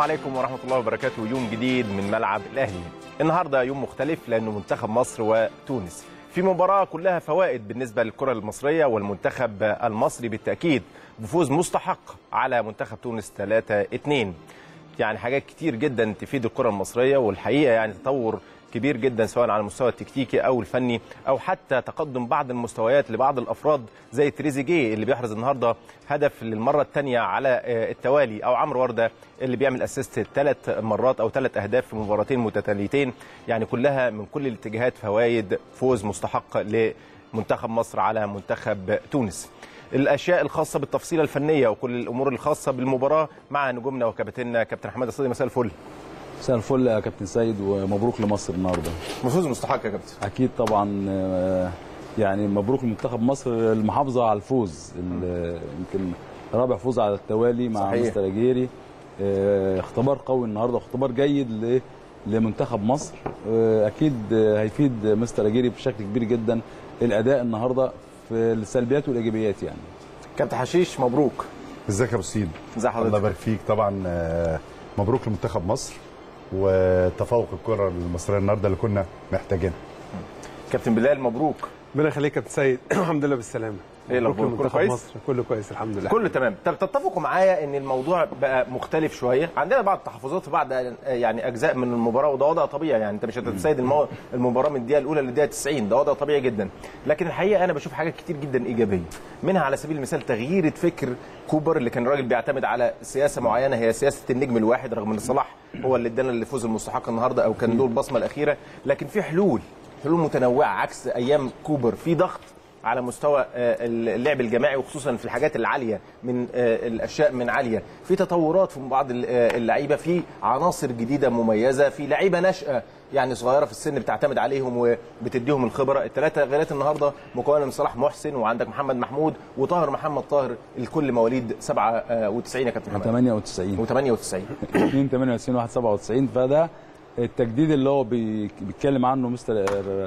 عليكم ورحمة الله وبركاته يوم جديد من ملعب الأهلي النهاردة يوم مختلف لأنه منتخب مصر وتونس في مباراة كلها فوائد بالنسبة للكرة المصرية والمنتخب المصري بالتأكيد بفوز مستحق على منتخب تونس 3-2 يعني حاجات كتير جدا تفيد الكرة المصرية والحقيقة يعني تطور كبير جدا سواء على المستوى التكتيكي او الفني او حتى تقدم بعض المستويات لبعض الافراد زي تريزيجيه اللي بيحرز النهارده هدف للمره الثانيه على التوالي او عمرو ورده اللي بيعمل اسيست ثلاث مرات او ثلاث اهداف في مباراتين متتاليتين يعني كلها من كل الاتجاهات فوائد فوز مستحق لمنتخب مصر على منتخب تونس الاشياء الخاصه بالتفصيله الفنيه وكل الامور الخاصه بالمباراه مع نجومنا وكابتننا كابتن حماد الصدي مساء الفل مساء الفل يا كابتن سيد ومبروك لمصر النهارده فوز مستحق يا كابتن اكيد طبعا يعني مبروك لمنتخب مصر المحافظه على الفوز يمكن رابع فوز على التوالي مع صحيح. مستر اجيري اختبار قوي النهارده واختبار جيد لمنتخب مصر اكيد هيفيد مستر اجيري بشكل كبير جدا الاداء النهارده في السلبيات والايجابيات يعني كابتن حشيش مبروك ازيك يا ابو سيد ازي حضرتك الله يبارك فيك طبعا مبروك لمنتخب مصر وتفوق الكره المصريه النهارده اللي كنا محتاجينها كابتن بلال مبروك ربنا يخليك يا كابتن سيد الحمد لله بالسلامه ايه الاخبار كله كويس مصر كله كويس الحمد لله كله تمام طب تتفقوا معايا ان الموضوع بقى مختلف شويه عندنا بعض التحفظات في بعض يعني اجزاء من المباراه وده وضع طبيعي يعني انت مش هتتسيد المو... المباراه من الدقيقه الاولى للدقيقه 90 ده وضع طبيعي جدا لكن الحقيقه انا بشوف حاجات كتير جدا ايجابيه منها على سبيل المثال تغيير فكر كوبر اللي كان الراجل بيعتمد على سياسه معينه هي سياسه النجم الواحد رغم ان صلاح هو اللي ادانا الفوز المستحق النهارده او كان له البصمه الاخيره لكن في حلول حلول متنوعه عكس ايام كوبر في ضغط على مستوى اللعب الجماعي وخصوصا في الحاجات العاليه من الاشياء من عاليه في تطورات في بعض اللعيبه في عناصر جديده مميزه في لعيبه ناشئه يعني صغيره في السن بتعتمد عليهم وبتديهم الخبره الثلاثه غيرات النهارده مكونه من صلاح محسن وعندك محمد محمود وطاهر محمد طاهر الكل مواليد 97 يا كابتن محمد 98 و98 2 98 1 97 فده التجديد اللي هو بيتكلم عنه مستر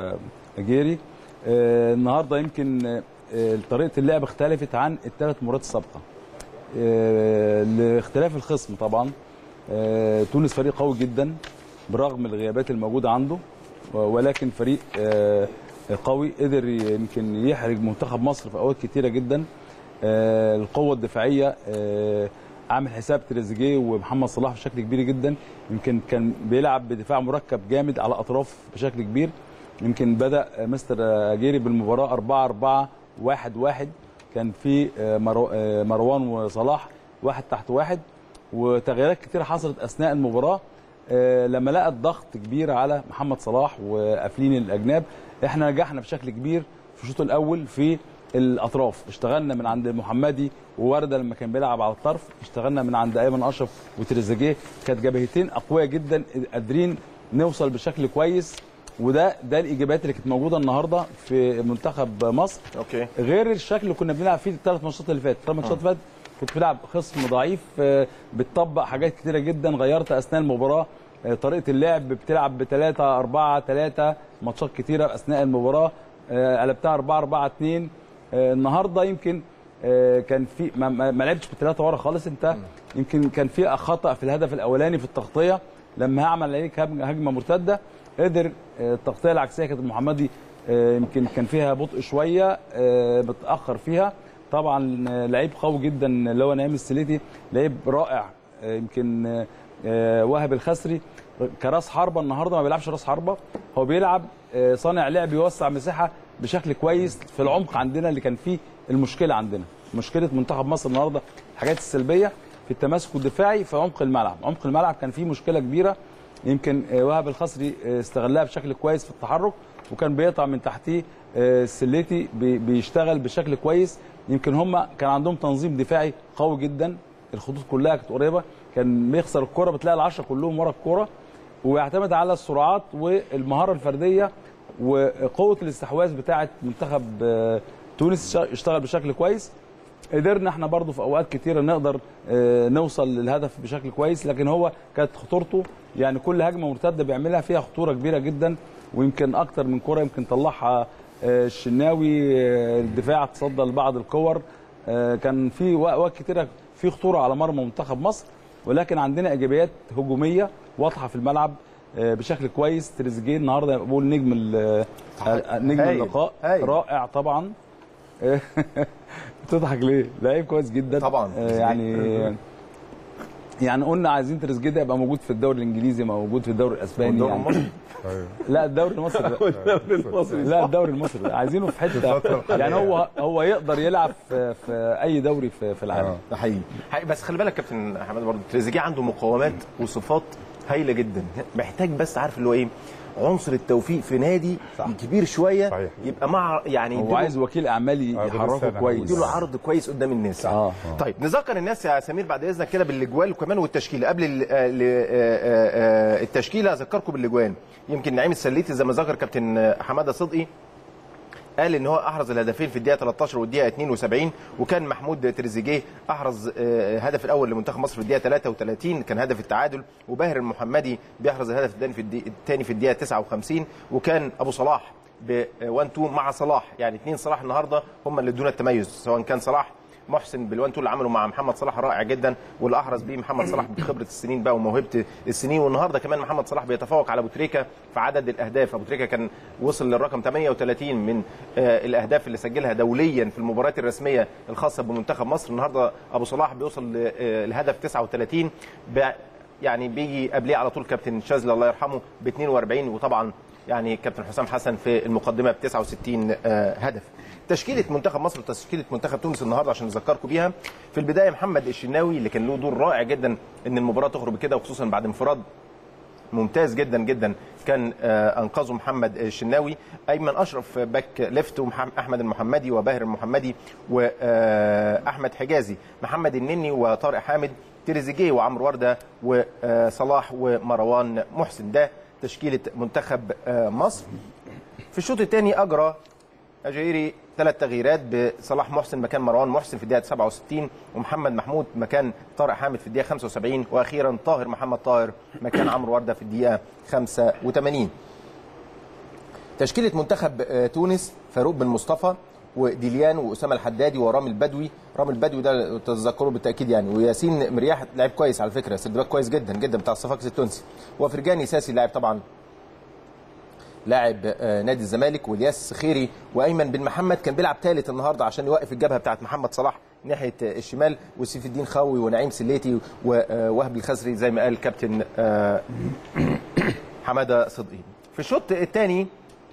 اجيري آه النهارده يمكن آه طريقه اللعب اختلفت عن الثلاث مرات السابقه آه لاختلاف الخصم طبعا تونس فريق قوي جدا برغم الغيابات الموجوده عنده ولكن فريق قوي قدر يمكن يحرج منتخب مصر في اوقات كتيره جدا القوه الدفاعيه عامل حساب تريزيجيه ومحمد صلاح بشكل كبير جدا يمكن كان بيلعب بدفاع مركب جامد على اطراف بشكل كبير يمكن بدا مستر اجيري بالمباراه 4 4 1 1 كان في مروان وصلاح واحد تحت واحد وتغييرات كتير حصلت اثناء المباراه لما لقى الضغط كبير على محمد صلاح وقافلين الاجناب احنا نجحنا بشكل كبير في الشوط الاول في الاطراف اشتغلنا من عند المحمدي وورده لما كان بيلعب على الطرف اشتغلنا من عند ايمن اشرف وتريزيجيه كانت جبهتين اقوياء جدا قادرين نوصل بشكل كويس وده ده الايجابيات اللي كانت موجوده النهارده في منتخب مصر اوكي غير الشكل اللي كنا بنلعب فيه الثلاث ماتشات اللي فاتت الثلاث ماتشات اللي فاتت كنت بتلعب خصم ضعيف بتطبق حاجات كتيره جدا غيرت اثناء المباراه طريقه اللعب بتلعب بثلاثة أربعة ثلاثة ماتشات كتيره اثناء المباراه قلبتها 4 4 2 النهارده يمكن كان في ما لعبتش بثلاثه ورا خالص انت يمكن كان في خطا في الهدف الاولاني في التغطيه لما هعمل عليك هجمه مرتده قدر التغطيه العكسيه كانت المحمدي يمكن كان فيها بطء شويه متاخر فيها طبعا لعيب قوي جدا اللي هو نعيم السليتي لعيب رائع يمكن وهب الخسري كراس حربه النهارده ما بيلعبش راس حربه هو بيلعب صانع لعب يوسع مساحه بشكل كويس في العمق عندنا اللي كان فيه المشكله عندنا مشكله منتخب مصر النهارده الحاجات السلبيه في التماسك الدفاعي في عمق الملعب عمق الملعب كان فيه مشكله كبيره يمكن وهب الخصري استغلها بشكل كويس في التحرك وكان بيقطع من تحتيه السليتي بيشتغل بشكل كويس يمكن هم كان عندهم تنظيم دفاعي قوي جدا الخطوط كلها كانت قريبه كان بيخسر الكره بتلاقي العشره كلهم ورا الكوره ويعتمد على السرعات والمهاره الفرديه وقوه الاستحواذ بتاعه منتخب تونس اشتغل بشكل كويس قدرنا احنا برضو في اوقات كتيره نقدر نوصل للهدف بشكل كويس لكن هو كانت خطورته يعني كل هجمه مرتده بيعملها فيها خطوره كبيره جدا ويمكن اكتر من كره يمكن طلعها الشناوي الدفاع تصدى لبعض الكور كان في اوقات كتيره في خطوره على مرمى منتخب مصر ولكن عندنا ايجابيات هجوميه واضحه في الملعب آه، بشكل كويس تريزيجيه النهارده بقول نجم ال- آه، نجم هايل. اللقاء هايل. رائع طبعا آه، بتضحك ليه؟ لعيب كويس جدا طبعاً. آه، يعني يعني قلنا عايزين تريزيجيه ده يبقى موجود في الدوري الانجليزي موجود في الدوري الاسباني الدوري يعني. المصري لا الدوري المصري لا الدوري المصري عايزينه في حته يعني هو هو يقدر يلعب في, في اي دوري في, في العالم ده حقيقي حقيقي بس خلي بالك كابتن حماد برضه تريزيجيه عنده مقومات وصفات هايله جدا محتاج بس عارف اللي هو ايه عنصر التوفيق في نادي صح. كبير شويه صحيح. يبقى مع يعني هو يديله- عايز وكيل اعمال آه، يحركه بالنسبة كويس يديله عرض كويس قدام الناس اه طيب نذكر الناس يا سمير بعد اذنك كده بالاجوال وكمان والتشكيله قبل ال- آه، ل- آه، آه، آه، التشكيله اذكركم بالاجوان يمكن نعيم السليتي زي ما ذكر كابتن حماده صدقي قال ان هو احرز الهدفين في الدقيقه 13 والدقيقه 72 وكان محمود تريزيجيه احرز آه، الهدف الاول لمنتخب مصر في الدقيقه 33 كان هدف التعادل وباهر المحمدي بيحرز الهدف الثاني في الدقيقه الثاني في الدقيقه 59 وكان ابو صلاح ب 1 2 مع صلاح يعني اثنين صلاح النهارده هم اللي ادونا التميز سواء كان صلاح محسن بالوان تو اللي عمله مع محمد صلاح رائع جدا واللي احرز بيه محمد صلاح بخبره السنين بقى وموهبه السنين والنهارده كمان محمد صلاح بيتفوق على ابو تريكه في عدد الاهداف ابو تريكه كان وصل للرقم 38 من آه، الاهداف اللي سجلها دوليا في المباريات الرسميه الخاصه بمنتخب مصر النهارده ابو صلاح بيوصل للهدف 39 ب- يعني بيجي قبليه على طول كابتن شاذلي الله يرحمه ب 42 وطبعا يعني كابتن حسام حسن في المقدمه ب 69 آه، هدف تشكيله منتخب مصر وتشكيله منتخب تونس النهارده عشان نذكركم بيها في البدايه محمد الشناوي اللي كان له دور رائع جدا ان المباراه تخرج بكده وخصوصا بعد انفراد ممتاز جدا جدا كان آه، انقذه محمد الشناوي ايمن اشرف باك ليفت واحمد المحمدي وباهر المحمدي واحمد حجازي محمد النني وطارق حامد تريزيجيه وعمرو ورده وصلاح ومروان محسن ده تشكيله منتخب آه، مصر في الشوط الثاني اجرى اجايري ثلاث تغييرات بصلاح محسن مكان مروان محسن في الدقيقه 67 ومحمد محمود مكان طارق حامد في الدقيقه 75 واخيرا طاهر محمد طاهر مكان عمرو ورده في الدقيقه 85 تشكيله منتخب آه، تونس فاروق بن مصطفى وديليان واسامه الحدادي ورامي البدوي رامي البدوي ده تتذكروه بالتاكيد يعني وياسين مرياح لعيب كويس على فكره سيرد باك كويس جدا جدا بتاع الصفاقس التونسي وفرجاني ساسي لاعب طبعا لاعب آه، نادي الزمالك والياس خيري وايمن بن محمد كان بيلعب ثالث النهارده عشان يوقف الجبهه بتاعت محمد صلاح ناحيه آه، الشمال وسيف الدين خاوي ونعيم سليتي ووهب الخزري زي ما قال كابتن آه، حماده صدقي في الشوط الثاني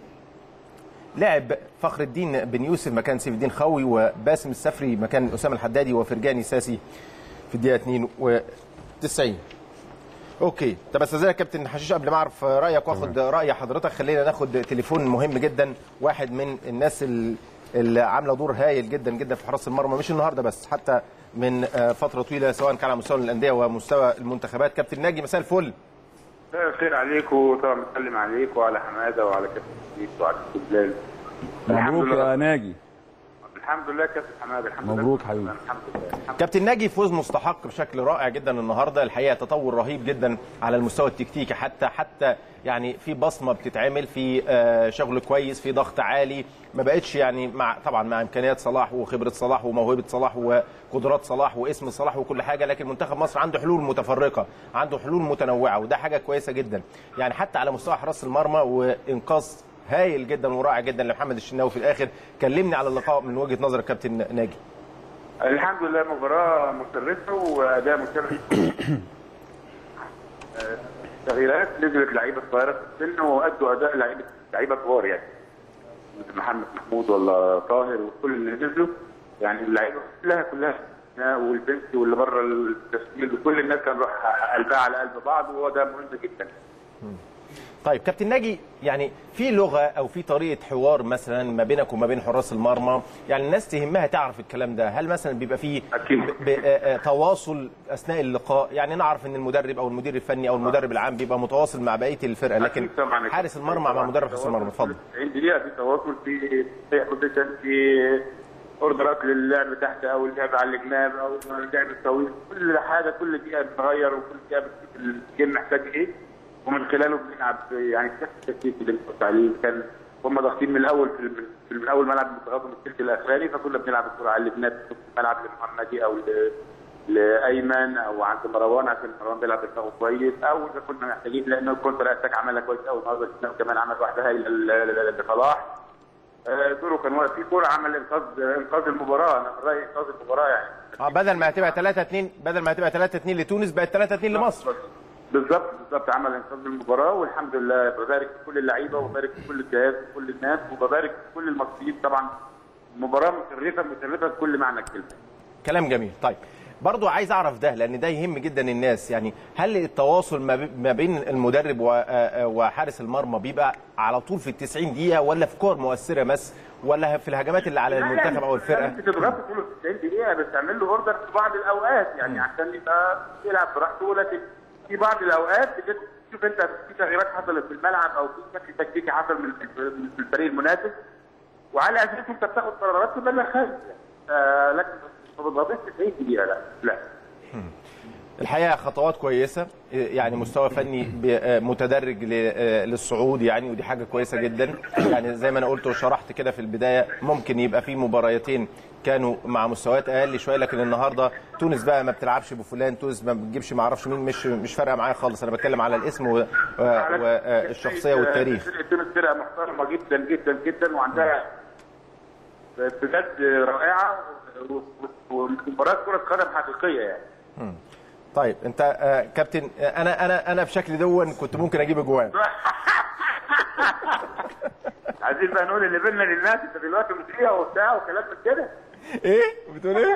لعب فخر الدين بن يوسف مكان سيف الدين خوي وباسم السفري مكان اسامه الحدادي وفرجاني ساسي في الدقيقه 92 اوكي طب استاذنك يا كابتن حشيش قبل ما اعرف رايك واخد راي حضرتك خلينا ناخد تليفون مهم جدا واحد من الناس ال- اللي عامله دور هايل جدا جدا في حراسه المرمى مش النهارده بس حتى من آه، فتره طويله سواء كان على مستوى الانديه ومستوى المنتخبات كابتن ناجي مساء الفل مساء الخير عليكم وطبعا بسلم عليكم وعلى حماده وعلى كابتن سيد وعلى بلال مبروك يا ناجي الحمد لله كابتن حماده الحمد لله مبروك حبيبي. الحمد لله الحمد كابتن ناجي فوز مستحق بشكل رائع جدا النهارده الحقيقه تطور رهيب جدا على المستوى التكتيكي حتى حتى يعني في بصمه بتتعمل في آه، شغل كويس في ضغط عالي ما بقتش يعني مع طبعا مع امكانيات صلاح وخبره صلاح وموهبه صلاح وقدرات صلاح واسم صلاح وكل حاجه لكن منتخب مصر عنده حلول متفرقه عنده حلول متنوعه وده حاجه كويسه جدا يعني حتى على مستوى حراس المرمى وانقاذ هايل جدا ورائع جدا لمحمد الشناوي في الاخر كلمني على اللقاء من وجهه نظرك كابتن ناجي الحمد لله مباراه مشرفه واداء مشرف آه، تغييرات نزلت لعيبه صغيره في السن وادوا اداء لعيبه لعيبه كبار يعني مثل محمد محمود ولا طاهر وكل اللي نزلوا يعني اللعيبه كلها كلها والبنت واللي بره التسجيل وكل الناس كان روح قلبها على قلب بعض وهو ده مهم جدا طيب كابتن ناجي يعني في لغه او في طريقه حوار مثلا ما بينك وما بين حراس المرمى يعني الناس تهمها تعرف الكلام ده هل مثلا بيبقى فيه أكيد. ب- ب- آه، آه، تواصل اثناء اللقاء يعني نعرف ان المدرب او المدير الفني او المدرب العام بيبقى متواصل مع بقيه الفرقه لكن أكيد طبعاً. حارس المرمى مع مدرب حراس المرمى اتفضل 90 دقيقة في تواصل في في بوزيشن في اوردرات للعب تحت او اللعب على الجناب او اللعب الطويل كل حاجة كل دقيقة بتتغير وكل دقيقة بتشوف الجيم محتاج ايه ومن خلاله بنلعب يعني التكتيك اللي انت قلت عليه كان هم ضاغطين من الاول في الم- في من اول ملعب بيضغطوا من الثلث الاخراني فكنا بنلعب الكرة على الجناب في الملعب لمحمدي او ل- لايمن او عند مروان عشان مروان بيلعب بدماغه كويس او اذا كنا محتاجين لانه الكونتر اتاك عملها كويس قوي النهارده شفناه كمان عمل واحده هايله ل- ل- لصلاح آه، دوره كان واقف في كوره عمل انقاذ انقاذ المباراه انا في رايي انقاذ المباراه يعني اه بدل ما هتبقى 3 2 بدل ما هتبقى 3 2 لتونس بقت 3 2 لمصر بالظبط بالظبط عمل انقاذ المباراه والحمد لله ببارك في كل اللعيبه وببارك في كل الجهاز وكل الناس وببارك في كل المصريين طبعا مباراه مشرفه مشرفه بكل معنى الكلمه كلام جميل طيب برضو عايز اعرف ده لان ده يهم جدا الناس يعني هل التواصل ما بي- ما بين المدرب و- آه، آه، وحارس المرمى بيبقى على طول في ال 90 دقيقه ولا في كور مؤثره بس ولا في الهجمات اللي على المنتخب او الفرقه بتضغط طول ال 90 دقيقه بس تعمل له اوردر في بعض الاوقات يعني عشان يبقى يلعب براحته لكن في بعض الاوقات بتت- تشوف انت في تغييرات حصلت في الملعب او في شكل تكتيكي حصل من من الفريق المنافس وعلى اساس انت بتاخد قرارات تبلغ خارج آه لكن ما بتضغطش 90 دقيقه لا لا الحقيقه خطوات كويسه يعني مستوى فني ب- آه، متدرج ل- آه، للصعود يعني ودي حاجه كويسه جدا يعني زي ما انا قلت وشرحت كده في البدايه ممكن يبقى في مباريتين كانوا مع مستويات اقل شويه لكن النهارده تونس بقى ما بتلعبش بفلان تونس ما بتجيبش ما اعرفش مين مش مش فارقه معايا خالص انا بتكلم على الاسم والشخصيه والتاريخ فرقه تونس فرقه محترمه جدا جدا جدا وعندها بجد رائعه و- و- ومباراه كره قدم حقيقيه يعني طيب انت آه، كابتن آه، انا انا انا بشكل دون كنت ممكن اجيب اجوان عايزين بقى نقول اللي بينا للناس انت دلوقتي مذيع وبتاع وكلام من كده ايه بتقول ايه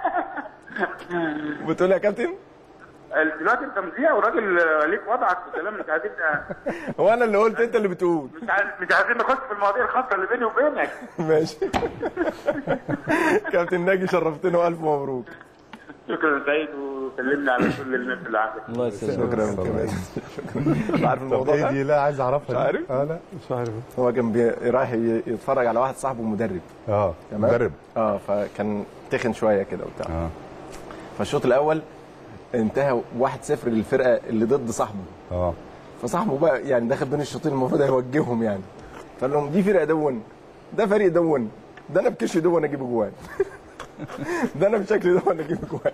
بتقول إيه يا كابتن دلوقتي انت مذيع وراجل ليك وضعك وكلام مش عايزين هو انا اللي قلت انت اللي بتقول مش عايز مش عايزين نخش في المواضيع الخاصه اللي بيني وبينك ماشي كابتن ناجي شرفتنا والف مبروك شكرا سيد وسلمنا على كل الناس اللي عندك الله يسلمك شكرا كمان شكرا عارف طب الموضوع ايه ده دي لا عايز اعرفها دي. عارف؟ اه لا مش عارف هو كان بي- رايح ي- يتفرج على واحد صاحبه مدرب اه تمام مدرب اه فكان تخن شويه كده وبتاع اه فالشوط الاول انتهى 1-0 للفرقه اللي ضد صاحبه اه فصاحبه بقى يعني داخل بين الشوطين المفروض هيوجههم يعني فقال لهم دي فرقه دون ده فريق دون ده انا بكشي دون اجيب جوان ده انا بشكل دون اجيب جوان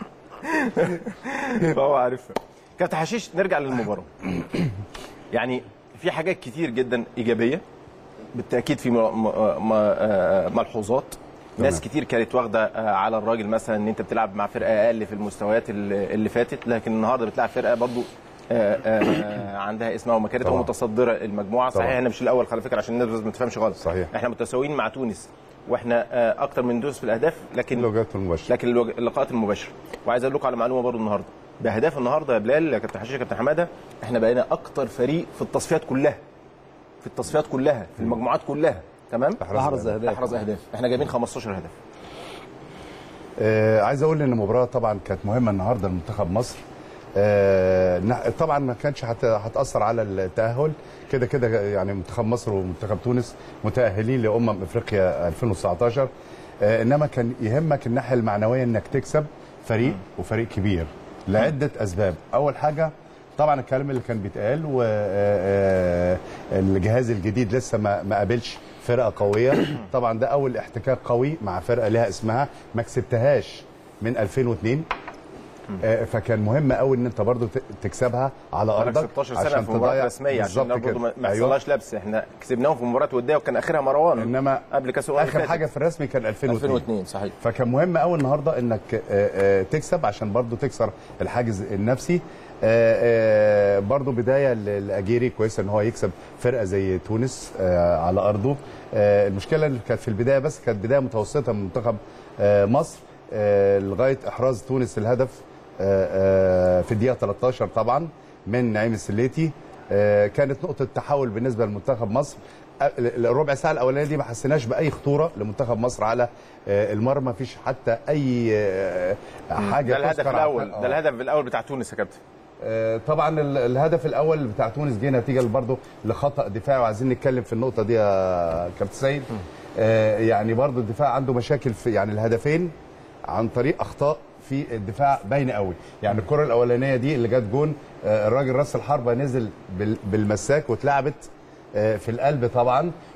فهو عارفها كابتن حشيش نرجع للمباراه يعني في حاجات كتير جدا ايجابيه بالتاكيد في م- م- م- آه، ملحوظات ناس كتير كانت واخده آه، على الراجل مثلا ان انت بتلعب مع فرقه اقل في المستويات اللي اللي فاتت لكن النهارده بتلعب فرقه برضو آه، آه، عندها اسمها ومكانتها طبعا. ومتصدره المجموعه صحيح طبعا. احنا مش الاول على فكره عشان الناس ما تفهمش غلط صحيح. احنا متساويين مع تونس واحنا آه، اكتر من تونس في الاهداف لكن اللغات المباشره لكن الوج- اللقاءات المباشره وعايز اقول لكم على معلومه برضو النهارده باهداف النهارده يا بلال يا كابتن حشيش يا كابتن حماده احنا بقينا اكتر فريق في التصفيات كلها في التصفيات كلها في المجموعات كلها تمام احرز اهداف احرز اهداف احنا جايبين 15 هدف آه عايز اقول ان المباراه طبعا كانت مهمه النهارده لمنتخب مصر آه نح- طبعا ما كانش هت- هتاثر على التاهل كده كده يعني منتخب مصر ومنتخب تونس متاهلين لامم افريقيا 2019 آه انما كان يهمك الناحيه المعنويه انك تكسب فريق وفريق كبير لعده اسباب اول حاجه طبعا الكلام اللي كان بيتقال والجهاز الجديد لسه ما ما قابلش فرقه قويه طبعا ده اول احتكاك قوي مع فرقه لها اسمها ما كسبتهاش من 2002 آه، فكان مهم قوي ان انت برضو ت- تكسبها على بقالك ارضك 16 سنه في مباراه رسميه عشان بالظبط برضه ما كده. ما أيوة. يحصلهاش لبس احنا كسبناهم في مباراه وديه وكان اخرها مروان انما قبل كاس الامم اخر حاجه في الرسمي كان 2002 2002 صحيح فكان مهم قوي النهارده انك آه، آه، تكسب عشان برضو تكسر الحاجز النفسي آه، آه، برضو بدايه ل- لاجيري كويسه ان هو يكسب فرقه زي تونس آه، على ارضه آه، المشكله اللي كانت في البدايه بس كانت بدايه متوسطه من منتخب آه، مصر آه، لغايه احراز تونس الهدف آه، آه، في الدقيقه 13 طبعا من نعيم السليتي آه، كانت نقطه تحول بالنسبه لمنتخب مصر ال- الربع ساعه الاولانيه دي ما حسيناش باي خطوره لمنتخب مصر على آه، المرمى ما فيش حتى اي آه، حاجه ده الهدف تذكر عن- الاول آه. ده الهدف الاول بتاع تونس يا كابتن آه، طبعا ال- الهدف الاول بتاع تونس جه نتيجه برضه لخطا دفاعي وعايزين نتكلم في النقطه دي يا كابتن سيد آه، يعني برضه الدفاع عنده مشاكل في يعني الهدفين عن طريق اخطاء في الدفاع باينه قوي يعني الكره الاولانيه دي اللي جت جون آه، الراجل راس الحربه نزل بال- بالمساك واتلعبت آه، في القلب طبعا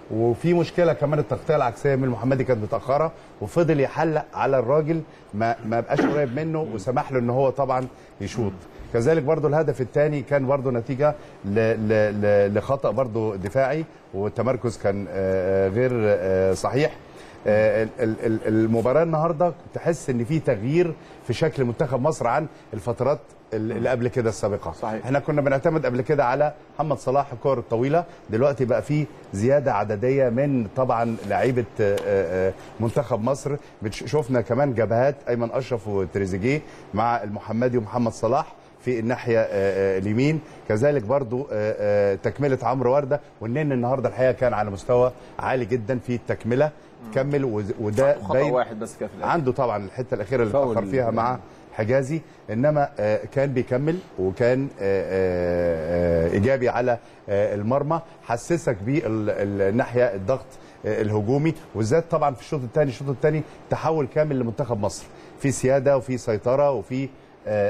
وفي مشكله كمان التغطيه العكسيه من المحمدي كانت متاخره وفضل يحلق على الراجل ما ما بقاش قريب منه وسمح له ان هو طبعا يشوط كذلك برضو الهدف الثاني كان برضو نتيجه ل ل ل لخطا برضو دفاعي والتمركز كان آه، غير آه، صحيح آه، ال- ال- ال- المباراه النهارده تحس ان في تغيير في شكل منتخب مصر عن الفترات ال- اللي قبل كده السابقه صحيح. احنا كنا بنعتمد قبل كده على محمد صلاح الكور الطويله دلوقتي بقى في زياده عدديه من طبعا لعيبه آه، آه، منتخب مصر بتش- شفنا كمان جبهات ايمن اشرف وتريزيجيه مع المحمدي ومحمد صلاح في الناحيه آه، آه، اليمين كذلك برضو آه، آه، تكمله عمرو ورده والنن النهارده الحقيقه كان على مستوى عالي جدا في التكمله كمل وز- وده خطا باين واحد بس كده في الاخر عنده طبعا الحته الاخيره اللي فاول اتاخر فيها مع حجازي انما آه، كان بيكمل وكان آه، آه، آه، ايجابي على آه، المرمى حسسك بالناحيه الضغط آه، الهجومي وزاد طبعا في الشوط الثاني الشوط الثاني تحول كامل لمنتخب مصر في سياده وفي سيطره وفي آه،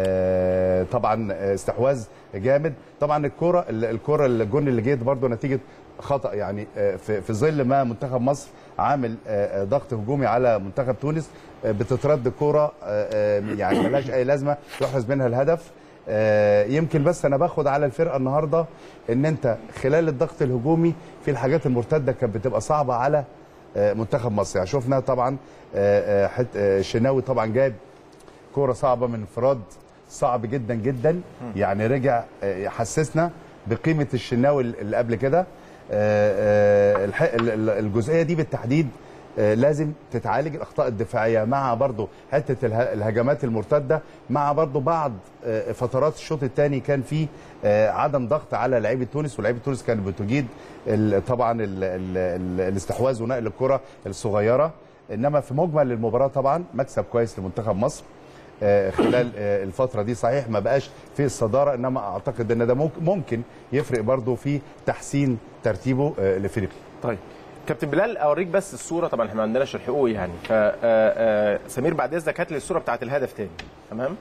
آه، طبعا آه، استحواذ جامد طبعا الكره الكره الجون اللي جيت برضو نتيجه خطا يعني آه، في في ظل ما منتخب مصر عامل آه، آه، ضغط هجومي على منتخب تونس آه، بتترد كوره آه، آه، يعني ملهاش اي لازمه يحرز منها الهدف آه، يمكن بس انا باخد على الفرقه النهارده ان انت خلال الضغط الهجومي في الحاجات المرتده كانت بتبقى صعبه على آه، منتخب مصر يعني شفنا طبعا آه، آه، حت- آه، الشناوي طبعا جايب كوره صعبه من انفراد صعب جدا جدا يعني رجع آه، حسسنا بقيمه الشناوي اللي قبل كده آه، آه، الح- ال- ال- الجزئيه دي بالتحديد آه، لازم تتعالج الاخطاء الدفاعيه مع برضو حته اله- الهجمات المرتده مع برضو بعض آه، فترات الشوط الثاني كان في آه، عدم ضغط على لعيبه تونس ولعيبه تونس كانت بتجيد ال- طبعا ال ال ال الاستحواذ ونقل الكره الصغيره انما في مجمل المباراه طبعا مكسب كويس لمنتخب مصر آه، خلال آه، الفتره دي صحيح ما بقاش في الصداره انما اعتقد ان ده ممكن- ممكن يفرق برضو في تحسين ترتيبه آه، الافريقي طيب كابتن بلال اوريك بس الصوره طبعا احنا ما عندناش الحقوق يعني ف آه، آه، سمير بعد اذنك هات لي الصوره بتاعت الهدف تاني تمام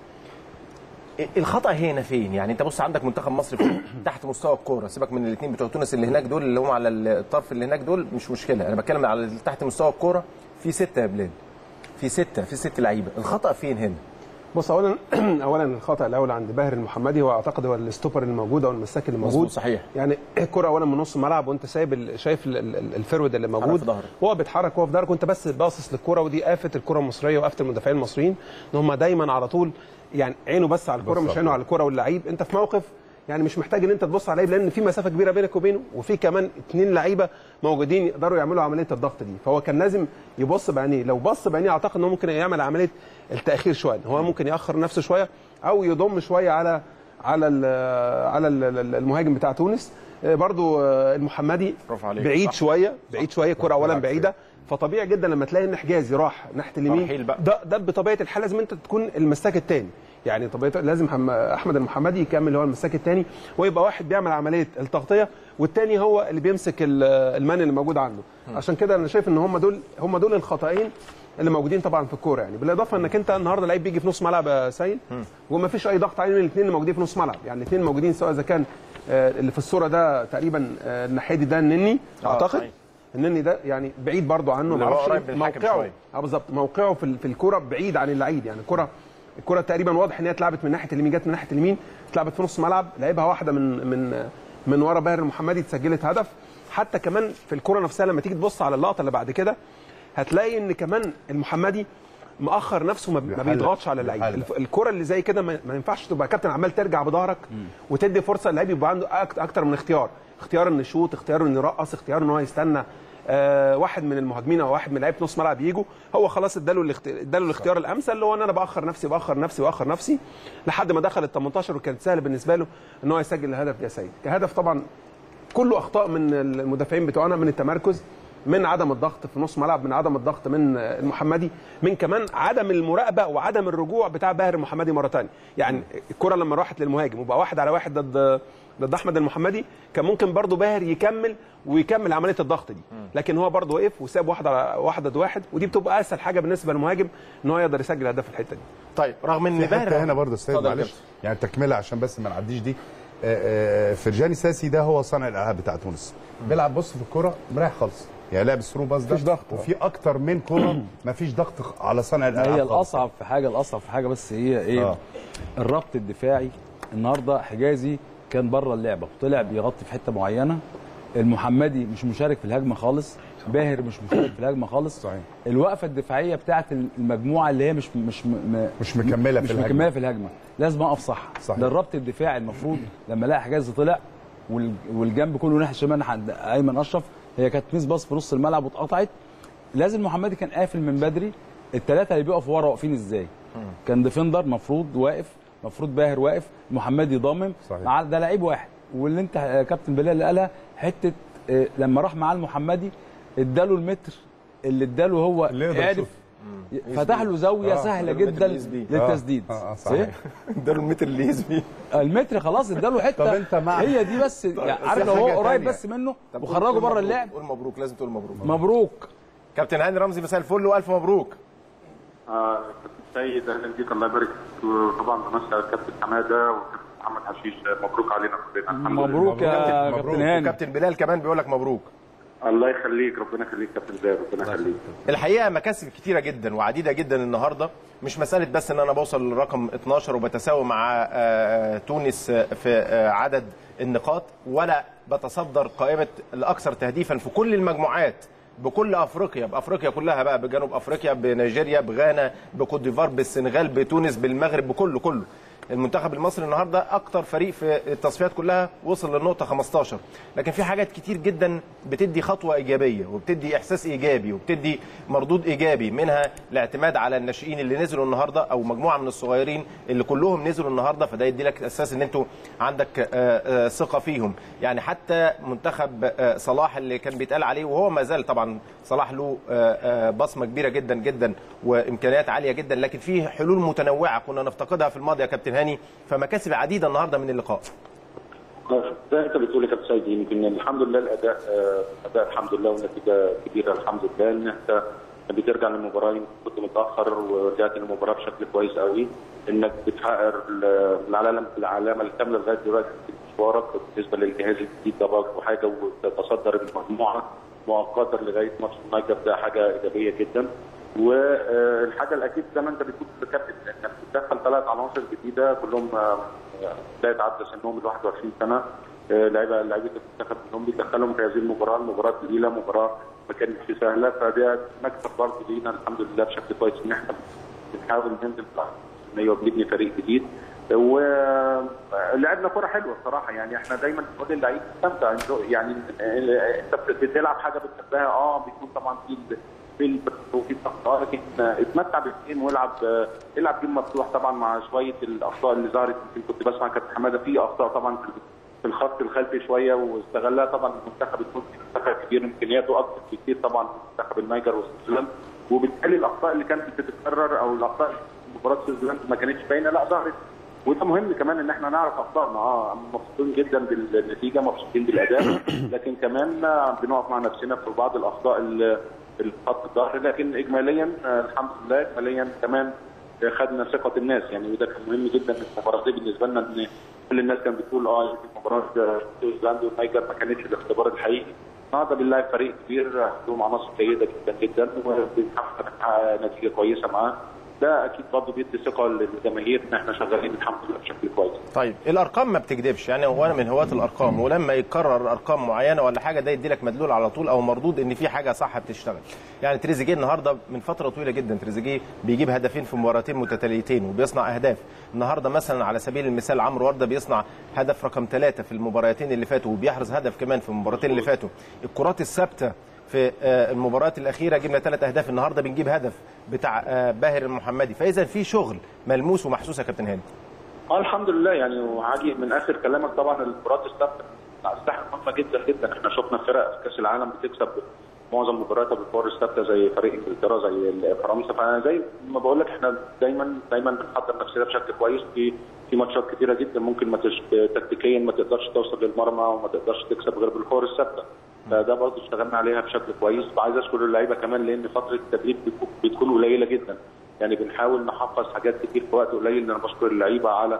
إيه- الخطا هنا فين يعني انت بص عندك منتخب مصر فوق تحت مستوى الكوره سيبك من الاثنين بتوع تونس اللي هناك دول اللي هم على الطرف اللي هناك دول مش مشكله انا بتكلم على اللي تحت مستوى الكوره في سته يا بلال في سته في ست لعيبه الخطا فين هنا بص اولا اولا الخطا الاول عند باهر المحمدي هو اعتقد هو الستوبر الموجود او المساك اللي موجود مظبوط، صحيح. يعني الكره اولا من نص الملعب وانت سايب ال- شايف ال- ال- الفرود اللي موجود في ظهرك. هو بيتحرك هو في ظهرك وانت بس باصص للكره ودي آفة الكره المصريه وآفة المدافعين المصريين ان هم دايما على طول يعني عينه بس على الكره مش بالظبط. عينه على الكره واللعيب انت في موقف يعني مش محتاج ان انت تبص على اللعيب لان في مسافه كبيره بينك وبينه وفي كمان اثنين لعيبه موجودين يقدروا يعملوا عمليه الضغط دي فهو كان لازم يبص بعينيه لو بص بعينيه اعتقد ان هو ممكن يعمل عمليه التاخير شويه هو ممكن ياخر نفسه شويه او يضم شويه على على ال على ال- المهاجم بتاع تونس آه، برضو آه، المحمدي برافو عليك. بعيد صح. شويه بعيد شويه الكره اولا بالعكس. بعيده فطبيعي جدا لما تلاقي ان حجازي راح ناحيه ترحيل اليمين بقى. ده ده بطبيعه الحال لازم انت تكون المساك الثاني يعني طبيعه لازم حم- احمد المحمدي يكمل هو المساك الثاني ويبقى واحد بيعمل عمليه التغطيه والثاني هو اللي بيمسك ال- المان اللي موجود عنده عشان كده انا شايف ان هم دول هم دول الخطأين اللي موجودين طبعا في الكوره يعني بالاضافه انك انت النهارده لعيب بيجي في نص ملعب يا سيد وما فيش اي ضغط عليه من الاثنين اللي موجودين في نص ملعب يعني الاثنين موجودين سواء اذا كان آه، اللي في الصوره ده تقريبا آه، الناحيه دي ده النني آه، اعتقد صحيح. النني ده يعني بعيد برضو عنه اللي هو معرفش قريب إيه، من الحكم موقعه شوية. اه بالظبط موقعه في ال- في الكوره بعيد عن اللعيب يعني الكوره الكوره تقريبا واضح ان هي اتلعبت من ناحيه اليمين جت من ناحيه اليمين اتلعبت في نص ملعب لعبها واحده من من من ورا باهر المحمدي اتسجلت هدف حتى كمان في الكوره نفسها لما تيجي تبص على اللقطه اللي بعد كده هتلاقي ان كمان المحمدي مأخر نفسه ما ما بيحلق. بيضغطش على اللعيب بيحلق. الف- الكره اللي زي كده ما ما ينفعش تبقى كابتن عمال ترجع بظهرك وتدي فرصه اللعيب يبقى عنده أكت- اكتر من اختيار اختيار انه يشوط اختيار انه يرقص اختيار ان هو يستنى آه واحد من المهاجمين او واحد من لعيبه نص ملعب يجوا هو خلاص اداله الاخت- اداله الاختيار الامثل اللي هو ان انا باخر نفسي باخر نفسي باخر نفسي لحد ما دخل ال 18 وكانت سهله بالنسبه له ان هو يسجل الهدف ده يا سيد كهدف طبعا كله اخطاء من المدافعين بتوعنا من التمركز من عدم الضغط في نص ملعب من عدم الضغط من المحمدي من كمان عدم المراقبه وعدم الرجوع بتاع باهر المحمدي مره ثانيه يعني الكره لما راحت للمهاجم وبقى واحد على واحد ضد ضد احمد المحمدي كان ممكن برضه باهر يكمل ويكمل عمليه الضغط دي لكن هو برضه وقف وساب واحد على واحد ضد واحد ودي بتبقى اسهل حاجه بالنسبه للمهاجم ان هو يقدر يسجل هدف في الحته دي طيب رغم ان في باهر حته هنا برضه استاذ اتفضل يا معلش كابتن. يعني تكمله عشان بس ما نعديش دي آه، آه، فرجاني ساسي ده هو صانع الالعاب بتاع تونس بيلعب بص في الكوره مريح خالص يعني لعب الثرو باس ده مفيش ضغط. وفي اكتر من كوره مفيش ضغط على صانع الالعاب هي خالص. الاصعب في حاجه الاصعب في حاجه بس هي ايه آه. آه. الربط الدفاعي النهارده حجازي كان بره اللعبه وطلع بيغطي في حته معينه المحمدي مش مشارك في الهجمه خالص باهر مش مشارك في الهجمه خالص صحيح. الوقفه الدفاعيه بتاعه المجموعه اللي هي مش مش م... مش مكمله مش في الهجمة. مكمله في الهجمه لازم اقف صح صحيح. ده الربط الدفاعي المفروض لما الاقي حجازي طلع وال- والجنب كله ناحيه الشمال ناحيه عند ايمن اشرف هي كانت ميس باص في نص الملعب واتقطعت لازم محمدي كان قافل من بدري الثلاثه اللي بيقفوا ورا واقفين ازاي كان ديفندر مفروض واقف مفروض باهر واقف محمدي ضامم صحيح. مع ده لعيب واحد واللي انت يا كابتن بلال اللي قالها حته آه، لما راح معاه المحمدي اداله المتر اللي اداله هو اللي يقدر عرف يشوف. فتح له زاويه سهله اداله المتر جدا اللي يسبيه. للتسديد آه، آه، صحيح؟ صحيح. اداله المتر اللي يسبي المتر خلاص اداله حته طب أنت مع- هي دي بس يعني بس عارف لو حاجة هو قريب تانية. بس منه طب وخرجه قول بره مبروك، اللعب قول مبروك لازم تقول مبروك مبروك كابتن هاني رمزي مساء الفل والف مبروك آه، كابتن سيد اهلا بيك الله يبارك فيك وطبعا بمسي على الكابتن حماده والكابتن محمد حشيش مبروك علينا كلنا الحمد لله. مبروك يا مبروك. كابتن هاني وكابتن بلال كمان بيقول لك مبروك الله يخليك ربنا يخليك كابتن زاهر ربنا يخليك الحقيقه مكاسب كتيره جدا وعديده جدا النهارده مش مساله بس ان انا بوصل للرقم 12 وبتساوي مع آه، تونس آه، في آه، عدد النقاط ولا بتصدر قائمه الاكثر تهديفا في كل المجموعات بكل افريقيا بافريقيا كلها بقى بجنوب افريقيا بنيجيريا بغانا بكوت ديفوار بالسنغال بتونس بالمغرب بكله كله المنتخب المصري النهارده اكتر فريق في التصفيات كلها وصل للنقطه 15 لكن في حاجات كتير جدا بتدي خطوه ايجابيه وبتدي احساس ايجابي وبتدي مردود ايجابي منها الاعتماد على الناشئين اللي نزلوا النهارده او مجموعه من الصغيرين اللي كلهم نزلوا النهارده فده يدي لك اساس ان انتوا عندك آه، آه، ثقه فيهم يعني حتى منتخب آه، صلاح اللي كان بيتقال عليه وهو ما زال طبعا صلاح له آه، آه، بصمه كبيره جدا جدا وامكانيات عاليه جدا لكن في حلول متنوعه كنا نفتقدها في الماضي يا كابتن هاني فمكاسب عديده النهارده من اللقاء زي ما انت بتقول يا كابتن سيد يمكن الحمد لله الاداء آه، اداء الحمد لله والنتيجه كبيره الحمد لله ان انت بترجع للمباراه يمكن كنت متاخر ورجعت للمباراه بشكل كويس قوي انك بتحقق ال- العلامه العلامه الكامله لغايه دلوقتي في مشوارك بالنسبه للجهاز الجديد ده برضه حاجه وتتصدر المجموعه مؤقتا لغايه ماتش النايجر ده حاجه ايجابيه جدا والحاجه الاكيد زي ما انت بتقول يا كابتن انك بتدخل ثلاث عناصر جديده كلهم آه، لا يتعدى سنهم ال 21 سنه آه، لعيبه لعيبه المنتخب كلهم بيدخلهم في هذه المباراه المباراه تقيله مباراه ما كانتش سهله فده مكسب برضه لينا الحمد لله بشكل كويس ان احنا بنحاول ننزل في وبنبني فريق جديد ولعبنا كره حلوه الصراحه يعني احنا دايما بنقول للعيب استمتع انت- يعني انت بتلعب حاجه بتحبها اه بيكون طبعا في ال- في ال- وفي الضغط اه لكن اتمتع بالجيم والعب العب جيم مفتوح طبعا مع شويه الاخطاء اللي ظهرت يمكن كنت بسمع كابتن حماده في اخطاء طبعا في في الخط الخلفي شويه واستغلها طبعا المنتخب التونسي منتخب كبير امكانياته اكثر بكثير طبعا من منتخب النيجر والسويسرلاند وبالتالي الاخطاء اللي كانت بتتكرر او الاخطاء اللي في مباراه سويسرلاند ما كانتش باينه لا ظهرت وده مهم كمان ان احنا نعرف اخطائنا اه مبسوطين جدا بالنتيجه مبسوطين بالاداء لكن كمان آه، بنقف مع نفسنا في بعض الاخطاء اللي في الخط الظهر لكن اجماليا آه، الحمد لله اجماليا كمان آه، خدنا ثقه الناس يعني وده كان مهم جدا في المباراه دي بالنسبه لنا ان كل الناس كانت بتقول اه يمكن مباراه آه، سويسرلاند والنيجر ما كانتش الاختبار الحقيقي النهارده بنلاعب فريق كبير عندهم عناصر جيده جدا جدا وبنحقق نحقق نتيجه كويسه معاه ده اكيد برضه بيدي ثقه للجماهير ان احنا شغالين الحمد لله بشكل كويس طيب الارقام ما بتكذبش يعني هو انا من هواة الارقام ولما يتكرر ارقام معينه ولا حاجه ده يدي لك مدلول على طول او مردود ان في حاجه صح بتشتغل يعني تريزيجيه النهارده من فتره طويله جدا تريزيجيه بيجيب هدفين في مباراتين متتاليتين وبيصنع اهداف النهارده مثلا على سبيل المثال عمرو ورده بيصنع هدف رقم ثلاثة في المباراتين اللي فاتوا وبيحرز هدف كمان في المباراتين اللي فاتوا الكرات الثابته في آه، المباريات الاخيره جبنا ثلاث اهداف النهارده بنجيب هدف بتاع آه، باهر المحمدي فاذا في شغل ملموس ومحسوس يا كابتن هاني اه الحمد لله يعني وعاجي من اخر كلامك طبعا الكرات الثابته اسلحه مهمه جدا جدا احنا شفنا فرق في كاس العالم بتكسب معظم مبارياتها بالكور الثابته زي فريق انجلترا زي فرنسا فزي ما بقول لك احنا دايما دايما بنحضر نفسنا بشكل كويس في في ماتشات كتيره جدا ممكن ما تش... تكتيكيا ما تقدرش توصل للمرمى وما تقدرش تكسب غير بالكور الثابته فده برضه اشتغلنا عليها بشكل كويس وعايز اشكر اللعيبه كمان لان فتره التدريب بتكون- بتكون قليله جدا يعني بنحاول نحفظ حاجات كتير في وقت قليل انا بشكر اللعيبه على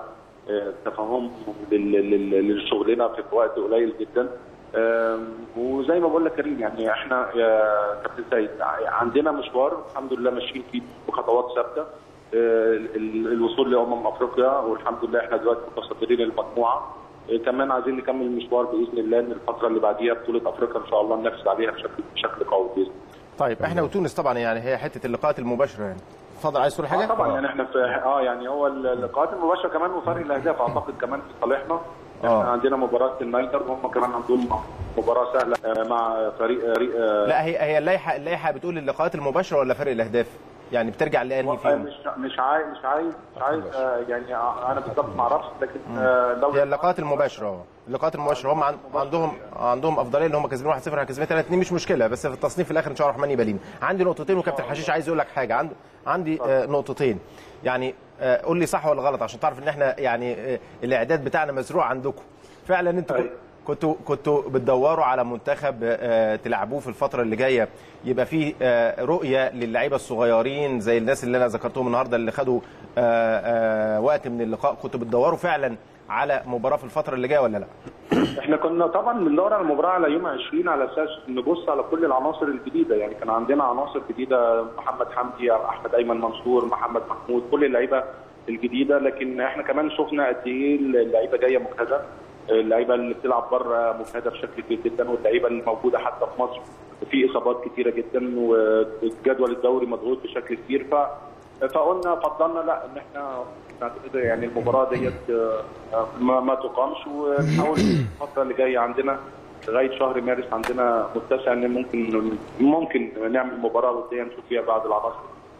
آه، تفهمهم لل- لل- لشغلنا في وقت قليل جدا آم، وزي ما بقول لك كريم يعني احنا يا كابتن سيد عندنا مشوار الحمد لله ماشيين فيه بخطوات ثابته آه، ال- الوصول لامم افريقيا والحمد لله احنا دلوقتي متصدرين المجموعه آه، كمان عايزين نكمل المشوار باذن الله ان الفتره اللي بعديها بطوله افريقيا ان شاء الله ننافس عليها بشكل بشكل قوي باذن الله طيب احنا وتونس طبعا يعني هي حته اللقاءات المباشره يعني اتفضل عايز تقول حاجه؟ آه طبعا يعني احنا في اه يعني هو اللقاءات المباشره كمان وفرق الاهداف اعتقد كمان في صالحنا احنا آه. عندنا مباراه النايجر وهم كمان عندهم مباراه سهله آه، مع فريق آه، ري- آه، لا هي هي اللائحه اللائحه بتقول اللقاءات المباشره ولا فرق الاهداف؟ يعني بترجع لانهي آه، فيهم؟ مش مش عايز مش عايز مش عايز آه، يعني آه، انا بالظبط ما اعرفش لكن آه، لو هي اللقاءات المباشره اه اللقاءات المباشره هم عن- عندهم عندهم افضليه ان هم كسبانين 1-0 احنا كسبانين 3-2 مش مشكله بس في التصنيف في الاخر ان شاء الله الرحمن يبقى لينا عندي نقطتين وكابتن حشيش عايز يقول لك حاجه عندي عندي آه نقطتين يعني آه قول لي صح ولا غلط عشان تعرف ان احنا يعني آه الاعداد بتاعنا مزروع عندكم فعلا انتوا كنتوا- كنتوا كنتوا بتدوروا على منتخب آه، تلعبوه في الفتره اللي جايه يبقى فيه آه، رؤيه للعيبه الصغيرين زي الناس اللي انا ذكرتهم النهارده اللي خدوا آه، آه، وقت من اللقاء كنتوا بتدوروا فعلا على مباراه في الفتره اللي جايه ولا لا؟ احنا كنا طبعا بندور على المباراه على يوم 20 على اساس نبص على كل العناصر الجديده يعني كان عندنا عناصر جديده محمد حمدي احمد ايمن منصور محمد محمود كل اللعيبه الجديده لكن احنا كمان شفنا قد ايه اللعيبه جايه مجهده اللعيبه اللي بتلعب بره مجهده بشكل كبير جدا واللعيبه اللي موجوده حتى في مصر في اصابات كتيره جدا والجدول الدوري مضغوط بشكل كبير ف فقلنا فضلنا لا ان احنا نعتقد يعني المباراه ديت آه، ما, ما تقامش ونحاول الفتره اللي جايه عندنا لغايه شهر مارس عندنا متسع ان ممكن ممكن نعمل مباراه وديه نشوف فيها بعض العناصر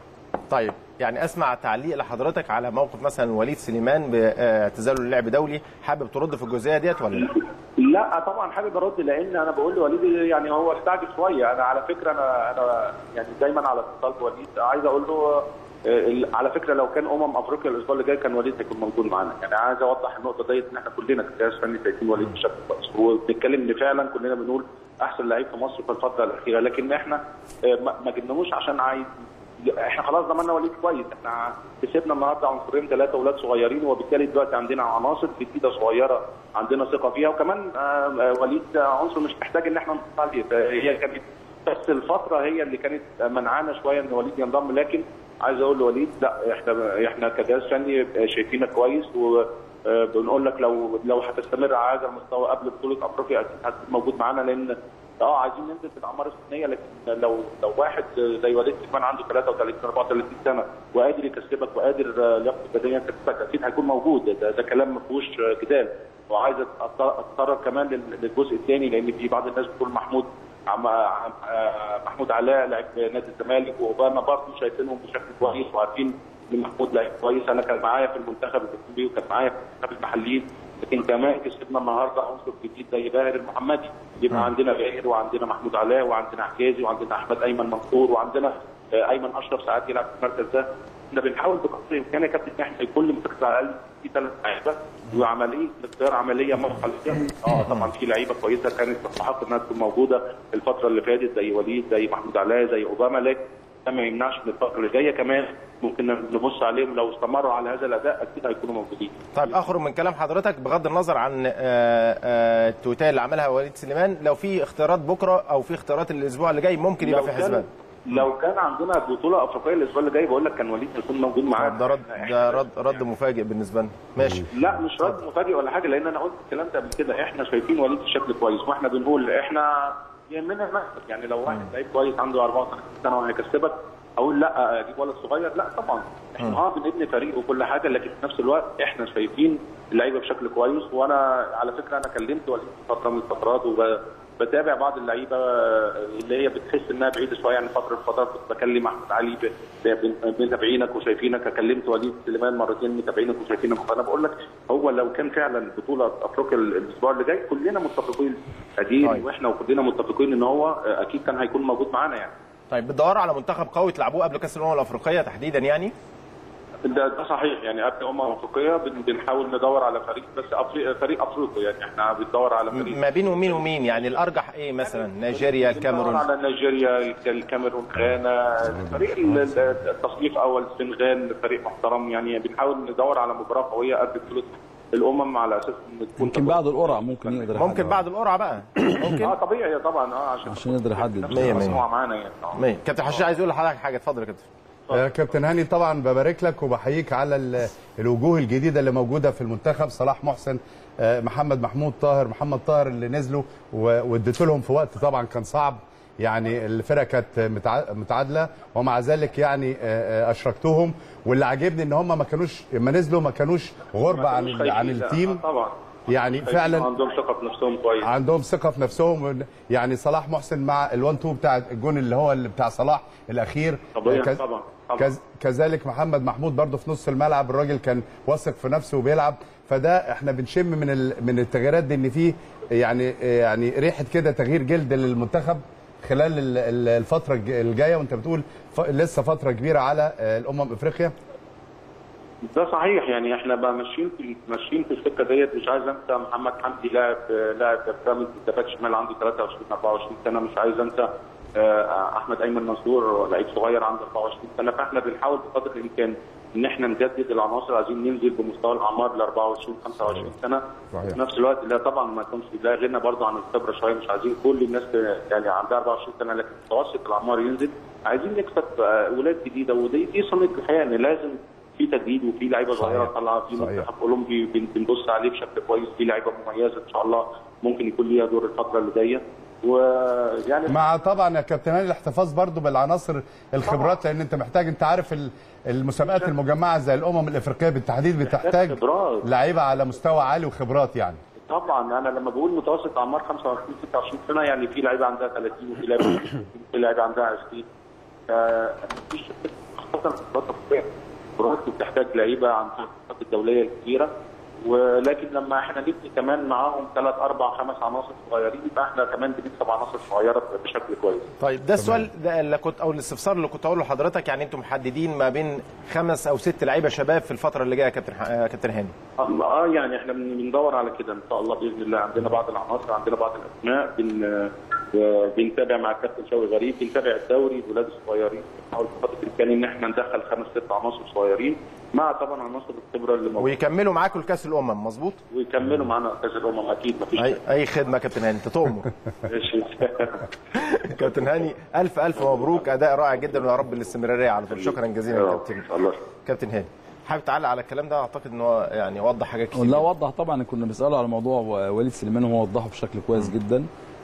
طيب يعني اسمع تعليق لحضرتك على موقف مثلا وليد سليمان باعتزاله للعب دولي حابب ترد في الجزئيه ديت ولا لا؟ لا طبعا حابب ارد لان انا بقول لوليد يعني هو استعجل شويه انا على فكره انا انا يعني دايما على اتصال بوليد عايز اقول له آه، على فكره لو كان امم افريقيا الاسبوع اللي جاي كان وليد هيكون موجود معانا يعني عايز اوضح النقطه ديت ان احنا كلنا كجهاز فني شايفين وليد بشكل كويس وبنتكلم ان فعلا كلنا بنقول احسن لعيب في مصر في الفتره الاخيره لكن احنا آه، ما ما جبناهوش عشان عايز احنا خلاص ضمننا وليد كويس احنا كسبنا النهارده عنصرين ثلاثه اولاد صغيرين وبالتالي دلوقتي عندنا عناصر جديده صغيره عندنا ثقه فيها وكمان آه، آه، وليد عنصر مش محتاج ان احنا نحط عليه هي كانت بس الفتره هي اللي كانت منعانا شويه ان وليد ينضم لكن عايز اقول لوليد لا احنا احنا كجهاز فني شايفينك كويس و آه، بنقول لك لو لو هتستمر على هذا المستوى قبل بطوله افريقيا اكيد هتكون موجود معانا لان اه عايزين ننزل في الاعمار السنيه لكن لو لو واحد زي وليد سليمان عنده 33 34 سنه وقادر يكسبك وقادر آه، لياقته البدنيه يكسبك اكيد هيكون موجود ده, ده كلام ما فيهوش آه، جدال وعايز أت- اتطرق كمان لل- للجزء الثاني لان في بعض الناس بتقول محمود عم عم- آه، محمود علاء لاعب نادي الزمالك واوباما برضه شايفينهم بشكل كويس وعارفين ان محمود لاعب كويس انا كان معايا في المنتخب الاولمبي وكان معايا في المنتخب المحليين لكن كمان كسبنا النهارده عنصر جديد زي باهر المحمدي يبقى عندنا باهر وعندنا محمود علاء وعندنا حجازي وعندنا احمد ايمن منصور وعندنا آه، ايمن اشرف ساعات يلعب في المركز ده احنا بنحاول بقدر الامكان يا كابتن ان احنا كل مركز على الاقل في ثلاث لعيبه وعمليه اختيار عمليه مرحليه اه طبعا في لعيبه كويسه كانت تستحق انها تكون موجوده الفتره اللي فاتت زي وليد زي محمود علاء زي اوباما لكن ده ما يمنعش ان الفتره اللي جايه كمان ممكن نبص عليهم لو استمروا على هذا الاداء اكيد هيكونوا موجودين طيب اخرج من كلام حضرتك بغض النظر عن آه، آه، التويتات اللي عملها وليد سليمان لو في اختيارات بكره او في اختيارات الاسبوع اللي جاي ممكن يبقى لو في كان- حسبان لو كان عندنا بطوله افريقيه الاسبوع اللي جاي بقول لك كان وليد هيكون موجود معانا ده رد ده رد رد مفاجئ بالنسبه لنا ماشي لا مش رد مفاجئ ولا حاجه لان انا قلت الكلام ده قبل كده احنا شايفين وليد بشكل كويس واحنا بنقول احنا يهمنا المكسب يعني لو واحد لعيب كويس عنده 34 سنه وهيكسبك اقول لا اجيب ولد صغير لا طبعا احنا اه بنبني فريق وكل حاجه لكن في نفس الوقت احنا شايفين اللعيبه بشكل كويس وانا على فكره انا كلمت وليد في فتره من الفترات وبتابع بعض اللعيبه اللي هي بتحس انها بعيده شويه عن فتره الفترات كنت بكلم احمد علي ب- ب- متابعينك وشايفينك كلمت وليد سليمان مرتين متابعينك وشايفينك فانا بقول لك هو لو كان فعلا بطوله افريقيا الاسبوع اللي جاي كلنا متفقين ادير طيب. واحنا وكلنا متفقين ان هو اكيد كان هيكون موجود معانا يعني طيب بتدوروا على منتخب قوي تلعبوه قبل كاس الامم الافريقيه تحديدا يعني ده, ده صحيح يعني قبل امم افريقيه بن- بنحاول ندور على فريق بس أفريق فريق افريقي يعني احنا بندور على فريق ما بين ومين ومين يعني الارجح ايه مثلا نيجيريا بندور الكاميرون على نيجيريا الكاميرون غانا فريق ال- ال- التصنيف اول السنغال فريق محترم يعني بنحاول ندور على مباراه قويه قبل بطوله الامم على اساس ان تكون يمكن بعد القرعه ممكن يقدر ممكن يحدد. بعد القرعه بقى ممكن اه طبيعي طبعا اه عشان عشان يقدر يحدد. نفس مية مية. المجموعة معانا يعني آه. مية. كابتن حشيش عايز يقول لحضرتك حاجه اتفضل يا كابتن يا كابتن هاني طبعا ببارك لك وبحييك على ال- الوجوه الجديده اللي موجوده في المنتخب صلاح محسن آه، محمد محمود طاهر محمد طاهر اللي نزلوا و- واديت لهم في وقت طبعا كان صعب يعني الفرقه كانت متع- متعادله ومع ذلك يعني آه، آه، اشركتهم واللي عاجبني ان هم ما كانوش لما نزلوا ما كانوش غربه عن مش ال- عن خايفين، لا. التيم آه، طبعا يعني فعلا عندهم ثقه في نفسهم كويس عندهم ثقه في نفسهم يعني صلاح محسن مع الوان تو بتاع الجون اللي هو اللي بتاع صلاح الاخير طبيعي كز- طبعا طبعا كز كذلك محمد محمود برضه في نص الملعب الراجل كان واثق في نفسه وبيلعب فده احنا بنشم من ال- من التغييرات دي ان في يعني يعني ريحه كده تغيير جلد للمنتخب خلال ال- ال- الفتره الج- الجايه وانت بتقول ف- لسه فتره كبيره على آه، الامم افريقيا ده صحيح يعني احنا بقى ماشيين في ماشيين في السكه ديت مش عايز انسى محمد حمدي لاعب لاعب بيراميدز باك شمال عنده 23 24 سنه مش عايز انسى آه، احمد ايمن منصور لعيب صغير عنده 24 سنه فاحنا بنحاول بقدر الامكان ان احنا نجدد العناصر عايزين ننزل بمستوى الاعمار ل 24 25 سنه صحيح. في نفس الوقت لا طبعا ما يكونش لا غنى برضه عن الخبره شويه مش عايزين كل الناس يعني عندها 24 سنه لكن متوسط الاعمار ينزل عايزين نكسب آه، ولاد جديده ودي دي سنه الحياه ان لازم في تجديد وفي لعيبه صغيره طالعه في صحيح. منتخب اولمبي بن- بنبص عليه بشكل كويس في لعيبه مميزه ان شاء الله ممكن يكون ليها دور الفتره اللي جايه ويعني مع طبعا يا كابتن هاني الاحتفاظ برضو بالعناصر الخبرات لان انت محتاج انت عارف ال- المسابقات المجمعه زي الامم الافريقيه بالتحديد بتحتاج خبرات. لعيبه على مستوى عالي وخبرات يعني طبعا انا لما بقول متوسط اعمار 25 26 سنه يعني في لعيبه عندها 30 وفي لعيبه 20 وفي لعيبه عندها 20 فمفيش خاصه في الفتره الطبيعيه الكرات بتحتاج لعيبه عندها الخطط الدوليه الكبيره ولكن لما احنا نبني كمان معاهم ثلاث اربع خمس عناصر صغيرين يبقى احنا كمان بنكسب عناصر صغيره بشكل كويس. طيب ده السؤال ده اللي كنت او الاستفسار اللي كنت اقوله لحضرتك يعني انتم محددين ما بين خمس او ست لعيبه شباب في الفتره اللي جايه يا كابتن ح- آه، كابتن هاني اه يعني احنا بن- بندور على كده ان شاء الله باذن الله عندنا بعض العناصر عندنا بعض الاسماء بن آه، بنتابع مع الكابتن شوقي غريب بنتابع الدوري الولاد الصغيرين بنحاول بقدر الامكان ان احنا ندخل خمس ست عناصر صغيرين مع طبعا عناصر الخبره اللي موجوده ويكملوا معاكم لكاس الامم مظبوط ويكملوا معانا كاس الامم اكيد مفيش اي اي خدمه يا كابتن هاني انت تؤمر ماشي. كابتن هاني الف الف مبروك اداء رائع جدا ويا رب الاستمراريه على طول شكرا جزيلا يا كابتن الله كابتن هاني حابب تعلق على الكلام ده اعتقد ان هو يعني وضح حاجات كتير لا جداً. وضح طبعا كنا بنساله على موضوع وليد سليمان وهو وضحه بشكل كويس جدا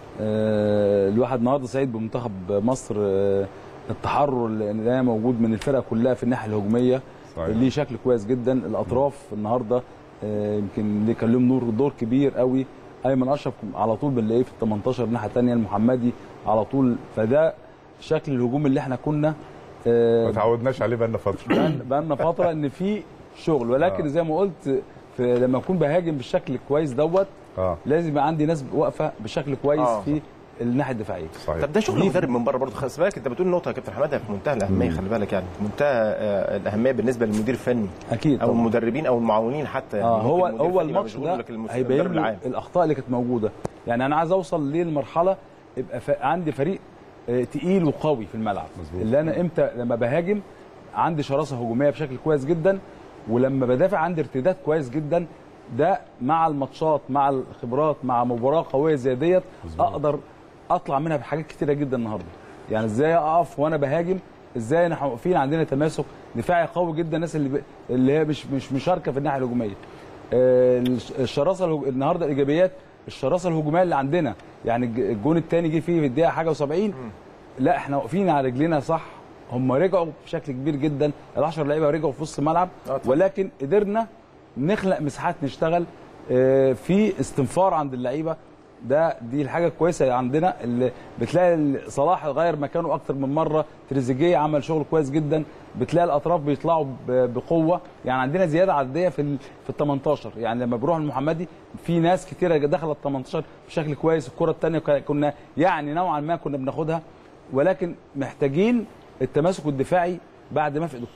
آه، الواحد النهارده سعيد بمنتخب مصر آه، التحرر اللي هي موجود من الفرقه كلها في الناحيه الهجوميه صحيح. ليه شكل كويس جدا الاطراف النهارده آه، يمكن اللي كان لهم نور دور كبير قوي ايمن اشرف على طول بنلاقيه في ال 18 الناحيه الثانيه المحمدي على طول فده شكل الهجوم اللي احنا كنا آه، ما تعودناش عليه بقالنا فتره بقى لنا فتره ان في شغل ولكن آه. زي ما قلت في لما اكون بهاجم بالشكل الكويس دوت اه لازم يبقى عندي ناس واقفه بشكل كويس آه. في الناحيه الدفاعيه صحيح طب ده شغل مدرب من بره برضه خلي بالك انت بتقول نقطه يا كابتن حماده في منتهى الاهميه خلي بالك يعني في منتهى آه، الاهميه بالنسبه للمدير الفني اكيد او طبعا المدربين او المعاونين حتى يعني اه ممكن هو المدير هو الفني يبقى الماتش مشغول، ده لكن المس- هيبين المدرب له العام. الاخطاء اللي كانت موجوده يعني انا عايز اوصل للمرحله يبقى ف- عندي فريق آه، تقيل وقوي في الملعب مظبوط. اللي انا امتى لما بهاجم عندي شراسه هجوميه بشكل كويس جدا ولما بدافع عندي ارتداد كويس جدا ده مع الماتشات مع الخبرات مع مباراه قويه زي ديت اقدر اطلع منها بحاجات كتيره جدا النهارده يعني ازاي اقف وانا بهاجم ازاي احنا واقفين عندنا تماسك دفاعي قوي جدا الناس اللي ب... اللي هي مش مش مشاركه في الناحيه الهجوميه آه، الش- الشراسه الهج- النهارده الايجابيات الشراسه الهجوميه اللي عندنا يعني الج- الجون الثاني جه فيه في الدقيقه حاجه و70 لا احنا واقفين على رجلينا صح هم رجعوا بشكل كبير جدا ال10 لعيبه رجعوا في وسط الملعب آه طبعا. ولكن قدرنا نخلق مساحات نشتغل آه، في استنفار عند اللعيبه ده دي الحاجه الكويسه عندنا اللي بتلاقي صلاح غير مكانه اكتر من مره تريزيجيه عمل شغل كويس جدا بتلاقي الاطراف بيطلعوا ب- بقوه يعني عندنا زياده عدديه في ال في ال 18 يعني لما بروح المحمدي في ناس كتيره دخلت 18 بشكل كويس الكره الثانيه كنا يعني نوعا ما كنا بناخدها ولكن محتاجين التماسك الدفاعي بعد ما افقد الكوره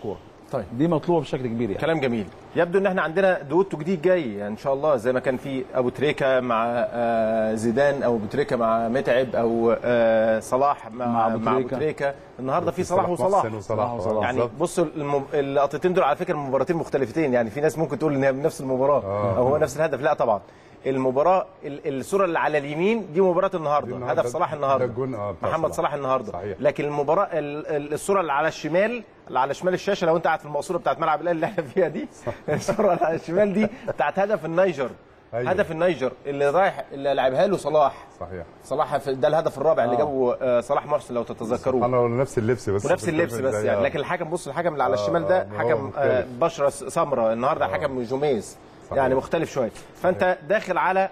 طيب. دي مطلوبه بشكل كبير يعني كلام جميل يبدو ان احنا عندنا دوتو جديد جاي يعني ان شاء الله زي ما كان في ابو تريكه مع آه، زيدان او ابو تريكه مع متعب او آه، صلاح مع, مع مع أبو ابو تريكة. تريكه النهارده في صلاح وصلاح محسن وصلاح وصلاح. يعني بالظبط. بصوا المب... اللقطتين دول على فكره مباراتين مختلفتين يعني في ناس ممكن تقول ان هي من نفس المباراه آه. او هو نفس الهدف لا طبعا المباراه ال- الصوره اللي على اليمين دي مباراه النهارده, دي النهاردة. هدف صلاح النهارده ده الجون، آه، بتاع محمد صلاح. صلاح النهارده صحيح. لكن المباراه ال- ال- الصوره اللي على الشمال اللي على شمال الشاشه لو انت قاعد في المقصوره بتاعت ملعب الاهلي اللي احنا فيها دي الصوره اللي على الشمال دي بتاعت هدف النيجر أيوة. هدف النيجر اللي رايح اللي لعبها له صلاح صحيح صلاح في- ده الهدف الرابع اللي جابه آه، صلاح محسن لو تتذكروه انا نفس اللبس بس ونفس اللبس بس يعني لكن الحكم بص الحكم اللي على الشمال ده آه، هو حكم مختلف. آه، بشره سمراء النهارده حكم جوميز يعني مختلف شويه فانت داخل على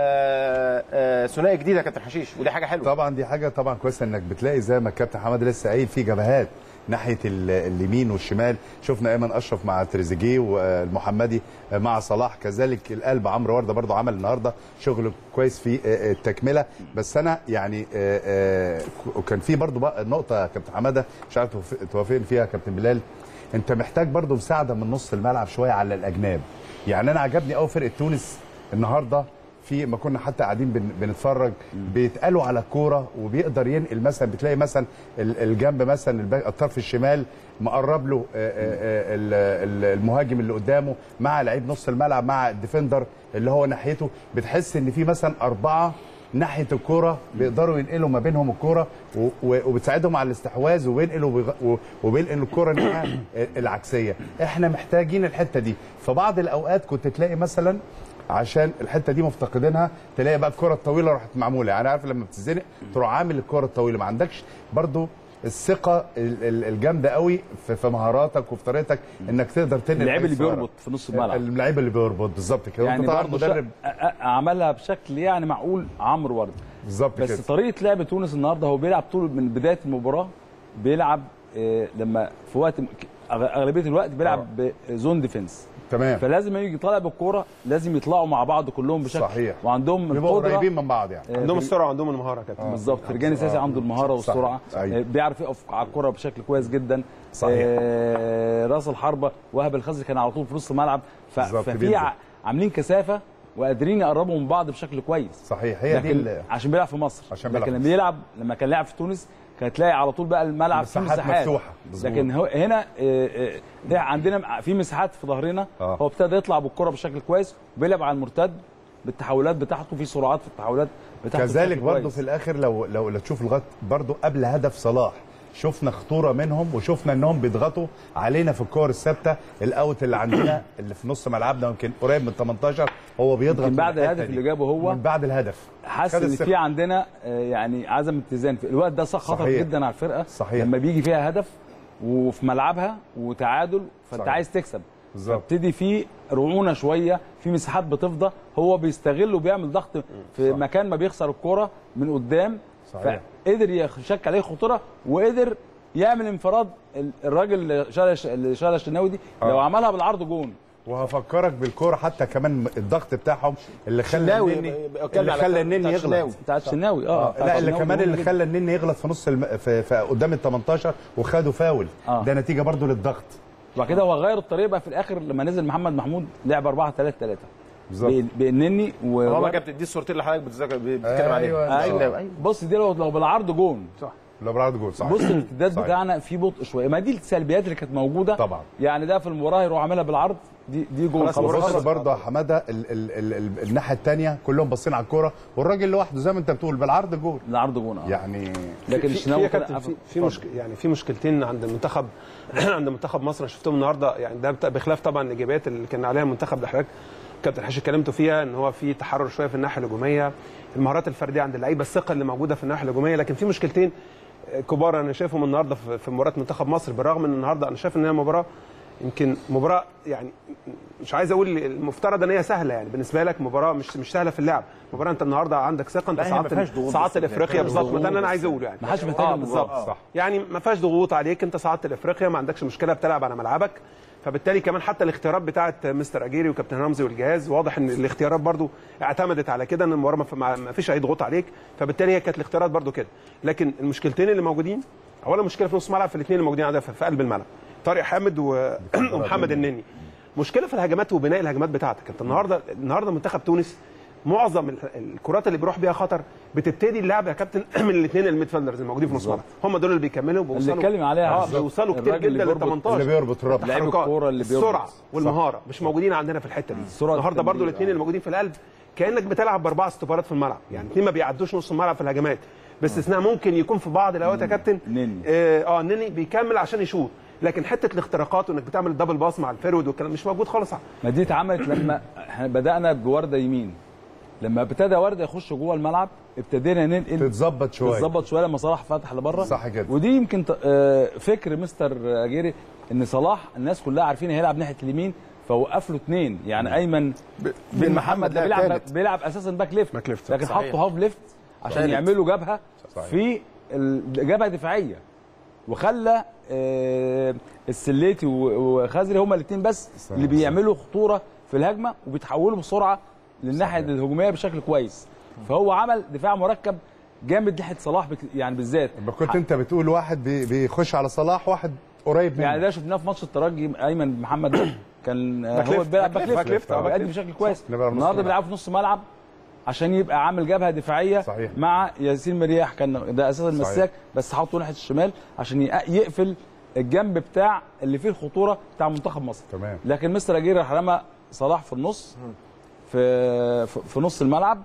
آه، آه، ثنائي جديد يا كابتن حشيش ودي حاجه حلوه طبعا دي حاجه طبعا كويسه انك بتلاقي زي ما الكابتن حماد لسه قايل في جبهات ناحيه ال- اليمين والشمال شفنا ايمن اشرف مع تريزيجيه والمحمدي مع صلاح كذلك القلب عمرو ورده برضو عمل النهارده شغل كويس في آه، التكمله بس انا يعني آه، آه، وكان في برضو بقى نقطه يا كابتن حماده مش عارف توافق- توافقني فيها يا كابتن بلال انت محتاج برضو مساعده من نص الملعب شويه على الاجناب يعني انا عجبني قوي فرقه تونس النهارده في ما كنا حتى قاعدين بن بنتفرج بيتقالوا على الكوره وبيقدر ينقل مثلا بتلاقي مثلا ال- الجنب مثلا الباك- الطرف الشمال مقرب له آه، آه، آه، ال- ال- المهاجم اللي قدامه مع لعيب نص الملعب مع الديفندر اللي هو ناحيته بتحس ان في مثلا اربعه ناحيه الكوره بيقدروا ينقلوا ما بينهم الكوره و- و- وبتساعدهم على الاستحواذ وبينقلوا وبيغ- و- وبينقلوا الكوره الناحيه العكسيه احنا محتاجين الحته دي في بعض الاوقات كنت تلاقي مثلا عشان الحته دي مفتقدينها تلاقي بقى الكره الطويله راحت معموله يعني عارف لما بتتزنق تروح عامل الكره الطويله ما عندكش برضو الثقه ال- ال- الجامده قوي في في مهاراتك وفي طريقتك انك تقدر تنقل اللعيب اللي أي ثغرة. بيربط في نص الملعب اللعيب اللي بيربط بالظبط كده يعني وانت طبعا برضه مدرب شا- أ- أ- عملها بشكل يعني معقول عمرو ورده بالظبط بس كده طريقه لعب تونس النهارده هو بيلعب طول من بدايه المباراه بيلعب آه، لما في وقت م- أغ- اغلبيه الوقت بيلعب بزون ديفنس تمام فلازم يجي طالع بالكوره لازم يطلعوا مع بعض كلهم بشكل صحيح. وعندهم بيبقوا القدره قريبين من بعض يعني عندهم السرعه وعندهم المهاره يا كابتن بالظبط فرجاني ساسي عنده المهاره صح. والسرعه أيوة. آه، بيعرف يقف على الكره بشكل كويس جدا صحيح. آه، راس الحربه وهب الخزري كان على طول في نص الملعب ف- بالظبط، ففي بينزل. ع- عاملين كثافه وقادرين يقربوا من بعض بشكل كويس صحيح هي دي لكن ال- عشان بيلعب في مصر عشان بيلعب لكن في لما يلعب لما كان لاعب في تونس كان تلاقي على طول بقى الملعب فيه مساحات مساحات مفتوحة. مظبوط. لكن هو هنا آه، آه، ده عندنا في مساحات في ظهرنا آه. هو ابتدى يطلع بالكره بشكل كويس وبيلعب على المرتد بالتحولات بتاعته في سرعات في التحولات بتاعته كذلك بشكل برضو كويس. في الاخر لو لو لو تشوف لغايه برضو قبل هدف صلاح شفنا خطوره منهم وشفنا انهم بيضغطوا علينا في الكور الثابته الاوت اللي عندنا اللي في نص ملعبنا يمكن قريب من 18 هو بيضغط يمكن بعد في الحتة الهدف دي. اللي جابه هو من بعد الهدف حاسس خد ان الثقة. في عندنا آه، يعني عدم اتزان في الوقت ده صح خطر صحيح. جدا على الفرقه صحيح. لما بيجي فيها هدف وفي ملعبها وتعادل فانت صحيح. عايز تكسب بالظبط. فابتدي في رعونه شويه في مساحات بتفضى هو بيستغل وبيعمل ضغط في صح. مكان ما بيخسر الكوره من قدام صحيح. فقدر يشكل عليه خطوره وقدر يعمل انفراد ال- الراجل اللي شال اللي شال الشناوي دي لو عملها بالعرض جون وهفكرك بالكوره حتى كمان الضغط بتاعهم اللي خلى شناوي، النني بتكلم اللي على خلى بتاع النني يغلط الشناوي. بتاع الشناوي اه بتاع لا اللي الشناوي كمان مهم اللي جداً. خلى النني يغلط في نص الم... في... في قدام ال 18 وخدوا فاول آه. ده نتيجه برضو للضغط وبعد كده هو غير الطريقه بقى في الاخر لما نزل محمد محمود لعب 4 3 3 بالظبط بانني و هو ما كابتن دي الصورتين اللي حضرتك بتذكر بتتكلم أيوة، عليها أيوة. الشناوي. بص دي لو لو بالعرض جون لو براد جول صح بص الارتداد صحيح. بتاعنا فيه بطء شويه ما دي السلبيات اللي كانت موجوده طبعا. يعني ده في المباراه يروح عاملها بالعرض دي دي جون خلاص خلاص بص برضه يا حماده ال ال ال ال الناحيه الثانيه كلهم باصين على الكوره والراجل لوحده زي ما انت بتقول بالعرض جول العرض جون اه يعني لكن في- في الشناوي يا كان كابتن في, في اتفضل. مشك... يعني في مشكلتين عند المنتخب عند منتخب مصر انا شفتهم النهارده يعني ده بتا- بخلاف طبعا الايجابيات اللي كان عليها المنتخب اللي حضرتك كابتن حشي اتكلمتوا فيها ان هو في تحرر شويه في الناحيه الهجوميه المهارات الفرديه عند اللعيبه الثقه اللي موجوده في الناحيه الهجوميه لكن في مشكلتين كبار انا شايفهم النهارده في في مباراه منتخب مصر بالرغم ان النهارده انا شايف ان هي مباراه يمكن مباراه يعني مش عايز اقول المفترض ان هي سهله يعني بالنسبه لك مباراه مش مش سهله في اللعب مباراه انت النهارده عندك ثقه انت لا، هي ما صعدت فيهاش ضغوط صعدت بس. لافريقيا فيها بالظبط ما ده اللي ضغوط انا بس. عايز اقوله يعني ما حدش محتاج اه بالظبط بالظبط صح. يعني ما فيهاش ضغوط عليك انت صعدت لافريقيا ما عندكش مشكله بتلعب على ملعبك فبالتالي كمان حتى الاختيارات بتاعه مستر اجيري وكابتن رمزي والجهاز واضح ان الاختيارات برضو اعتمدت على كده ان المباراه ما ف- ما ما فيش اي ضغوط عليك فبالتالي هي كانت الاختيارات برضو كده لكن المشكلتين اللي موجودين اولا مشكله في نص الملعب في الاثنين اللي موجودين عندنا في في قلب الملعب طارق حامد و... ومحمد النني مشكله في الهجمات وبناء الهجمات بتاعتك انت النهارده النهارده منتخب تونس معظم ال- الكرات اللي بيروح بيها خطر بتبتدي اللعب يا كابتن من الاثنين الميدفيلدرز الموجودين في نص الملعب هم دول اللي بيكملوا اللي بيوصلوا اتكلم عليها اه بالظبط. بيوصلوا كتير الراجل اللي جدا لل بيربط- 18 اللي بيربط الربط لعيب التحركات، الكورة اللي بيربط. السرعه والمهاره مش موجودين عندنا في الحته دي السرعة النهارده برضو التمرير، الاثنين آه. اللي موجودين في القلب كانك بتلعب باربعه استبارات في الملعب يعني اثنين ما بيعدوش نص الملعب في الهجمات باستثناء ممكن يكون في بعض الاوقات يا كابتن نني. اه آه، نني بيكمل عشان يشوط لكن حته الاختراقات وانك بتعمل الدبل باص مع الفيرود والكلام مش موجود خالص ما دي اتعملت لما احنا بدانا بورده يمين لما ابتدى ورده يخش جوه الملعب ابتدينا ننقل تتظبط شويه تتظبط شويه لما صلاح فتح لبره صح كده. ودي يمكن ت- آه، فكر مستر اجيري ان صلاح الناس كلها عارفين هيلعب ناحيه اليمين فوقف له اثنين يعني ايمن بن محمد ده لاعب بيلعب تالت. بيلعب اساسا باك ليفت باك ليفت، لكن صحيح. حطه هاف ليفت عشان تالت. يعملوا جبهه صحيح. في ال- جبهه دفاعيه وخلى آه، السليتي و- وخزري هما الاثنين بس صحيح. اللي بيعملوا خطوره في الهجمه وبيتحولوا بسرعه للناحيه الهجوميه بشكل كويس فهو عمل دفاع مركب جامد ناحيه صلاح بك يعني بالذات لما كنت انت بتقول واحد بي- بيخش على صلاح واحد قريب منه يعني ده شفناه في ماتش الترجي ايمن محمد ده كان آه، باك هو ليفت، بيلعب باك باك ليفت، ليفت باك ليفت، آه، باك بيأدي ليفت. بشكل كويس نبقى نص النهارده ملعب. بيلعب في نص ملعب عشان يبقى عامل جبهه دفاعيه صحيح. مع ياسين مرياح كان ده اساسا صحيح. مساك بس حطه ناحيه الشمال عشان يق- يقفل الجنب بتاع اللي فيه الخطوره بتاع منتخب مصر تمام. لكن مستر اجير راح رمى صلاح في النص في في- في نص الملعب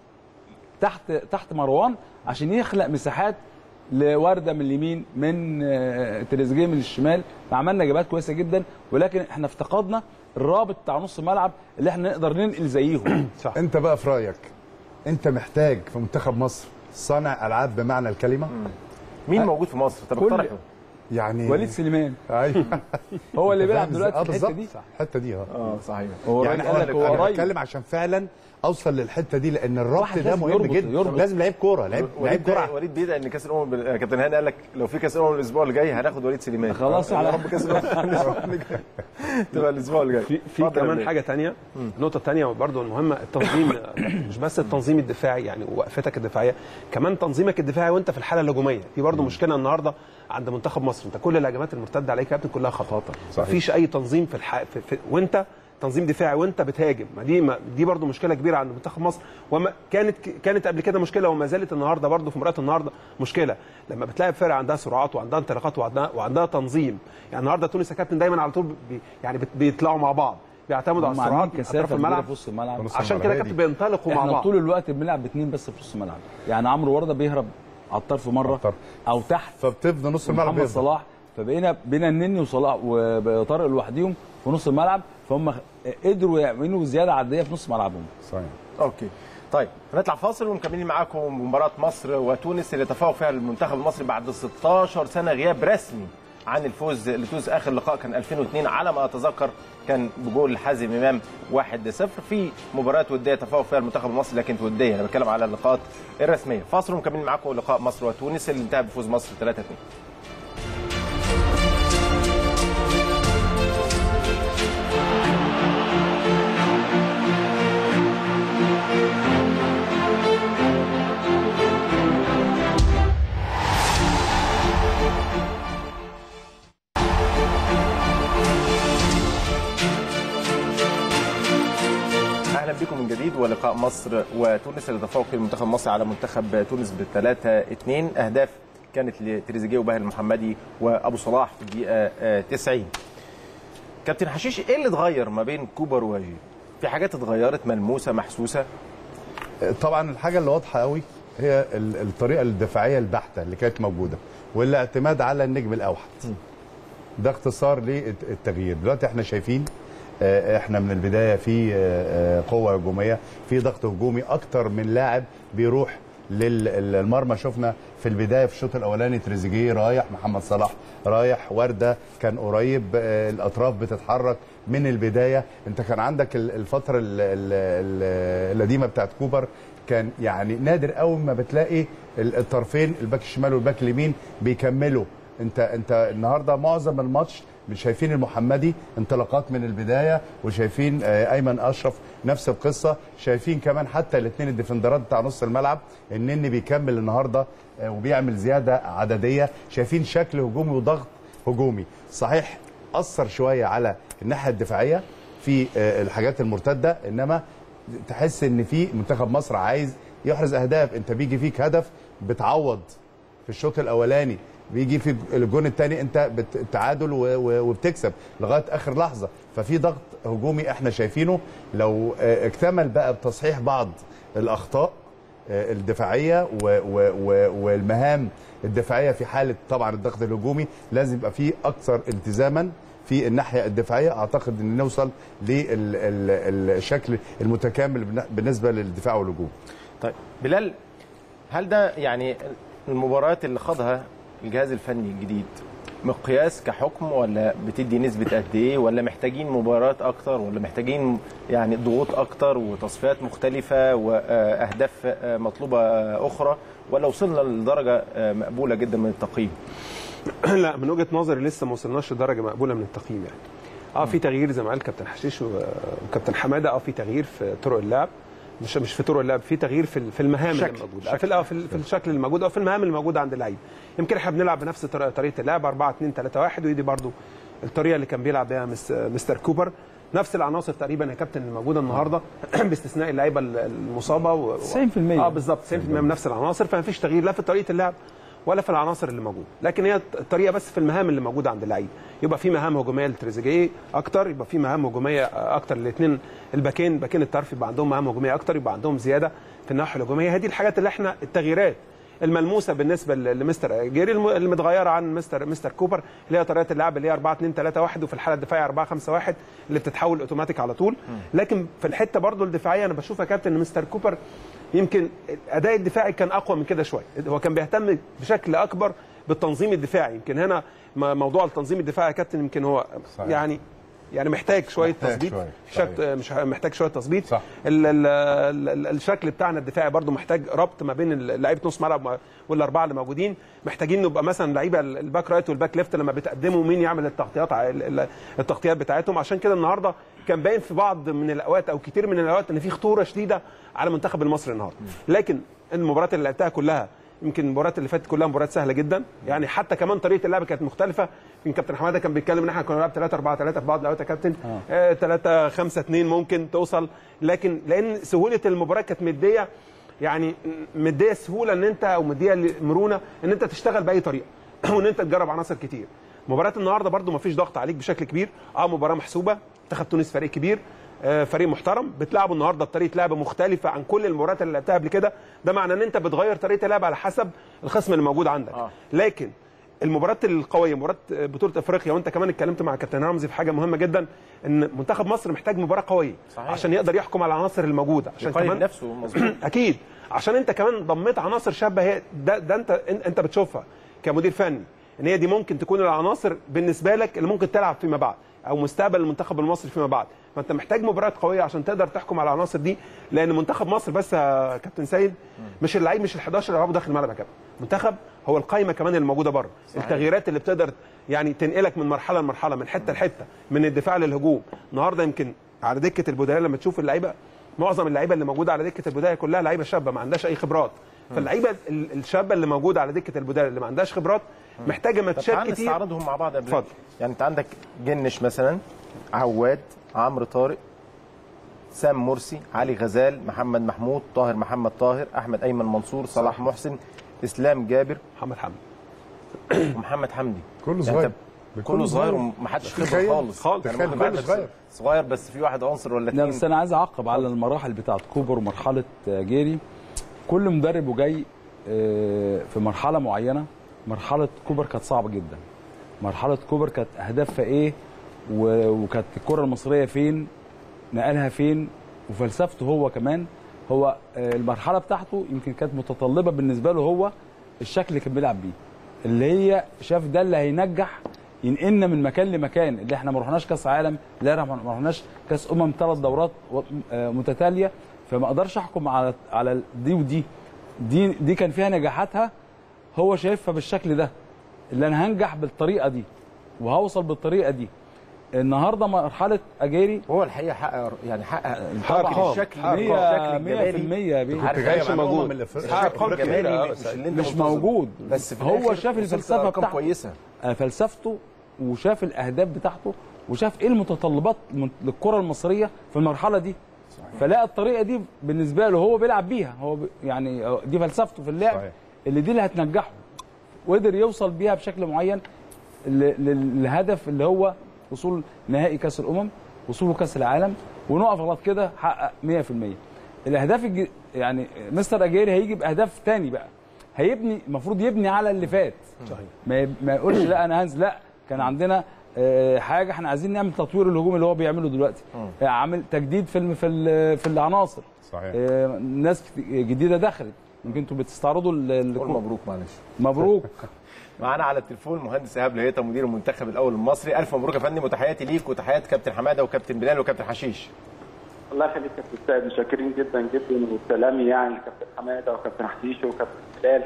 تحت تحت مروان عشان يخلق مساحات لورده من اليمين من آه، تريزيجيه من الشمال عملنا اجابات كويسه جدا ولكن احنا افتقدنا الرابط بتاع نص الملعب اللي احنا نقدر ننقل زيهم صح انت بقى في رايك انت محتاج في منتخب مصر صانع العاب بمعنى الكلمه مين موجود في مصر طب كل- اقترحوا يعني وليد سليمان ايوه هو اللي بيلعب فاهم دلوقتي اه في الحته بالظبط دي الحته دي اه اه صحيح هو يعني الراجل قال لك انا هو أنا قريب بتكلم عشان فعلا اوصل للحته دي لان الربط واحد ده لازم مهم يربط- جدا يربط. لازم لعيب كوره لعيب لعيب وليد كوره بيدعي- وليد بيدعي ان كاس الامم بال- كابتن هاني قال لك لو في كاس الامم الاسبوع اللي جاي هناخد وليد سليمان خلاص يا على- رب كاس الامم الاسبوع اللي جاي تبقى الاسبوع اللي جاي في في اتفضل يا كمان بلال. حاجه تانية النقطه التانية برضو المهمه التنظيم مش بس التنظيم الدفاعي يعني وقفتك الدفاعيه كمان تنظيمك الدفاعي وانت في الحاله الهجوميه في برضو مشكله النهارده عند منتخب مصر انت كل الهجمات المرتده عليك يا كابتن كلها خطاطه صحيح. مفيش اي تنظيم في, الح... في... في... وانت تنظيم دفاعي وانت بتهاجم ما دي ما دي برضو مشكله كبيره عند منتخب مصر وما كانت كانت قبل كده مشكله وما زالت النهارده برضو في مباراه النهارده مشكله لما بتلاعب فرقه عندها سرعات وعندها انطلاقات وعندها وعندها تنظيم يعني النهارده تونس يا كابتن دايما على طول بي... يعني بت... بيطلعوا مع بعض بيعتمدوا على هم السرعات عاملين اطراف كثافه كبيره الملعب في وسط الملعب ونص عشان الملعب كده هادي. كابتن بينطلقوا مع احنا بعض طول الوقت بنلعب باثنين بس في نص الملعب يعني عمرو ورده بيهرب على الطرف مره على الطرف. او تحت فبتفضى نص الملعب محمد بيفضى. صلاح فبقينا بينا النني وصلاح وطارق لوحديهم في نص الملعب فهم قدروا يعملوا زياده عدديه في نص ملعبهم صحيح اوكي طيب هنطلع فاصل ومكملين معاكم مباراه مصر وتونس اللي تفوق فيها المنتخب المصري بعد 16 سنه غياب رسمي عن الفوز لتونس اخر لقاء كان 2002 على ما اتذكر كان بجول حازم امام 1-0 في مباريات وديه تفوق فيها المنتخب المصري لكن وديه انا بتكلم على اللقاءات الرسميه فاصل ومكملين معاكم لقاء مصر وتونس اللي انتهى بفوز مصر 3-2 اهلا بكم من جديد ولقاء مصر وتونس اللي تفوق فيه المنتخب المصري على منتخب تونس بالثلاثة اثنين اهداف كانت لتريزيجيه وباهر المحمدي وابو صلاح في الدقيقه آه، 90 كابتن حشيش ايه اللي اتغير ما بين كوبر واجي في حاجات اتغيرت ملموسه محسوسه طبعا الحاجه اللي واضحه قوي هي ال- الطريقه الدفاعيه البحته اللي كانت موجوده والاعتماد على النجم الاوحد ده اختصار للتغيير دلوقتي احنا شايفين آه، احنا من البدايه في آه، آه، قوه هجوميه في ضغط هجومي اكتر من لاعب بيروح للمرمى شفنا في البدايه في الشوط الاولاني تريزيجيه رايح محمد صلاح رايح ورده كان قريب آه، الاطراف بتتحرك من البدايه انت كان عندك ال- الفتره ال- ال- ال- القديمه بتاعت كوبر كان يعني نادر قوي ما بتلاقي ال- الطرفين الباك الشمال والباك اليمين بيكملوا انت انت النهارده معظم الماتش مش شايفين المحمدي انطلاقات من البدايه وشايفين آه، ايمن اشرف نفس القصه شايفين كمان حتى الاثنين الديفندرات بتاع نص الملعب النني بيكمل النهارده آه، وبيعمل زياده عدديه شايفين شكل هجومي وضغط هجومي صحيح اثر شويه على الناحيه الدفاعيه في آه، الحاجات المرتده انما تحس ان في منتخب مصر عايز يحرز اهداف انت بيجي فيك هدف بتعوض في الشوط الاولاني بيجي في الجون الثاني انت بت- التعادل و- و- وبتكسب لغايه اخر لحظه ففي ضغط هجومي احنا شايفينه لو آه، اكتمل بقى بتصحيح بعض الاخطاء آه، الدفاعيه و- و- و- والمهام الدفاعيه في حاله طبعا الضغط الهجومي لازم يبقى فيه اكثر التزاما في الناحيه الدفاعيه اعتقد ان نوصل للشكل المتكامل بالن- بالنسبه للدفاع والهجوم طيب بلال هل ده يعني المباريات اللي خاضها الجهاز الفني الجديد مقياس كحكم ولا بتدي نسبة قد ايه ولا محتاجين مباريات اكتر ولا محتاجين يعني ضغوط اكتر وتصفيات مختلفة واهداف مطلوبة اخرى ولا وصلنا لدرجة مقبولة جدا من التقييم لا من وجهه نظري لسه ما وصلناش لدرجه مقبوله من التقييم يعني اه في تغيير زي ما قال كابتن حشيش و- وكابتن حماده اه في تغيير في طرق اللعب مش مش في طرق اللعب في تغيير في ال- في المهام اللي شكل- موجوده في ال- آه، في, ال- في الشكل اللي موجود او في المهام اللي موجوده عند اللعيب يمكن احنا بنلعب بنفس طريقه طريقه اللعب 4 2 3 1 ودي برضو الطريقه اللي كان بيلعب بيها مس- مستر كوبر نفس العناصر تقريبا يا كابتن الموجوده النهارده باستثناء اللعيبه ال- المصابه و... 90% اه بالظبط 90% من نفس العناصر فما فيش تغيير لا في طريقه اللعب ولا في العناصر اللي موجوده لكن هي الطريقه بس في المهام اللي موجوده عند اللعيب يبقى في مهام هجوميه لتريزيجيه اكتر يبقى في مهام هجوميه اكتر الاثنين الباكين باكين الطرف يبقى عندهم مهام هجوميه اكتر يبقى عندهم زياده في الناحيه الهجوميه هذه الحاجات اللي احنا التغييرات الملموسه بالنسبه ل- لمستر جيري الم- اللي متغيره عن مستر مستر كوبر اللي هي طريقه اللعب اللي هي 4 2 3 1 وفي الحاله الدفاعيه 4 5 1 اللي بتتحول اوتوماتيك على طول لكن في الحته برضو الدفاعيه انا بشوف يا كابتن ان مستر كوبر يمكن الاداء الدفاعي كان اقوى من كده شويه هو كان بيهتم بشكل اكبر بالتنظيم الدفاعي يمكن هنا م- موضوع التنظيم الدفاعي يا كابتن يمكن هو صحيح. يعني يعني محتاج شويه محتاج تظبيط شوية. شكل مش ه- محتاج شويه تظبيط صح. ال ال ال الشكل بتاعنا الدفاعي برضو محتاج ربط ما بين ال- لعيبه نص ملعب والاربعه اللي موجودين محتاجين نبقى مثلا لعيبه ال- الباك رايت والباك ليفت لما بتقدموا مين يعمل التغطيات ع- ال- ال- التغطيات بتاعتهم عشان كده النهارده كان باين في بعض من الاوقات او كتير من الاوقات ان في خطوره شديده على منتخب المصري النهارده لكن المباريات اللي لعبتها كلها يمكن المباريات اللي فاتت كلها مباريات سهله جدا يعني حتى كمان طريقه اللعب كانت مختلفه يمكن كابتن حماده كان بيتكلم ان احنا كنا بنلعب 3 4 3 في بعض الاوقات يا كابتن 3 5 2 ممكن توصل لكن لان سهوله المباراه كانت مديه يعني مديه سهوله ان انت او مديه مرونه ان انت تشتغل باي طريقه وان انت تجرب عناصر كتير مباراه النهارده برده ما فيش ضغط عليك بشكل كبير اه مباراه محسوبه منتخب تونس فريق كبير آه، فريق محترم بتلعبوا النهارده بطريقه لعب مختلفه عن كل المباريات اللي لعبتها قبل كده ده معناه ان انت بتغير طريقه اللعب على حسب الخصم اللي موجود عندك آه. لكن المباراه القويه مباراه بطوله افريقيا وانت كمان اتكلمت مع كابتن رمزي في حاجه مهمه جدا ان منتخب مصر محتاج مباراه قويه صحيح. عشان يقدر يحكم على العناصر الموجوده عشان يقيم كمان نفسه مظبوط اكيد عشان انت كمان ضميت عناصر شابه هي ده, ده انت انت بتشوفها كمدير فني ان هي دي ممكن تكون العناصر بالنسبه لك اللي ممكن تلعب فيما بعد او مستقبل المنتخب المصري فيما بعد فانت محتاج مباريات قويه عشان تقدر تحكم على العناصر دي لان منتخب مصر بس يا كابتن سيد مش اللعيب مش ال11 اللي بيلعبوا داخل الملعب يا كابتن منتخب هو القايمه كمان اللي موجوده بره التغييرات اللي بتقدر يعني تنقلك من مرحله لمرحله من حته لحته من الدفاع للهجوم النهارده يمكن على دكه البدلاء لما تشوف اللعيبه معظم اللعيبه اللي موجوده على دكه البدايه كلها لعيبه شابه ما عندهاش اي خبرات فاللعيبه ال- الشابه اللي موجوده على دكه البدلاء اللي ما عندهاش خبرات محتاجه طب ماتشات تعال كتير نستعرضهم مع بعض قبل اتفضل. يعني انت عندك جنش مثلا عواد عمرو طارق سام مرسي علي غزال محمد محمود طاهر محمد طاهر احمد ايمن منصور صلاح محسن اسلام جابر محمد حمدي ومحمد حمدي كله يعني صغير انت كله صغير ومحدش خبره تخيل- خالص خالص. يعني تخيل ممكن كله واحد صغير. صغير بس في واحد عنصر ولا لا اتنين بس انا عايز اعقب على المراحل بتاعت كوبر ومرحله آه، جيري كل مدرب وجاي آه، في مرحله معينه مرحله كوبر كانت صعبه جدا مرحله كوبر كانت اهدافها ايه و- وكانت الكره المصريه فين نقلها فين وفلسفته هو كمان هو آه، المرحله بتاعته يمكن كانت متطلبه بالنسبه له هو الشكل اللي كان بيلعب بيه اللي هي شاف ده اللي هينجح ينقلنا من مكان لمكان اللي احنا ما رحناش كاس عالم لا ما ما رحناش كاس امم ثلاث دورات و- آه، متتاليه فما اقدرش احكم على على دي ودي دي دي كان فيها نجاحاتها هو شايفها بالشكل ده اللي انا هنجح بالطريقه دي وهوصل بالطريقه دي النهارده مرحله اجيري هو الحقيقه حقق يعني حقق طبعا يمكن الشكل مية- الشكل مية في الجمالي المية يا بيه. عارف كنت جاي مش مع موجود الأمم الأفريقية. الشكل أفريقيا. الجمالي مش اللي انت مش منتظره. موجود. بس في هو الآخر شاف وصلت الفلسفة لأرقام بتاعته. كويسه آه، فلسفته وشاف الاهداف بتاعته وشاف ايه المتطلبات من- للكره المصريه في المرحله دي فلقى الطريقه دي بالنسبه له هو بيلعب بيها هو ب- يعني هو دي فلسفته في اللعب صحيح. اللي دي اللي هتنجحه وقدر يوصل بيها بشكل معين ل- لل- للهدف اللي هو وصول نهائي كاس الامم وصوله كاس العالم ونقف غلط كده حقق 100% الاهداف الج... يعني مستر اجيري هيجي باهداف تاني بقى هيبني المفروض يبني على اللي فات صحيح ما يب- ما يقولش لا انا هنزل لا كان عندنا آه، حاجه احنا عايزين نعمل تطوير الهجوم اللي هو بيعمله دلوقتي آه، عامل تجديد في الم- في ال- في العناصر صحيح آه، ناس كت- جديده دخلت يمكن انتوا بتستعرضوا ال- ال- قول مبروك معلش مبروك معانا على التليفون مهندس ايهاب لهيطه مدير المنتخب الاول المصري الف مبروك يا فندم وتحياتي ليك وتحيات كابتن حماده وكابتن بلال وكابتن حشيش الله يخليك يا كابتن سيد متشكرين جدا جدا وسلامي يعني لكابتن حماده وكابتن حشيش وكابتن بلال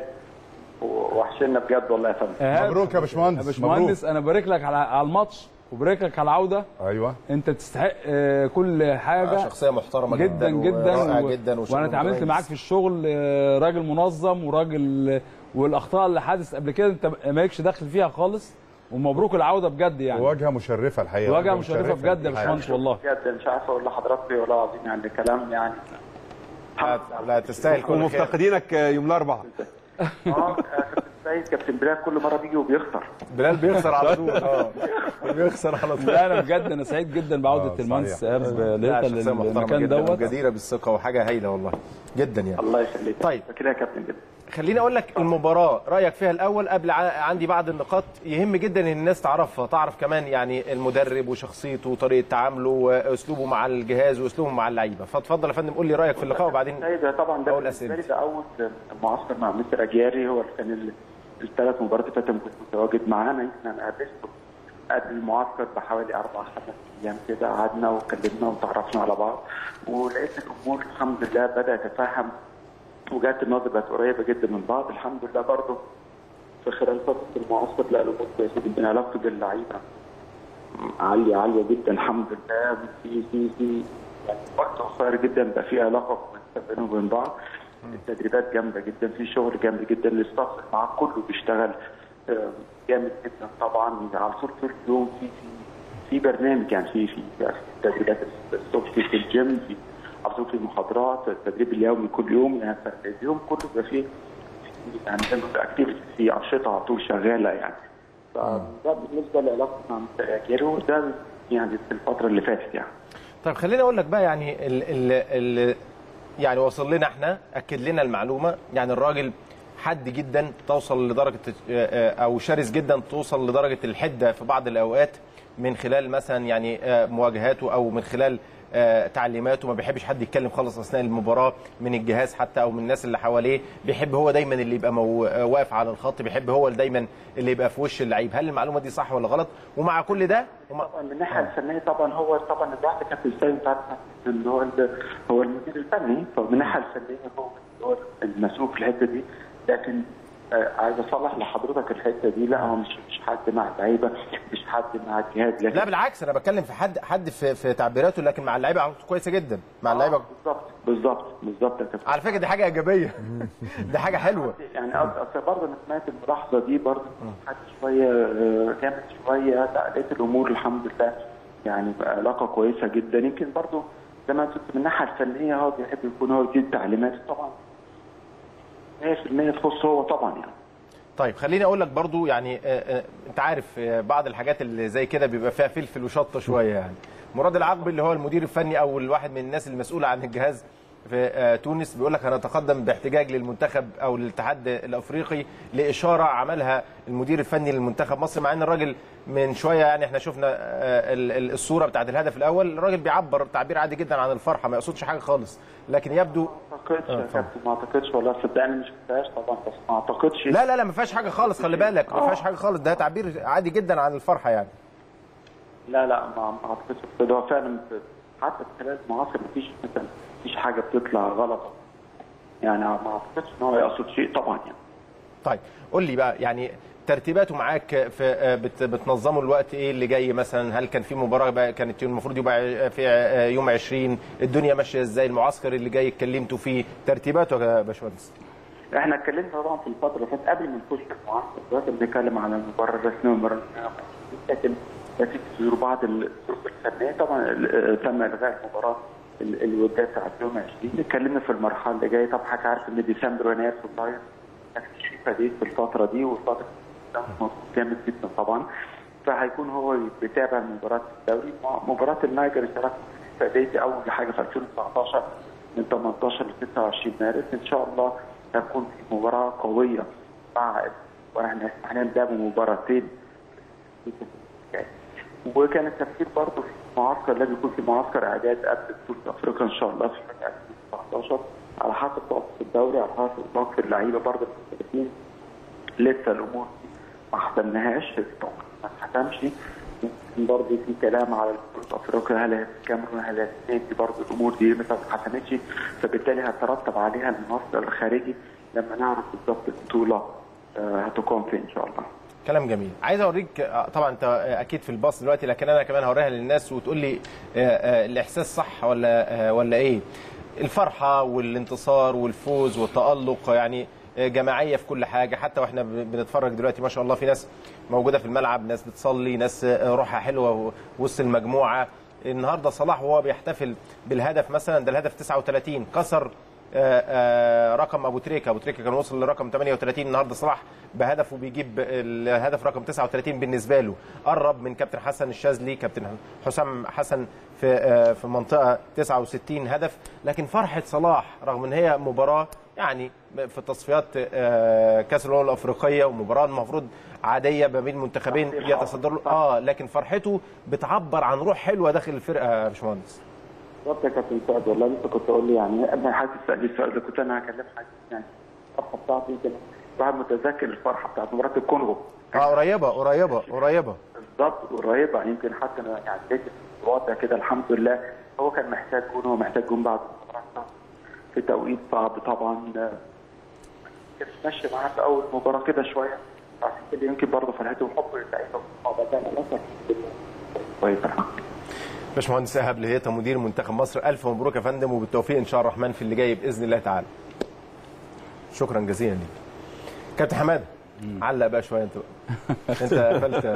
وحشنا بجد والله يا فندم إيهاب، مبروك يا باشمهندس يا باشمهندس انا بارك لك على على الماتش وبارك لك على العوده ايوه انت تستحق آه، كل حاجه شخصيه محترمه جدا جدا ورائع و- جدا وشغل وانا اتعاملت متميز. معاك في الشغل آه، راجل منظم وراجل والاخطاء اللي حدث قبل كده انت مالكش دخل فيها خالص ومبروك العوده بجد يعني واجهه مشرفه الحقيقه واجهه مشرفه بجد يا باشمهندس والله بجد مش عارف اقول لحضرتك ايه والله العظيم يعني كلام يعني لا, لا تستاهل كل خير ومفتقدينك يوم الاربعاء اه كابتن سيد كابتن بلال كل مره بيجي وبيخسر بلال بيخسر على طول اه بيخسر على طول لا انا بجد انا سعيد جدا بعوده آه، المهندس صحيح. ايهاب لا ليتا شخصيه محترمه للمكان جدا دوت وجديره بالثقه وحاجه هايله والله جدا يعني الله يخليك طيب. كده يا كابتن جدا خليني اقول لك المباراه رايك فيها الاول قبل ع- عندي بعض النقاط يهم جدا ان الناس تعرفها تعرف كمان يعني المدرب وشخصيته وطريقه تعامله واسلوبه مع الجهاز واسلوبه مع اللعيبه فاتفضل يا فندم قول لي رايك في اللقاء وبعدين سيد طبعا ده أول بالنسبه لي أسئلة. ده اول معسكر مع مستر اجياري هو اللي كان ال- الثلاث مباريات اللي فاتوا كنت متواجد معانا يمكن انا قابلته قبل المعسكر بحوالي اربع خمس ايام كده قعدنا واتكلمنا وتعرفنا على بعض ولقيت الامور الحمد لله بدات اتفهم وجات النظره بقت قريبه جدا من بعض الحمد لله برضه في خلال فتره المعسكر لا الامور كويسه جدا علاقتي باللعيبه عاليه عاليه جدا الحمد لله في في في يعني وقت قصير جدا بقى في علاقه كويسه بينهم وبين بعض التدريبات جامده جدا في شغل جامد جدا الاستاف معاه كله بيشتغل آه، جامد جدا طبعا على طول طول اليوم في في في برنامج يعني في في في تدريبات الصبح في الجيم في على طول في محاضرات التدريب اليومي كل يوم يعني اليوم كله بيبقى فيه يعني زي ما اكتيفيتي في انشطه على طول شغاله يعني فده بالنسبه لعلاقتي مع مستر اجيرو ده يعني في الفتره اللي فاتت يعني طيب خليني اقول لك بقى يعني ال ال ال يعني وصل لنا احنا اكد لنا المعلومه يعني الراجل حد جدا توصل لدرجه او شرس جدا توصل لدرجه الحده في بعض الاوقات من خلال مثلا يعني آه، مواجهاته او من خلال آه، تعليماته ما بيحبش حد يتكلم خالص اثناء المباراه من الجهاز حتى او من الناس اللي حواليه بيحب هو دايما اللي يبقى مو... آه، واقف على الخط بيحب هو دايما اللي يبقى في وش اللعيب هل المعلومه دي صح ولا غلط ومع كل ده ومع... طبعا من الناحيه الفنيه طبعا هو طبعا الواحد كابتن سيد انت عارف ان هو ال- هو المدير الفني فمن الناحيه الفنيه هو هو المسؤول في الحته دي لكن آه، عايز اصلح لحضرتك الحته دي لا هو مش مش حد مع اللعيبه مش حد مع الجهاز لكن لا بالعكس انا بتكلم في حد حد في, في تعبيراته لكن مع اللعيبه علاقته كويسه جدا مع اللعيبه بالظبط بالظبط بالظبط يا كابتن على فكره دي حاجه ايجابيه دي حاجه حلوه يعني أص- اصل برضه انا سمعت الملاحظه دي برضه حد شويه آه، جامد شويه لا لقيت الامور الحمد لله يعني بقى علاقه كويسه جدا يمكن برضه زي ما انت قلت من الناحيه الفنيه هو بيحب يكون هو يدي التعليمات طبعا 100% تخص هو طبعا يعني طيب خليني اقول لك برضو يعني آه، آه، انت عارف آه، بعض الحاجات اللي زي كده بيبقى فيها فلفل وشطه شويه يعني مراد العقبي اللي هو المدير الفني او الواحد من الناس المسؤوله عن الجهاز في آه، تونس بيقول لك هنتقدم باحتجاج للمنتخب او للاتحاد الافريقي لاشاره عملها المدير الفني للمنتخب مصر مع ان الراجل من شويه يعني احنا شفنا آه، ال- ال- الصوره بتاعت الهدف الاول الراجل بيعبر تعبير عادي جدا عن الفرحه ما يقصدش حاجه خالص لكن يبدو ما اعتقدش يا كابتن ما اعتقدش والله صدقني مش شفتهاش طبعا بس ما اعتقدش لا لا لا ما فيهاش حاجه خالص خلي بالك ما فيهاش حاجه خالص ده تعبير عادي جدا عن الفرحه يعني لا لا ما ما اعتقدش كده هو فعلا في- حتى في خلال المعاصر مفيش مثلا مفيش حاجه بتطلع غلط يعني ما اعتقدش ان هو يقصد شيء طبعا يعني طيب قول لي بقى يعني ترتيباته معاك في آه، بت- بتنظموا الوقت ايه اللي جاي مثلا هل كان في مباراه بقى كانت المفروض يبقى في آه، يوم 20 الدنيا ماشيه ازاي المعسكر اللي جاي اتكلمتوا فيه ترتيباته يا باشمهندس احنا اتكلمنا طبعا في الفتره اللي فاتت قبل ما نخش في المعسكر دلوقتي بنتكلم على المباراه الرسميه والمباراه لكن لكن في بعض الظروف الفنيه طبعا ال- تم الغاء المباراه ال- الوداد بتاعت يوم 20 اتكلمنا في المرحله اللي جايه طبعا حضرتك عارف ان ديسمبر ويناير فبراير مفيش في فريق في الفتره دي والفتره دي مضغوط جامد جدا طبعا فهيكون هو بيتابع مباراه الدوري مباراه النايجر اشترك في فريق اول حاجه في 2019 من 18 ل 26 مارس ان شاء الله هتكون في مباراه قويه مع واحنا هنبدا بمباراتين وكان التفكير برضه في معسكر لازم يكون في معسكر اعداد قبل بطوله افريقيا ان شاء الله في 2019 على حسب ضغط الدوري على حسب ضغط اللعيبه برضه المختلفين لسه الامور دي ما حسمناهاش التوقيت ما اتحسمش ممكن برضه في كلام على بطوله افريقيا هل هي الكاميرون هل هي دي برضه الامور دي لسه ما اتحسمتش فبالتالي هترتب عليها المنصه الخارجي لما نعرف بالظبط البطوله آه، هتقام فين ان شاء الله. كلام جميل عايز اوريك آه، طبعا انت آه، اكيد في الباص دلوقتي لكن انا كمان هوريها للناس وتقول لي آه، آه، الاحساس صح ولا آه، ولا ايه الفرحه والانتصار والفوز والتالق يعني آه، جماعيه في كل حاجه حتى واحنا ب- بنتفرج دلوقتي ما شاء الله في ناس موجوده في الملعب ناس بتصلي ناس آه، روحها حلوه وسط المجموعه النهارده صلاح وهو بيحتفل بالهدف مثلا ده الهدف 39 كسر آه، آه، رقم ابو تريكه ابو تريكه كان وصل لرقم 38 النهارده صلاح بهدفه بيجيب الهدف رقم 39 بالنسبه له قرب من كابتن حسن الشاذلي كابتن حسام حسن في آه، في منطقه 69 هدف لكن فرحه صلاح رغم ان هي مباراه يعني في تصفيات آه، كاس الامم الافريقيه ومباراه المفروض عاديه ما بين منتخبين يتصدروا اه لكن فرحته بتعبر عن روح حلوه داخل الفرقه يا باشمهندس بالظبط يا كابتن سعد والله لسه كنت اقول لي يعني قبل ما حد يسالني السؤال ده كنت انا هكلم حد يعني الفرحه بتاعتي يمكن الواحد متذكر الفرحه بتاعت مباراه الكونغو اه قريبه قريبه قريبه بالظبط قريبه يمكن حتى انا يعني لقيت الوضع كده الحمد لله هو كان محتاج جون هو محتاج جون بعد المباراه بتاعته في توقيت صعب طبعا آه، كان ماشي معاه في اول مباراه كده شويه عشان كده يمكن برضه فرحته وحبه للعيبه وبدانا نثق كويس الحمد لله باشمهندس ايهاب لهيطه مدير منتخب مصر الف مبروك يا فندم وبالتوفيق ان شاء الله الرحمن في اللي جاي باذن الله تعالى شكرا جزيلا ليك كابتن حماده علق بقى شويه انت بقى انت قفلت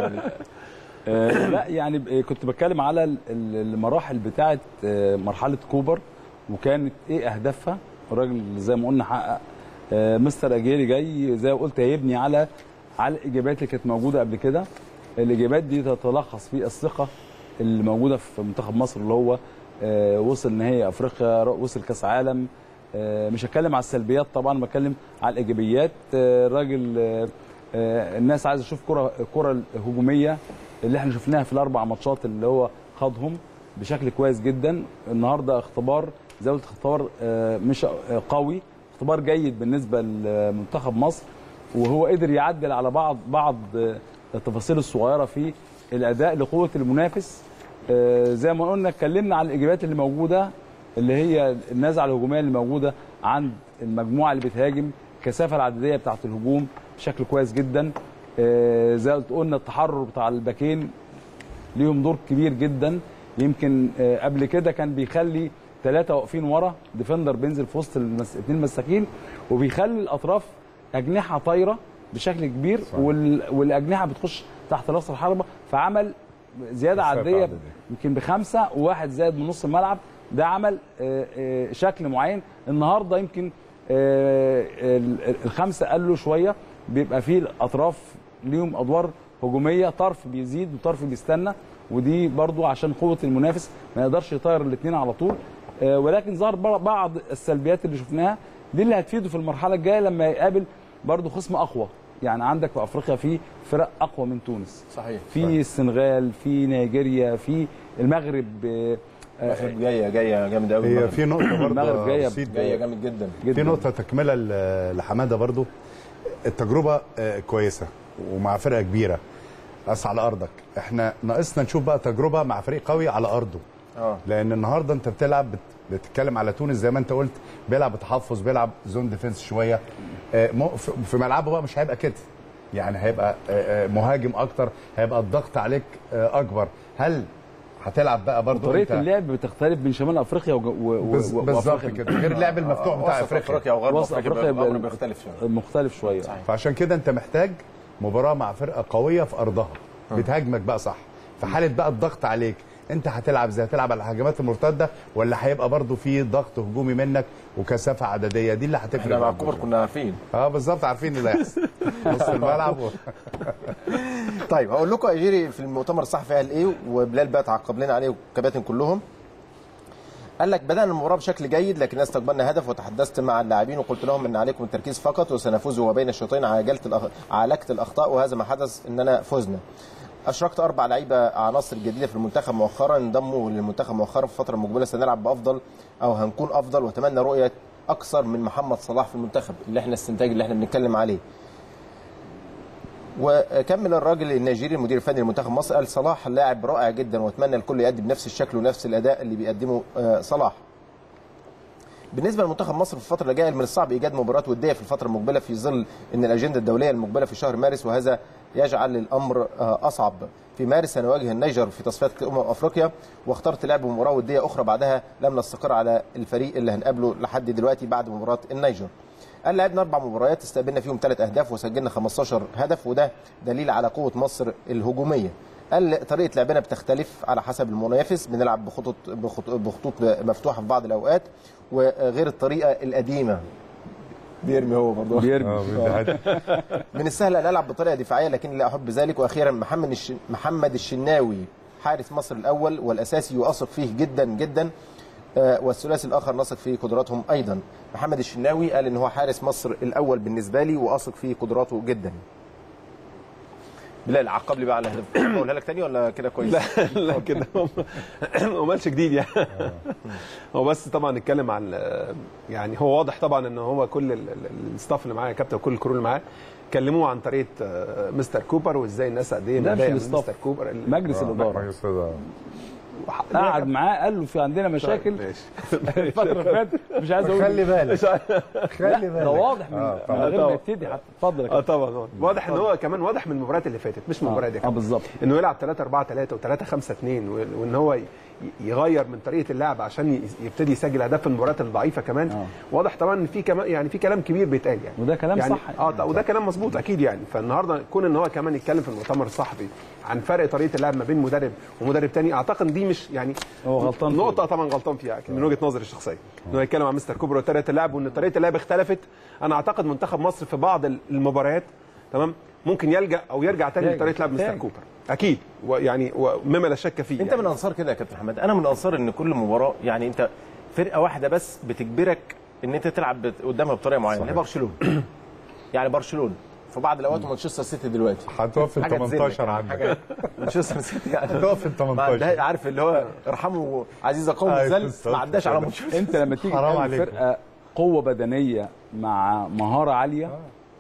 آه، لا يعني ب- كنت بتكلم على ال- ال- المراحل بتاعه آه، مرحله كوبر وكانت ايه اهدافها الراجل زي ما قلنا حقق آه، مستر اجيري جاي زي ما قلت هيبني على على الاجابات اللي كانت موجوده قبل كده الاجابات دي تتلخص في الثقه اللي موجوده في منتخب مصر اللي هو آه، وصل نهائي افريقيا وصل كاس عالم آه، مش هتكلم على السلبيات طبعا بتكلم على الايجابيات آه، الراجل آه، آه، الناس عايزه تشوف كره كره هجوميه اللي احنا شفناها في الاربع ماتشات اللي هو خاضهم بشكل كويس جدا النهارده اختبار زي ما قلت اختبار آه، مش آه، قوي اختبار جيد بالنسبه لمنتخب مصر وهو قدر يعدل على بعض بعض آه، التفاصيل الصغيره في الاداء لقوه المنافس آه، زي ما قلنا اتكلمنا على الايجابيات اللي موجوده اللي هي النزعه الهجوميه اللي موجوده عند المجموعه اللي بتهاجم الكثافه العدديه بتاعه الهجوم بشكل كويس جدا آه، زي ما قلنا التحرر بتاع الباكين ليهم دور كبير جدا يمكن آه، قبل كده كان بيخلي ثلاثه واقفين ورا ديفندر بينزل في وسط المس... اثنين مساكين وبيخلي الاطراف اجنحه طايره بشكل كبير وال... والاجنحه بتخش تحت راس الحربه فعمل زياده كثافة عدديه عددية. يمكن بخمسه وواحد زائد من نص الملعب ده عمل آه، آه، شكل معين النهارده يمكن آه، ال- الخمسه قالوا شويه بيبقى فيه الاطراف ليهم ادوار هجوميه طرف بيزيد وطرف بيستنى ودي برضو عشان قوه المنافس ما يقدرش يطير الاثنين على طول آه، ولكن ظهر بر- بعض السلبيات اللي شفناها دي اللي هتفيده في المرحله الجايه لما يقابل برضو خصم اقوى يعني عندك في افريقيا في فرق اقوى من تونس صحيح في السنغال في نيجيريا في المغرب آه، آه، المغرب جايه جايه جامده قوي هي في نقطه المغرب برضه جاية- يا سيد، جايه جامد جدا في جدا نقطة تكملة ل- لحمادة برضو التجربة آه، كويسة ومع فرقة كبيرة بس على أرضك احنا ناقصنا نشوف بقى تجربة مع فريق قوي على أرضه اه لأن النهاردة أنت بتلعب بت- بتتكلم على تونس زي ما أنت قلت بيلعب بتحفظ بيلعب زون ديفنس شوية آه، مو- في- في ملعبه بقى مش هيبقى كده يعني هيبقى آه، آه، مهاجم اكتر هيبقى الضغط عليك آه، اكبر هل هتلعب بقى برضه طريقه اللعب بتختلف بين شمال افريقيا وج- و- و- بز- و- بالظبط وأفريقيا. كده غير اللعب المفتوح بتاع وسط افريقيا افريقيا وغرب وسط افريقيا افريقيا الامر يبقى بيختلف شويه مختلف شويه فعشان كده انت محتاج مباراه مع فرقه قويه في ارضها بتهاجمك بقى صح في حاله بقى الضغط عليك انت هتلعب ازاي هتلعب على الهجمات المرتده ولا هيبقى برضو في ضغط هجومي منك وكثافه عدديه دي اللي هتفرق احنا مع معاك الكبر شوية. كنا عارفين اه بالظبط عارفين اللي هيحصل نص الملعب و... طيب هقول لكم اجيري في المؤتمر الصحفي قال ايه وبلال بقى تعقب لنا عليه والكباتن كلهم قال لك بدأنا المباراة بشكل جيد لكن استقبلنا هدف وتحدثت مع اللاعبين وقلت لهم ان عليكم التركيز فقط وسنفوز وبين الشوطين عالجت الأخ... عالجت الاخطاء وهذا ما حدث اننا فزنا. اشركت اربع لعيبه عناصر جديده في المنتخب مؤخرا انضموا للمنتخب مؤخرا في الفتره المقبله سنلعب بافضل او هنكون افضل واتمنى رؤيه اكثر من محمد صلاح في المنتخب اللي احنا الاستنتاج اللي احنا بنتكلم عليه. وكمل الراجل النيجيري المدير الفني لمنتخب مصر قال صلاح لاعب رائع جدا واتمنى الكل يؤدي بنفس الشكل ونفس الاداء اللي بيقدمه آه، صلاح. بالنسبه لمنتخب مصر في الفتره اللي جايه من الصعب ايجاد مباريات وديه في الفتره المقبله في ظل ان الاجنده الدوليه المقبله في شهر مارس وهذا يجعل الامر آه، اصعب. في مارس سنواجه النيجر في تصفيات امم افريقيا واخترت لعب مباراه وديه اخرى بعدها لم نستقر على الفريق اللي هنقابله لحد دلوقتي بعد مباراه النيجر. قال لعبنا اربع مباريات استقبلنا فيهم ثلاث اهداف وسجلنا 15 هدف وده دليل على قوه مصر الهجوميه. قال طريقه لعبنا بتختلف على حسب المنافس بنلعب بخطوط بخطوط, بخطوط مفتوحه في بعض الاوقات وغير الطريقه القديمه بيرمي هو برضه بيرمي من السهل ان العب بطريقه دفاعيه لكن لا احب ذلك واخيرا محمد الش... محمد الشناوي حارس مصر الاول والاساسي يؤثق فيه جدا جدا آه، والثلاثي الاخر نثق في قدراتهم ايضا محمد الشناوي قال ان هو حارس مصر الاول بالنسبه لي واثق في قدراته جدا بلال عقب لي بقى على الهدف اقولها لك تاني ولا كده كويس لا لا كده هو- هو ماتش جديد يعني هو بس طبعا نتكلم عن يعني هو واضح طبعا ان هو كل ال- ال- الستاف اللي معاه كابتن وكل الكرو اللي معاه كلموه عن طريقه آه، مستر كوبر وازاي الناس قد ايه ده مش متضايقة من الستاف. مستر كوبر ال- مجلس الاداره قعد معاه قال له في عندنا مشاكل ماشي الفتره اللي فاتت مش عايز اقول خلي بالك خلي ده بالك واضح من, آه، من غير ما طبعا. يبتدي حتى اتفضل يا اه كابتن. طبعا طبعاً. واضح ان هو كمان واضح من المباريات اللي فاتت مش من المباراه دي اه بالظبط انه يلعب 3 4 3 و3 5 2 وان هو ي- يغير من طريقه اللعب عشان ي- يبتدي يسجل اهداف في المباريات الضعيفه كمان آه. واضح طبعا ان في كمان يعني في كلام كبير بيتقال يعني وده كلام يعني صح اه ط- وده كلام مظبوط اكيد يعني فالنهارده كون ان هو كمان يتكلم في المؤتمر الصحفي عن فرق طريقه اللعب ما بين مدرب ومدرب تاني اعتقد دي مش يعني هو غلطان فيه. نقطه طبعا غلطان فيها من وجهه نظري الشخصيه انه يتكلم عن مستر كوبر وطريقه اللعب وان طريقه اللعب اختلفت انا اعتقد منتخب مصر في بعض المباريات تمام ممكن يلجا او يرجع تاني يرجع. لطريقه لعب مستر تاني. اكيد اكيد ويعني ومما لا شك فيه انت يعني. من انصار كده يا كابتن محمد انا من انصار ان كل مباراه يعني انت فرقه واحده بس بتجبرك ان انت تلعب بت- قدامها بطريقه معينه هي برشلونه يعني برشلونه في بعض الاوقات ومانشستر سيتي دلوقتي هتقف ال حاجة تذلك 18 يعني، عندك حاجه مانشستر سيتي يعني هتقف ال ما 18 عندها- عارف اللي هو ارحموا عزيز قوم أيوة الذل بالظبط ما عداش على كده. مانشستر انت لما تيجي حرام تعمل عليكم. فرقه قوه بدنيه مع مهاره عاليه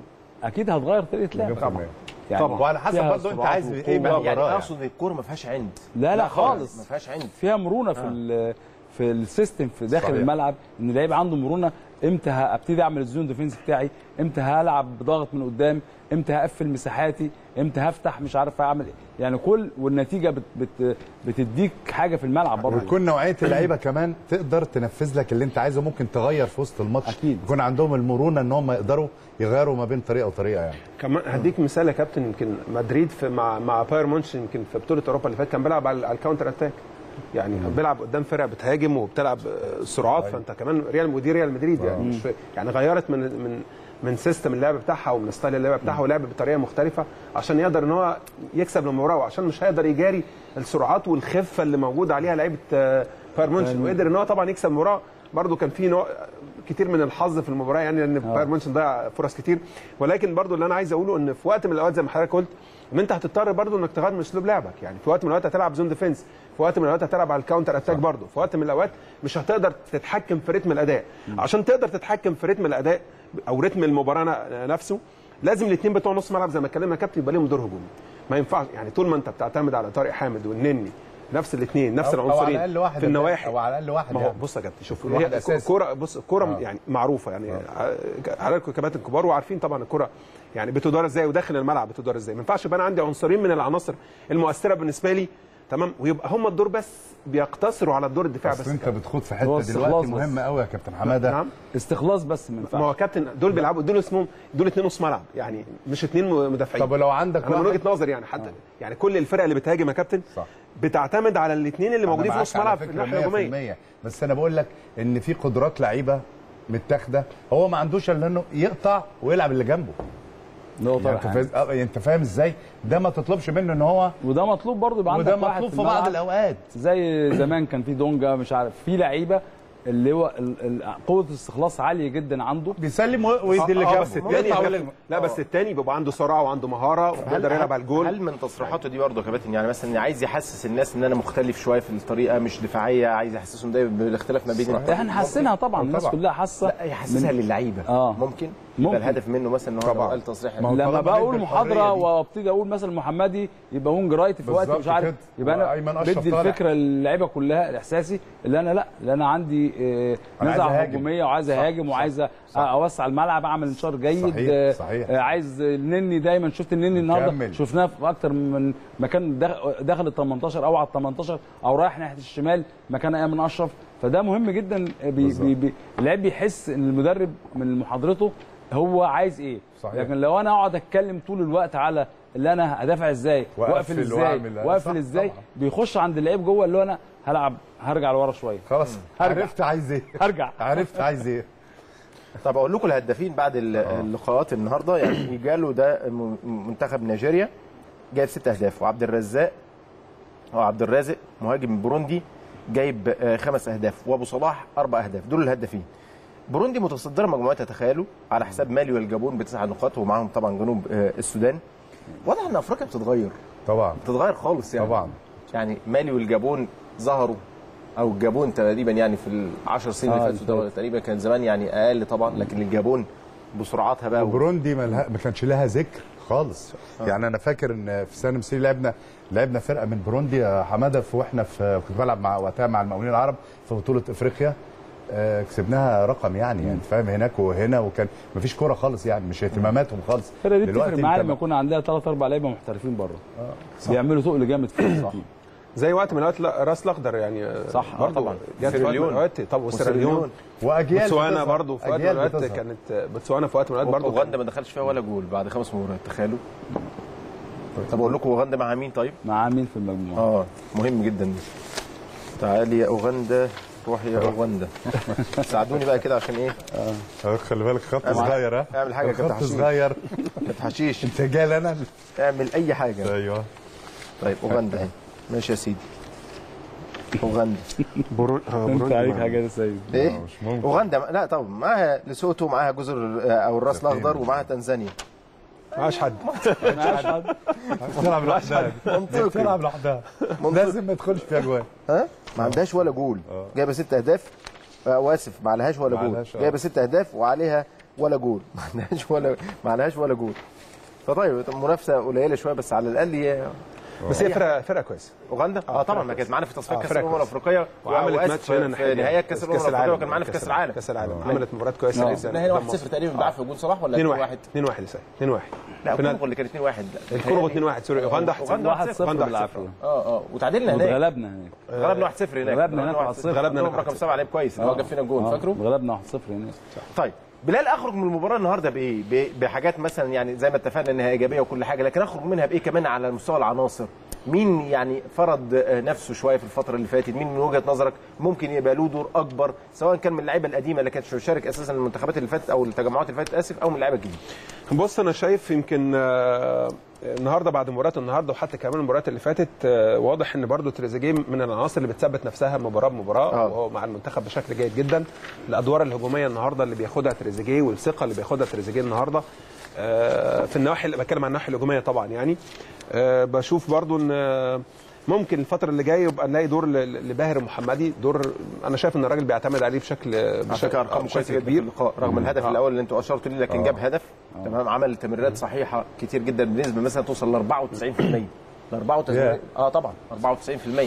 اكيد هتغير طريقه لعب طبعا يعني وعلى حسب فيها برضه انت سرعات عايز ايه وقوة. بقى يعني وراه اقصد الكوره ما فيهاش عند لا لا خالص ما فيهاش عند فيها مرونه في ال- في السيستم في داخل صحيح. الملعب ان اللعيب عنده مرونه امتى هبتدي اعمل الزون ديفنس بتاعي امتى هلعب بضغط من قدام امتى هقفل مساحاتي امتى هفتح مش عارف اعمل ايه يعني كل والنتيجه بت بت بتديك حاجه في الملعب برضه وتكون نوعيه اللعيبه كمان تقدر تنفذ لك اللي انت عايزه ممكن تغير في وسط الماتش أكيد. يكون عندهم المرونه ان هم يقدروا يغيروا ما بين طريقه وطريقه يعني كمان هديك مثال يا كابتن يمكن مدريد في مع مع باير مونش يمكن في بطوله اوروبا اللي فاتت كان بيلعب على, على الكاونتر اتاك يعني بيلعب قدام فرق بتهاجم وبتلعب آه، سرعات فانت كمان ريال ودي ريال مدريد يعني مش في- يعني غيرت من من من سيستم اللعب بتاعها ومن ستايل اللعب بتاعها ولعب بطريقه مختلفه عشان يقدر ان هو يكسب المباراه وعشان مش هيقدر يجاري السرعات والخفه اللي موجوده عليها لعيبه آه، باير مونش وقدر ان هو طبعا يكسب المباراه برده كان في نوع كتير من الحظ في المباراه يعني لان باير مونشن ضيع فرص كتير ولكن برضو اللي انا عايز اقوله ان في وقت من الاوقات زي ما حضرتك قلت ان انت هتضطر برضو انك تغير من اسلوب لعبك يعني في وقت من الاوقات هتلعب زون ديفنس في وقت من الاوقات هتلعب على الكاونتر اتاك برضو في وقت من الاوقات مش هتقدر تتحكم في رتم الاداء عشان تقدر تتحكم في رتم الاداء او رتم المباراه ن- نفسه لازم الاثنين بتوع نص ملعب زي ما اتكلمنا يا كابتن يبقى لهم دور هجومي ما ينفعش يعني طول ما انت بتعتمد على طارق حامد والنني نفس الاثنين نفس أو- أو على العنصرين الأقل واحد في النواحي او على الاقل واحد ما هو يعني. بص يا كابتن شوف واحد هي أساسي. الكوره بص الكوره آه. يعني معروفه يعني على الكباتن كبار وعارفين طبعا الكوره يعني بتدار ازاي وداخل الملعب بتدار ازاي ما ينفعش يبقى انا عندي عنصرين من العناصر المؤثره بالنسبه لي تمام ويبقى هم الدور بس بيقتصروا على الدور الدفاع بس بس انت بتخوض في هو حته استخلاص دلوقتي بس. مهمه قوي يا كابتن حماده نعم استخلاص بس ما ما ينفعش هو كابتن دول بيلعبوا دول اسمهم دول اثنين نص ملعب يعني مش اثنين مدافعين طب ولو عندك انا من واحد- وجهه نظري يعني حتى يعني كل الفرق اللي بتهاجم يا كابتن صح. بتعتمد على الاثنين اللي أنا موجودين في معاك نص على ملعب في فكرة الناحيه الهجوميه 100% بس انا بقول لك ان في قدرات لعيبه متاخده هو ما عندوش الا انه يقطع ويلعب اللي جنبه اللي هو يعني طارق انت حامد. فاهم آه، انت فاهم ازاي ده ما تطلبش منه ان هو وده مطلوب برضه يبقى عندك وده واحد مطلوب في الملعب بعض الاوقات زي زمان كان في دونجا مش عارف في لعيبه اللي هو ال- ال- قوه الاستخلاص عاليه جدا عنده بيسلم و- ويدي اللي اه جنبه بس الثاني ويطلع ويلم. لا بس الثاني بيبقى عنده سرعه وعنده مهاره ويقدر يلعب على الجول هل من تصريحاته دي برضه يا كابتن يعني مثلا عايز يحسس الناس ان انا مختلف شويه في الطريقه مش دفاعيه عايز يحسسهم ده بالاختلاف ما بين الطريقة. احنا حاسينها طبعا الناس طبعا. كلها حاسه لا يحسسها للعيبه آه. ممكن ممكن. يبقى الهدف منه مثلا ان هو لو طبعا. قال تصريح ما هو لما طالما بقول ندي محاضره الحرية دي. وابتدي اقول مثلا محمدي يبقى وينج رايت في وقت بالظبط مش عارف كده. يبقى انا وأيمن أشرف بدي طالع. الفكره للعيبه كلها الاحساسي اللي انا لا اللي انا عندي آه، أنا عايز نزعه أهاجم. هجوميه وعايز صح، اهاجم صح، وعايز صح. اوسع الملعب اعمل انشار جيد صحيح، آه، صحيح. آه، عايز النني دايما شفت النني النهارده مكمل. شفناه في اكتر من مكان داخل- داخل ال 18 او على ال 18 او رايح ناحيه الشمال مكان ايمن اشرف فده مهم جدا بي بي بي اللعيب بيحس ان المدرب من محاضرته هو عايز ايه صحيح. لكن لو انا اقعد اتكلم طول الوقت على اللي انا هدافع ازاي وأقفل واقفل ازاي وأعمل- واقفل صح، ازاي طبعا. بيخش عند اللعيب جوه اللي هو انا هلعب هرجع لورا شويه خلاص هرجع. عرفت عايز ايه هرجع عرفت عايز ايه طب اقول لكم الهدافين بعد ال- اللقاءات النهارده يعني جاله ده م- منتخب نيجيريا جايب ست اهداف وعبد الرزاق او عبد الرازق مهاجم بوروندي جايب آه، خمس اهداف وابو صلاح اربع اهداف دول الهدافين بوروندي متصدره مجموعتها تخيلوا على حساب مالي والجابون بتسع نقاط ومعاهم طبعا جنوب آه، السودان واضح ان افريقيا بتتغير طبعا بتتغير خالص يعني طبعا يعني مالي والجابون ظهروا او الجابون تقريبا يعني في العشر سنين آه، اللي اللي فاتوا دول تقريبا كان زمان يعني اقل طبعا لكن الجابون بسرعاتها بقى وبروندي ما لها- ما كانش لها ذكر خالص يعني انا فاكر ان في سنه مصري لعبنا لعبنا فرقه من بروندي يا حماده في واحنا في كنت بلعب مع وقتها مع المقاولين العرب في بطوله افريقيا آه، كسبناها رقم يعني يعني فاهم هناك وهنا وكان مفيش كوره خالص يعني مش اهتماماتهم خالص الفرقه دي دلوقتي بتفرق معايا أنت لما يكون عندها ثلاث اربع لعيبه محترفين بره بيعملوا تقل جامد في التيم زي وقت من الاوقات لا، راس الاخضر يعني صح، آه، برضه طبعا. جت في وقت من سيراليون. الاوقات طب وسيراليون واجيال بوتسوانا بتظهر. برضه في وقت من أجيال الاوقات بتظهر. كانت بوتسوانا في وقت من الاوقات برضه اوغندا ما دخلش فيها ولا جول بعد خمس مباريات تخيلوا طب اقول لكم اوغندا مع مين طيب؟ مع مين في المجموعه اه مهم جدا دي تعالي يا اوغندا روحي يا اوغندا ساعدوني بقى كده عشان ايه؟ آه، خلي بالك خط اعمل- صغير ها اعمل حاجة كابتن خط حشيش. صغير ما تحشيش انت جاي انا اعمل اي حاجه ايوه طيب اوغندا اهي ماشي يا سيدي اوغندا برون... آه، انت بروندي عليك مع- حاجه يا سيد ايه؟ مش ممكن. اوغندا لا طبعا معاها لسوتو معاها جزر آه، او الراس الاخضر ومعاها تنزانيا معاش حد معاش حد بتلعب لوحدها منطقي بتلعب لوحدها لازم ما يدخلش فيها جوان ها ما عندهاش ولا جول جايبه ست اهداف آه، واسف ما عليهاش ولا ما جول عليهاش، آه. جايبه ست اهداف وعليها ولا جول ما عندهاش ولا ما عليهاش ولا جول فطيب منافسه قليله شويه بس على الاقل هي بس هي فرقه فرقه كويسه اوغندا اه طبعا ما كانت معانا في تصفيات آه، كاس فرقة الامم كويسة. الافريقيه وعملت وآسف ماتش هنا في نهائيات كاس الامم الافريقيه وكان معانا في كاس العالم كاس العالم عملت مباراه كويسه آه. جدا احنا هنا 1 0 تقريبا بعرف جول صلاح ولا 2 2 1 1 2 1 لسه 2 1 لا فينال. الكونغو اللي كان 2 1 الكونغو 2 1 سوري اوغندا أوغندا 1 0 أوغندا بالعافيه اه اه وتعادلنا هناك غلبنا هناك غلبنا 1 0 هناك غلبنا هناك 1-0. غلبنا هناك رقم 7 لعيب كويس اللي هو جاب فينا الجول آه، فاكره غلبنا 1 0 هناك طيب بلال اخرج من المباراه النهارده بايه؟ ب- بحاجات مثلا يعني زي ما اتفقنا انها ايجابيه وكل حاجه لكن اخرج منها بايه كمان على مستوى العناصر؟ مين يعني فرض آه، نفسه شويه في الفتره اللي فاتت؟ مين من وجهه نظرك ممكن يبقى له دور اكبر سواء كان من اللعيبه القديمه اللي كانت بتشارك اساسا المنتخبات اللي فاتت او التجمعات اللي فاتت اسف او من اللعيبه الجديده؟ بص انا شايف يمكن آه، النهارده بعد مباراه النهارده وحتى كمان المباريات اللي فاتت آه، واضح ان برضو تريزيجيه من العناصر اللي بتثبت نفسها مباراه بمباراه آه. وهو مع المنتخب بشكل جيد جدا الادوار الهجوميه النهارده اللي بياخدها تريزيجيه والثقه اللي بياخدها تريزيجيه النهارده آه، في النواحي اللي بتكلم عن الناحيه الهجوميه طبعا يعني آه، بشوف برضو ان آه، ممكن الفتره اللي جايه يبقى نلاقي دور ل- لباهر المحمدي دور انا شايف ان الراجل بيعتمد عليه بشكل على فكره ارقامه بشكل كويسه جدا في اللقاء رغم الهدف آه. الاول اللي انتوا اشرتوا ليه لكن جاب هدف تمام عمل تمريرات صحيحه كتير جدا بنسبه مثلا توصل ل 94% ل 94 Yeah. اه طبعا 94%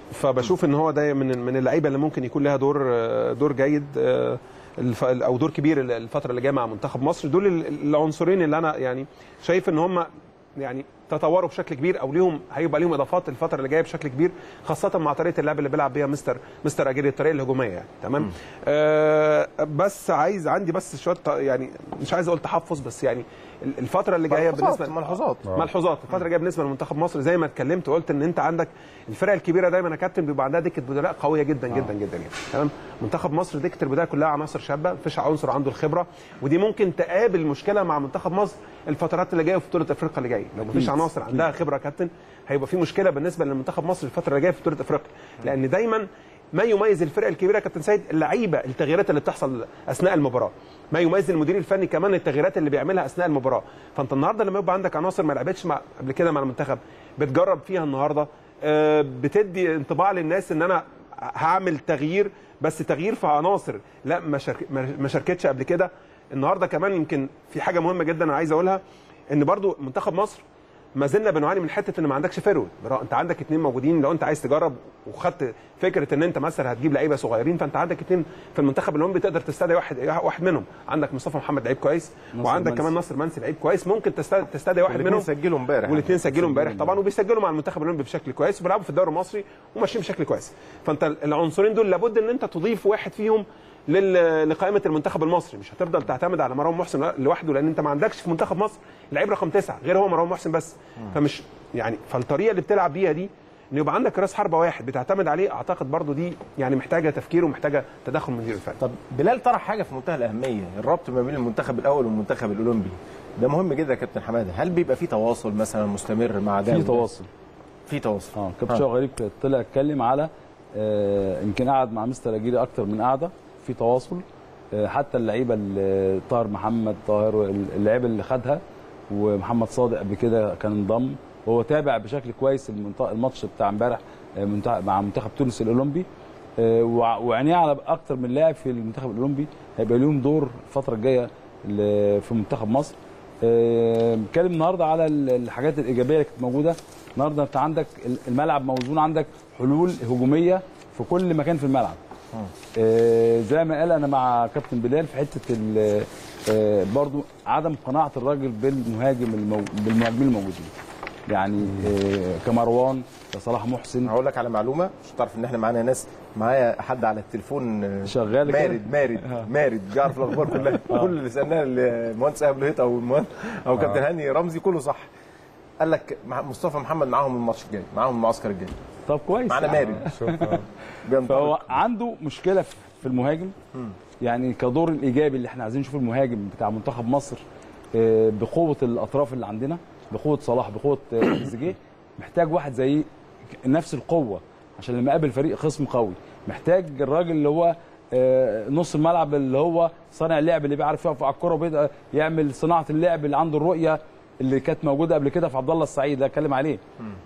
فبشوف ان هو ده من من اللعيبه اللي ممكن يكون لها دور آه، دور جيد آه، الف- او دور كبير الفتره اللي جايه مع منتخب مصر دول ال- العنصرين اللي انا يعني شايف ان هم يعني تطوروا بشكل كبير او ليهم هيبقى ليهم اضافات الفتره اللي جايه بشكل كبير خاصه مع طريقه اللعب اللي بيلعب بيها مستر مستر اجيري الطريقه الهجوميه يعني تمام آه بس عايز عندي بس شويه ت- يعني مش عايز اقول تحفظ بس يعني ال- الفتره اللي جايه ملحوظات- بالنسبه ملحوظات. ملحوظات الفتره اللي جايه بالنسبه لمنتخب مصر زي ما اتكلمت وقلت ان انت عندك الفرق الكبيره دايما يا كابتن بيبقى عندها دكه بدلاء قويه جدا جدا جدا يعني تمام منتخب مصر دكه البدلاء كلها عناصر شابه مفيش عنصر عنده الخبره ودي ممكن تقابل مشكله مع منتخب مصر الفترات اللي جايه وفي بطوله افريقيا اللي جايه لو مفيش عناصر عندها خبره يا كابتن هيبقى في مشكله بالنسبه لمنتخب مصر الفتره اللي جايه في بطوله افريقيا لان دايما ما يميز الفرق الكبيره يا كابتن سيد اللعيبه التغييرات اللي بتحصل اثناء المباراه ما يميز المدير الفني كمان التغييرات اللي بيعملها اثناء المباراه فانت النهارده لما يبقى عندك عناصر ما لعبتش مع قبل كده مع المنتخب بتجرب فيها النهارده آه، بتدي انطباع للناس ان انا هعمل تغيير بس تغيير في عناصر لا ما شارك- ما- ما شاركتش قبل كده النهارده كمان يمكن في حاجه مهمه جدا انا عايز اقولها ان برضو منتخب مصر ما زلنا بنعاني من حته ان ما عندكش فيرود انت عندك اثنين موجودين لو انت عايز تجرب وخدت فكره ان انت مثلا هتجيب لعيبه صغيرين فانت عندك اثنين في المنتخب الاولمبي تقدر تستدعي واحد واحد منهم عندك مصطفى محمد لعيب كويس وعندك منسي. كمان ناصر منسي لعيب كويس ممكن تستدعي, تستدعي واحد والاثنين منهم سجلوا امبارح والاثنين سجلوا امبارح طبعا وبيسجلوا مع المنتخب الاولمبي بشكل كويس وبيلعبوا في الدوري المصري وماشيين بشكل كويس فانت العنصرين دول لابد ان انت تضيف واحد فيهم لل- لقائمه المنتخب المصري مش هتفضل تعتمد على مروان محسن لوحده لان انت ما عندكش في منتخب مصر لعيب رقم تسعه غير هو مروان محسن بس فمش يعني فالطريقه اللي بتلعب بيها دي ان يبقى عندك راس حربه واحد بتعتمد عليه اعتقد برضو دي يعني محتاجه تفكير ومحتاجه تدخل من المدير الفني طب بلال طرح حاجه في منتهى الاهميه الربط ما بين المنتخب الاول والمنتخب الاولمبي ده مهم جدا يا كابتن حماده هل بيبقى في تواصل مثلا مستمر مع ده في وده؟ تواصل في تواصل اه كابتن شوقي غريب طلع اتكلم على آه، يمكن قعد مع مستر اجيري اكتر من قعده في تواصل آه، حتى اللعيبه اللي طاهر محمد طاهر اللعيبه اللي خدها ومحمد صادق قبل كده كان انضم وهو تابع بشكل كويس المنت- الماتش بتاع امبارح آه، منتخب- مع منتخب تونس الاولمبي آه، وع- وعينيه على اكتر من لاعب في المنتخب الاولمبي هيبقى لهم دور الفتره الجايه ل- في منتخب مصر آه، بنتكلم النهارده على ال- الحاجات الايجابيه اللي كانت موجوده النهارده انت عندك ال- الملعب موزون عندك حلول هجوميه في كل مكان في الملعب آه، زي ما قال انا مع كابتن بلال في حته ال- آه، برضو عدم قناعه الراجل بالمهاجم المو... بالمهاجمين الموجودين يعني آه، كمروان كصلاح محسن هقول لك على معلومه مش تعرف ان احنا معانا ناس معايا حد على التليفون آه، شغال كده؟ مارد مارد مارد بيعرف الاخبار كلها كل اللي سالناه المهندس ايهاب لهيط او المهندس او كابتن هاني رمزي كله صح قال لك مع- مصطفى محمد معاهم الماتش الجاي معاهم المعسكر الجاي طب كويس معانا يعني. مارد بينطلق. فهو عنده مشكله في في المهاجم يعني كدور الايجابي اللي احنا عايزين نشوف المهاجم بتاع منتخب مصر آه، بقوه الاطراف اللي عندنا بقوه صلاح بقوه آه، تريزيجيه محتاج واحد زي نفس القوه عشان لما يقابل فريق خصم قوي محتاج الراجل اللي هو آه، نص الملعب اللي هو صانع اللعب اللي بيعرف يقف على الكوره وبيقدر يعمل صناعه اللعب اللي عنده الرؤيه اللي كانت موجوده قبل كده في عبد الله السعيد اللي اتكلم عليه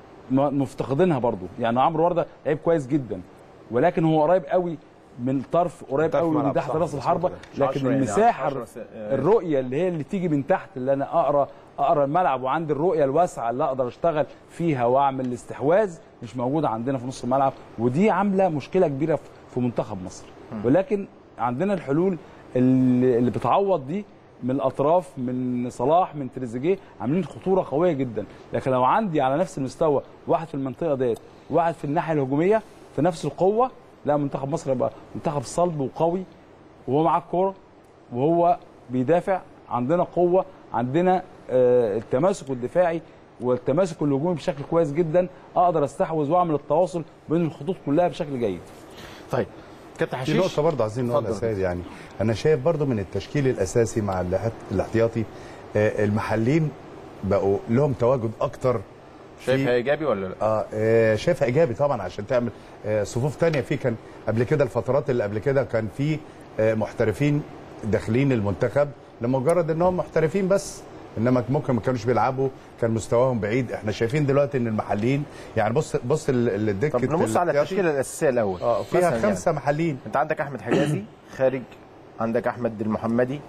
م- مفتقدينها برضو يعني عمرو ورده لعيب كويس جدا ولكن هو قريب قوي من طرف قريب طرف قوي من ملعب، تحت صح، راس مظبوط الحربه كده. مش عشرة لكن يعني، المساحه عشرة س- آه. الرؤيه اللي هي اللي تيجي من تحت اللي انا اقرا اقرا الملعب وعندي الرؤيه الواسعه اللي اقدر اشتغل فيها واعمل الاستحواذ مش موجوده عندنا في نص الملعب ودي عامله مشكله كبيره في- في منتخب مصر ولكن عندنا الحلول اللي اللي بتعوض دي من الاطراف من صلاح من تريزيجيه عاملين خطوره قويه جدا لكن لو عندي على نفس المستوى واحد في المنطقه ديت واحد في الناحيه الهجوميه في نفس القوه لا منتخب مصر يبقى منتخب صلب وقوي وهو معاه الكوره وهو بيدافع عندنا قوه عندنا آه، التماسك الدفاعي والتماسك الهجومي بشكل كويس جدا اقدر استحوذ واعمل التواصل بين الخطوط كلها بشكل جيد طيب كابتن في حشيش نقطة برضه عايزين نقولها اتفضل. سيد يعني أنا شايف برضه من التشكيل الأساسي مع الاحت- الاحتياطي آه، المحلين بقوا لهم تواجد أكتر شايفها ايجابي ولا لا؟ اه آه، شايفها ايجابي طبعا عشان تعمل آه، صفوف تانية في كان قبل كده الفترات اللي قبل كده كان في آه، محترفين داخلين المنتخب لمجرد انهم محترفين بس انما ممكن ما كانوش بيلعبوا كان مستواهم بعيد احنا شايفين دلوقتي ان المحليين يعني بص بص ال- ال- الدكه طب نبص على الاحتياطي، التشكيله الاساسيه الاول اه مثلاً فيها يعني. خمسه محليين انت عندك احمد حجازي خارج عندك احمد المحمدي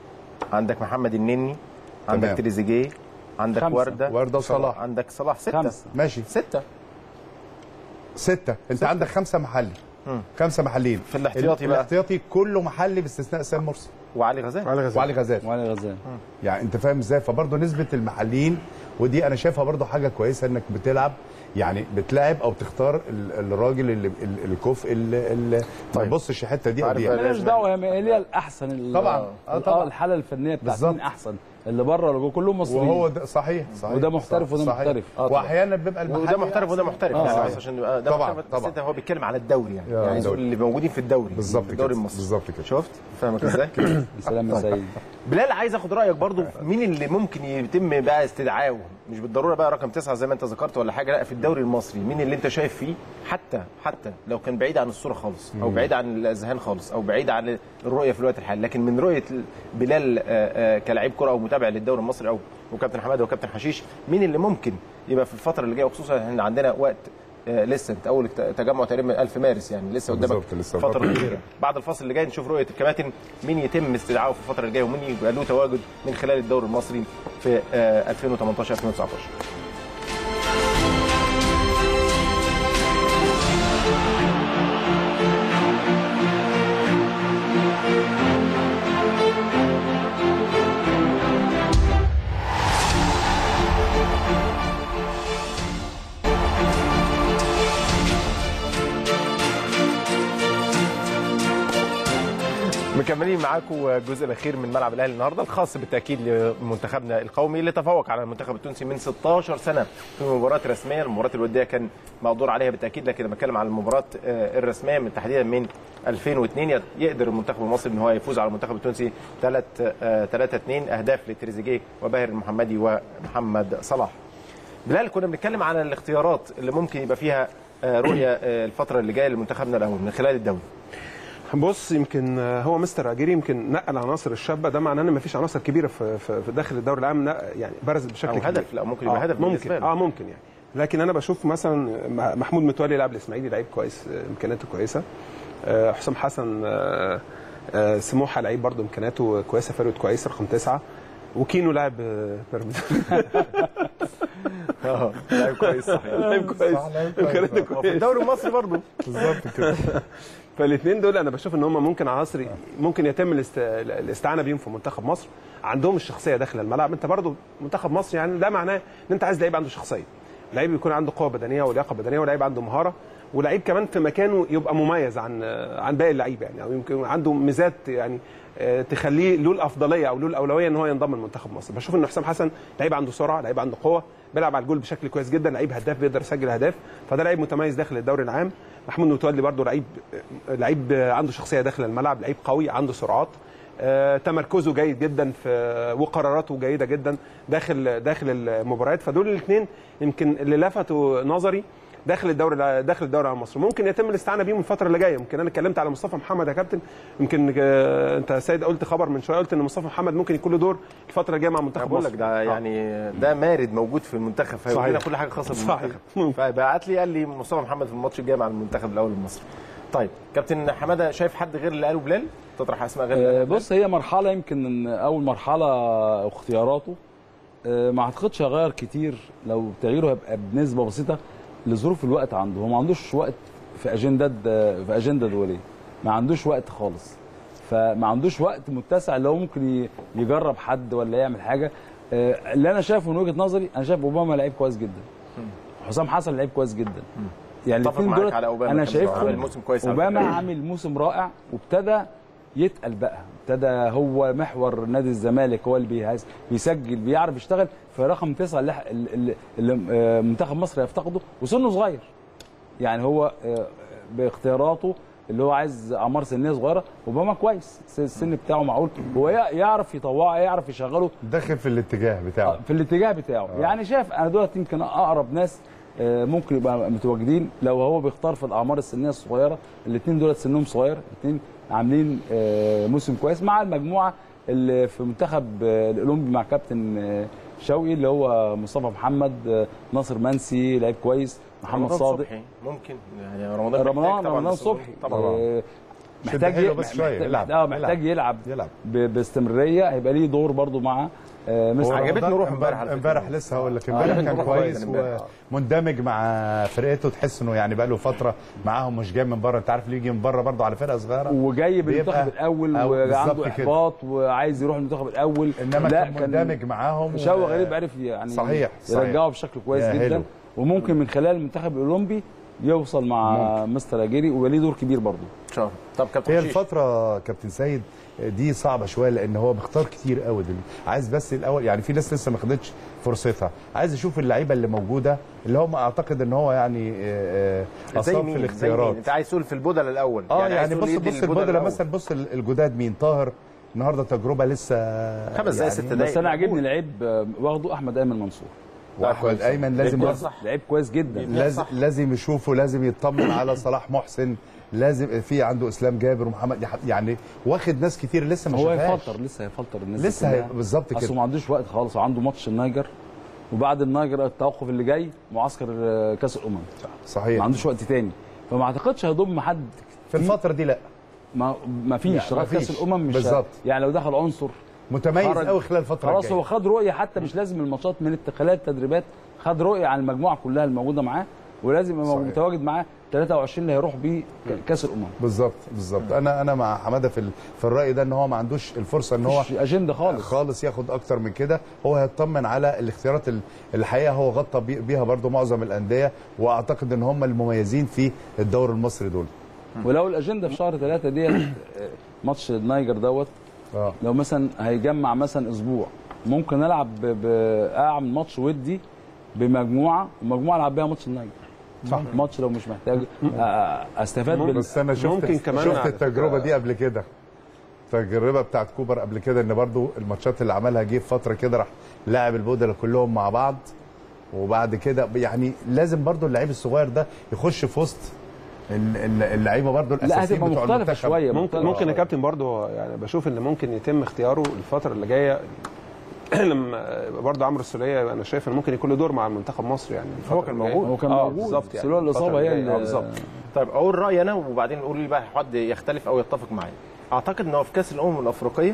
عندك محمد النني عندك تمام. تريزيجيه عندك خمسة. ورده وردة وصلاح. عندك صلاح سته خمسة. ماشي سته ستة انت عندك خمسة محلي خمسة محليين في الاحتياطي بقى؟ الاحتياطي كله محلي باستثناء سام مرسي وعلي غزال على غزال وعلي غزال وعلي غزال يعني انت فاهم ازاي فبرضه نسبه المحليين ودي انا شايفها برضه حاجه كويسه انك بتلعب يعني بتلاعب او تختار ال- الراجل اللي ال- الكفء اللي, اللي ما طيب. يبصش الحته دي او عارف دي بقى مالهاش دعوه هي هي الاحسن ال- طبعاً. ال- آه، طبعاً. الحاله الفنيه بتاعت بالظبط. مين احسن اللي بره ولا جوه كلهم مصريين وهو ده صحيح صحيح وده محترف وده صحيح. محترف. آه، طبعاً. واحيانا بيبقى المحلي وده محترف وده أحسن. محترف آه، يعني صحيح. بس عشان يبقى ده طبعاً، محترف بس طبعاً. انت هو بيتكلم على الدوري يعني, يا يعني دوري. اللي موجودين في الدوري بالظبط الدوري كده. المصري بالظبط كده. شفت فاهمك ازاي سلام يا سيد بلال عايز اخد رايك برضو في مين اللي ممكن يتم بقى استدعائه مش بالضروره بقى رقم تسعه زي ما انت ذكرت ولا حاجه لا في الدوري المصري مين اللي انت شايف فيه حتى حتى لو كان بعيد عن الصوره خالص او بعيد عن الاذهان خالص او بعيد عن الرؤيه في الوقت الحالي لكن من رؤيه بلال آه، آه، كلاعب كره او متابع للدوري المصري او وكابتن حماده وكابتن حشيش مين اللي ممكن يبقى في الفتره اللي جايه وخصوصا احنا عندنا وقت آه، لسه انت اول تجمع تقريبا 1000 مارس يعني لسه قدامك بالظبط، لسه فتره فترة كبيره بعد الفاصل اللي جاي نشوف رؤيه الكباتن مين يتم استدعائه في الفتره الجايه ومين يبقى له تواجد من خلال الدوري المصري في آه، 2018 2019 مكملين معاكم الجزء الاخير من ملعب الاهلي النهارده الخاص بالتاكيد لمنتخبنا القومي اللي تفوق على المنتخب التونسي من 16 سنه في مباراه رسميه المباراه الوديه كان مقدور عليها بالتاكيد لكن لما بتكلم على المباراه آه، الرسميه من تحديدا من 2002 يقدر المنتخب المصري ان هو يفوز على المنتخب التونسي 3 3 2 اهداف لتريزيجيه وباهر المحمدي ومحمد صلاح بلال كنا بنتكلم على الاختيارات اللي ممكن يبقى فيها آه، رؤيه آه، الفتره اللي جايه لمنتخبنا الاول من خلال الدوري بص يمكن هو مستر اجيري يمكن نقل عناصر الشابه ده معناه ان مفيش عناصر كبيره في, في, في داخل الدوري العام نق- يعني برزت بشكل أو كبير هدف، لا، ممكن يبقى آه هدف ممكن بالنسبة له. اه ممكن يعني لكن انا بشوف مثلا محمود متولي لاعب الاسماعيلي لعيب كويس آه، امكانياته كويسه آه، حسام حسن آه، آه، سموحه لعيب برضه امكانياته كويسه فروت كويس رقم تسعه وكينو لاعب آه، بيراميدز اه لعيب كويس صحيح لعيب كويس صح، لعيب كويس. امكانياته وفي كويسه الدوري المصري برضه بالظبط كده فالاثنين دول انا بشوف ان هم ممكن عناصر ممكن يتم الاست... الاستعانه بيهم في منتخب مصر عندهم الشخصيه داخل الملعب انت برضو منتخب مصر يعني ده معناه ان انت عايز لعيب عنده شخصيه لعيب يكون عنده قوه بدنيه ولياقه بدنيه ولعيب عنده مهاره ولعيب كمان في مكانه يبقى مميز عن عن باقي اللعيبه يعني او يمكن عنده ميزات يعني آه، تخليه له الافضليه او له الاولويه ان هو ينضم لمنتخب مصر بشوف ان حسام حسن لعيب عنده سرعه لعيب عنده قوه بيلعب على الجول بشكل كويس جدا لعيب هداف بيقدر يسجل اهداف فده لعيب متميز داخل الدوري العام محمود متولي برده لعيب لعيب عنده شخصيه داخل الملعب لعيب قوي عنده سرعات آه، تمركزه جيد جدا في وقراراته جيده جدا داخل داخل المباريات فدول الاثنين يمكن اللي لفتوا نظري داخل الدوري داخل الدوري على مصر ممكن يتم الاستعانه بيهم الفتره اللي جايه يمكن انا اتكلمت على مصطفى محمد يا كابتن يمكن آه، انت يا سيد قلت خبر من شويه قلت ان مصطفى محمد ممكن يكون له دور الفتره الجايه مع منتخب بقول مصر لك ده يعني ده مارد موجود في المنتخب فيقول صحيح. لنا كل حاجه خاصه صحيح. بالمنتخب فبعت لي قال لي مصطفى محمد في الماتش الجاي مع المنتخب الاول المصري طيب كابتن حماده شايف حد غير اللي قاله بلال تطرح اسماء غير اللي آه، قالها بلال؟ بص هي مرحله يمكن ان اول مرحله اختياراته آه، ما اعتقدش هيغير كتير لو تغييره هيبقى بنسبه بسيطه لظروف الوقت عنده هو ما عندوش وقت في اجنده في اجنده دوليه ما عندوش وقت خالص فما عندوش وقت متسع اللي هو ممكن ي- يجرب حد ولا يعمل حاجه آه، اللي انا شايفه من وجهه نظري انا شايف اوباما لعيب كويس جدا حسام حسن لعيب كويس جدا يعني اتفق الاثنين معاك دول على أوباما انا كمان. شايفهم عامل موسم كويس على اوباما فكرة. عامل موسم رائع وابتدى يتقل بقى ابتدى هو محور نادي الزمالك هو اللي بيهز بيسجل بيعرف يشتغل في رقم تسعه اللي, اللي, اللي آه، منتخب مصر يفتقده وسنه صغير يعني هو آه، باختياراته اللي هو عايز اعمار سنيه صغيره اوباما كويس السن بتاعه معقول هو يع- يعرف يطوعه يعرف يشغله داخل في الاتجاه بتاعه في الاتجاه بتاعه يعني شايف انا دولت يمكن اقرب ناس آه، ممكن يبقى متواجدين لو هو بيختار في الاعمار السنيه الصغيره الاثنين دولت سنهم صغير الاثنين عاملين آه، موسم كويس مع المجموعه اللي في منتخب آه، الاولمبي مع كابتن آه، شوقي اللي هو مصطفى محمد آه، ناصر منسي لعيب كويس محمد رمضان صادق صبحي ممكن يعني رمضان محتاج رمضان طبعاً رمضان بس- صبحي طبعا آه، شد محتاج حيله ي- بس شوية، محتاج- يلعب، اه محتاج يلعب يلعب ب- باستمراريه هيبقى ليه دور برضو مع آه، مستر هو عجبتني رمضان روح امبارح على فكرة. امبارح لسه هقول لك آه، امبارح عجبتني كان روح كويس امبارح. ومندمج مع فرقته تحس انه يعني بقى له فتره معاهم مش جاي من بره انت عارف اللي يجي من بره برضه على فرقه صغيره وجاي بيبقى- بالمنتخب الاول أو وعنده بالظبط كده. احباط وعايز يروح المنتخب الاول انما لا، كان مندمج معاهم شوقي و- غريب عرف يعني صحيح، صحيح. يرجعه بشكل كويس يا جدا حلو. وممكن من خلال المنتخب الاولمبي يوصل مع مستر اجيري وليه دور كبير برضه ان شاء الله طب كابتن هي حشيش الفترة كابتن سيد دي صعبة شوية لأن هو بيختار كتير قوي دل... عايز بس الأول يعني في ناس لسه ما خدتش فرصتها عايز يشوف اللعيبة اللي موجودة اللي هم أعتقد إن هو يعني آه، آه، زي أصاب مين؟ في زي الاختيارات مين؟ انت عايز تقول في البودلة الاول اه عايز يعني, تقول بص يدي بص للبودلة البودلة الأول. مثلا بص الجداد مين طاهر النهارده تجربة لسه خمس دقايق، ست دقايق. بس انا عاجبني موجود. لعيب آه، واخده احمد ايمن منصور واحمد ايمن لازم كويس صح. لعيب كويس جدا لازم صح. لازم يشوفه لازم يطمن على صلاح محسن لازم في عنده اسلام جابر ومحمد يعني واخد ناس كتير لسه ما هو شافهاش. هيفلتر لسه هيفلتر الناس دي لسه كلها. هي- بالظبط اصله كده ما عندوش وقت خالص وعنده ماتش النيجر وبعد النيجر التوقف اللي جاي معسكر آه، كاس الامم ما صحيح عندوش وقت تاني فما اعتقدش هيضم حد في الفترة دي لا ما ما فيش لا، لغايه مفيش. كاس الامم مش بالظبط. يعني لو دخل عنصر متميز خرج. قوي خلال الفترة خلاص الجاية هو خد رؤيه حتى مش لازم الماتشات من خلال التدريبات خد رؤيه عن المجموعه كلها الموجوده معاه ولازم يبقى صحيح. متواجد معاه 23 اللي هيروح بيه ك- كاس الامم بالظبط بالظبط انا انا مع حماده في ال- في الراي ده ان هو ما عندوش الفرصه ان هو مش اجنده خالص خالص ياخد اكتر من كده هو هيطمن على الاختيارات ال- الحقيقه هو غطى بي- بيها برضو معظم الانديه واعتقد ان هم المميزين في الدوري المصري دول ولو الاجنده في شهر ثلاثة ديت آه، ماتش النيجر دوت اه لو مثلا هيجمع مثلا اسبوع ممكن العب ب- ب- اعمل ماتش ودي بمجموعه ومجموعه العب بيها ماتش النيجر صح ماتش لو مش محتاج آه، استفاد بال بس انا شفت ممكن كمان شفت على التجربه دي قبل كده التجربه بتاعت كوبر قبل كده ان برضو الماتشات اللي عملها جه في فتره كده راح لاعب البودلة كلهم مع بعض وبعد كده يعني لازم برضو اللعيب الصغير ده يخش في وسط ال- ال- اللعيبه برضو لا الاساسيين هتبقى بتوع مختلفه المنتخب. شويه ممكن مختلفة. ممكن يا كابتن برضه يعني بشوف ان ممكن يتم اختياره الفتره اللي جايه لما برضه عمرو السوليه انا شايف ان ممكن يكون له دور مع المنتخب مصر يعني هو الفترة كان اللي جاية. موجود. هو كان آه، موجود بالظبط بس هو الفترة الاصابه هي اللي جاية. آه، اللي بالظبط طيب اقول رايي انا وبعدين قول لي بقى حد يختلف او يتفق معايا اعتقد ان هو في كاس الامم الافريقيه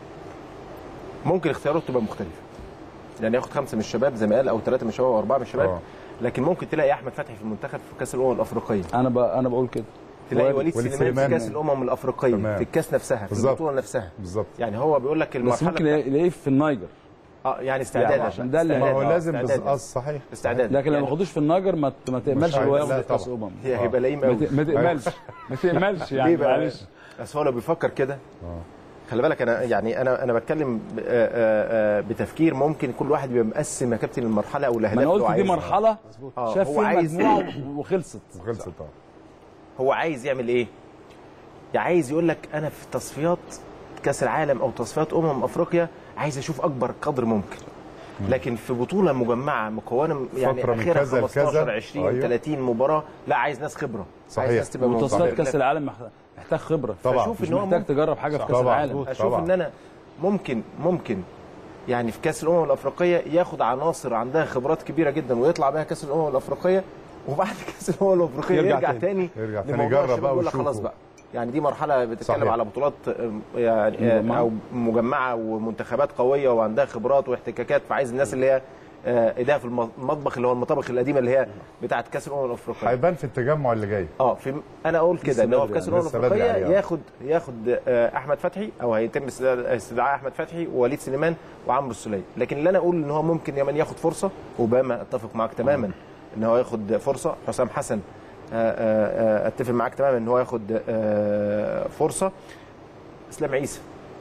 ممكن اختياراته تبقى مختلفه يعني ياخد خمسه من الشباب زي ما قال او ثلاثه من الشباب او اربعه من الشباب آه. لكن ممكن تلاقي احمد فتحي في المنتخب في كاس الامم الافريقيه انا ب... انا بقول كده تلاقي وليد- وليد, وليد سليمان, سليمان. في كاس الامم الافريقيه تمام. في الكاس نفسها في بالظبط. البطوله نفسها بالظبط يعني هو بيقول لك بس المرحله ممكن بتاع- يلاقيه في النيجر اه يعني استعداد يعني عشان ده اللي- ما هو استعداد، آه، لازم استعداد. بس صحيح استعداد لكن لو يعني ما خدوش في النيجر ما ت- ما تاملش عارف. هو لا ياخد كاس طبعا. امم هي هيبقى لئيم ما قوي ت- ما تاملش ما تاملش يعني ليه بقى؟ معلش بس هو لو بيفكر كده خلي بالك انا يعني انا انا بتكلم ب- آه، آه، آه، بتفكير ممكن كل واحد يبقى مقسم يا كابتن المرحله او الاهداف ما انا اللي هو قلت دي عايزها. مرحله آه، شاف هو فيها عايز- مجموعه وخلصت خلصت اه هو عايز يعمل ايه؟ يا عايز يقول لك انا في تصفيات كاس العالم او تصفيات امم افريقيا عايز اشوف اكبر قدر ممكن لكن في بطوله مجمعه مكونه يعني فترة من اخرها كذا 15 لكذا. 20 أيوة. 30 مباراه لا عايز ناس خبره صحيح. عايز ناس تبقى وتصفيات موجودة. كاس العالم مح- محتاج خبره طبعا. فشوف مش ان هو محتاج ممكن تجرب حاجه في كاس طبعا. العالم مظبوط. اشوف طبعا. ان انا ممكن ممكن يعني في كاس الامم الافريقيه ياخد عناصر عندها خبرات كبيره جدا ويطلع بيها كاس الامم الافريقيه وبعد كاس الامم الافريقيه يرجع يرجع, تاني. تاني يرجع تاني لموضوع يجرب الشباب بقى يقول لك ويشوفه. خلاص بقى يعني دي مرحله بتتكلم صحيح. على بطولات آم، يعني مجمعة. آه، او مجمعه ومنتخبات قويه وعندها خبرات واحتكاكات فعايز الناس اللي هي آه، ايديها في الم- المطبخ اللي هو المطابخ القديمه اللي هي بتاعه كاس الامم الافريقيه هيبان في التجمع اللي جاي اه في انا اقول كده ان هو في بدري كاس يعني، الامم لسه بدري الافريقيه عليه، آه. ياخد ياخد آه، احمد فتحي او هيتم استدعاء استدعاء احمد فتحي ووليد سليمان وعمرو السوليه لكن اللي انا اقول ان هو ممكن يمن ياخد فرصه اوباما اتفق معاك تماما ان هو ياخد فرصه حسام حسن آه، آه، آه، اتفق معاك تماما ان هو ياخد آه، فرصه اسلام عيسى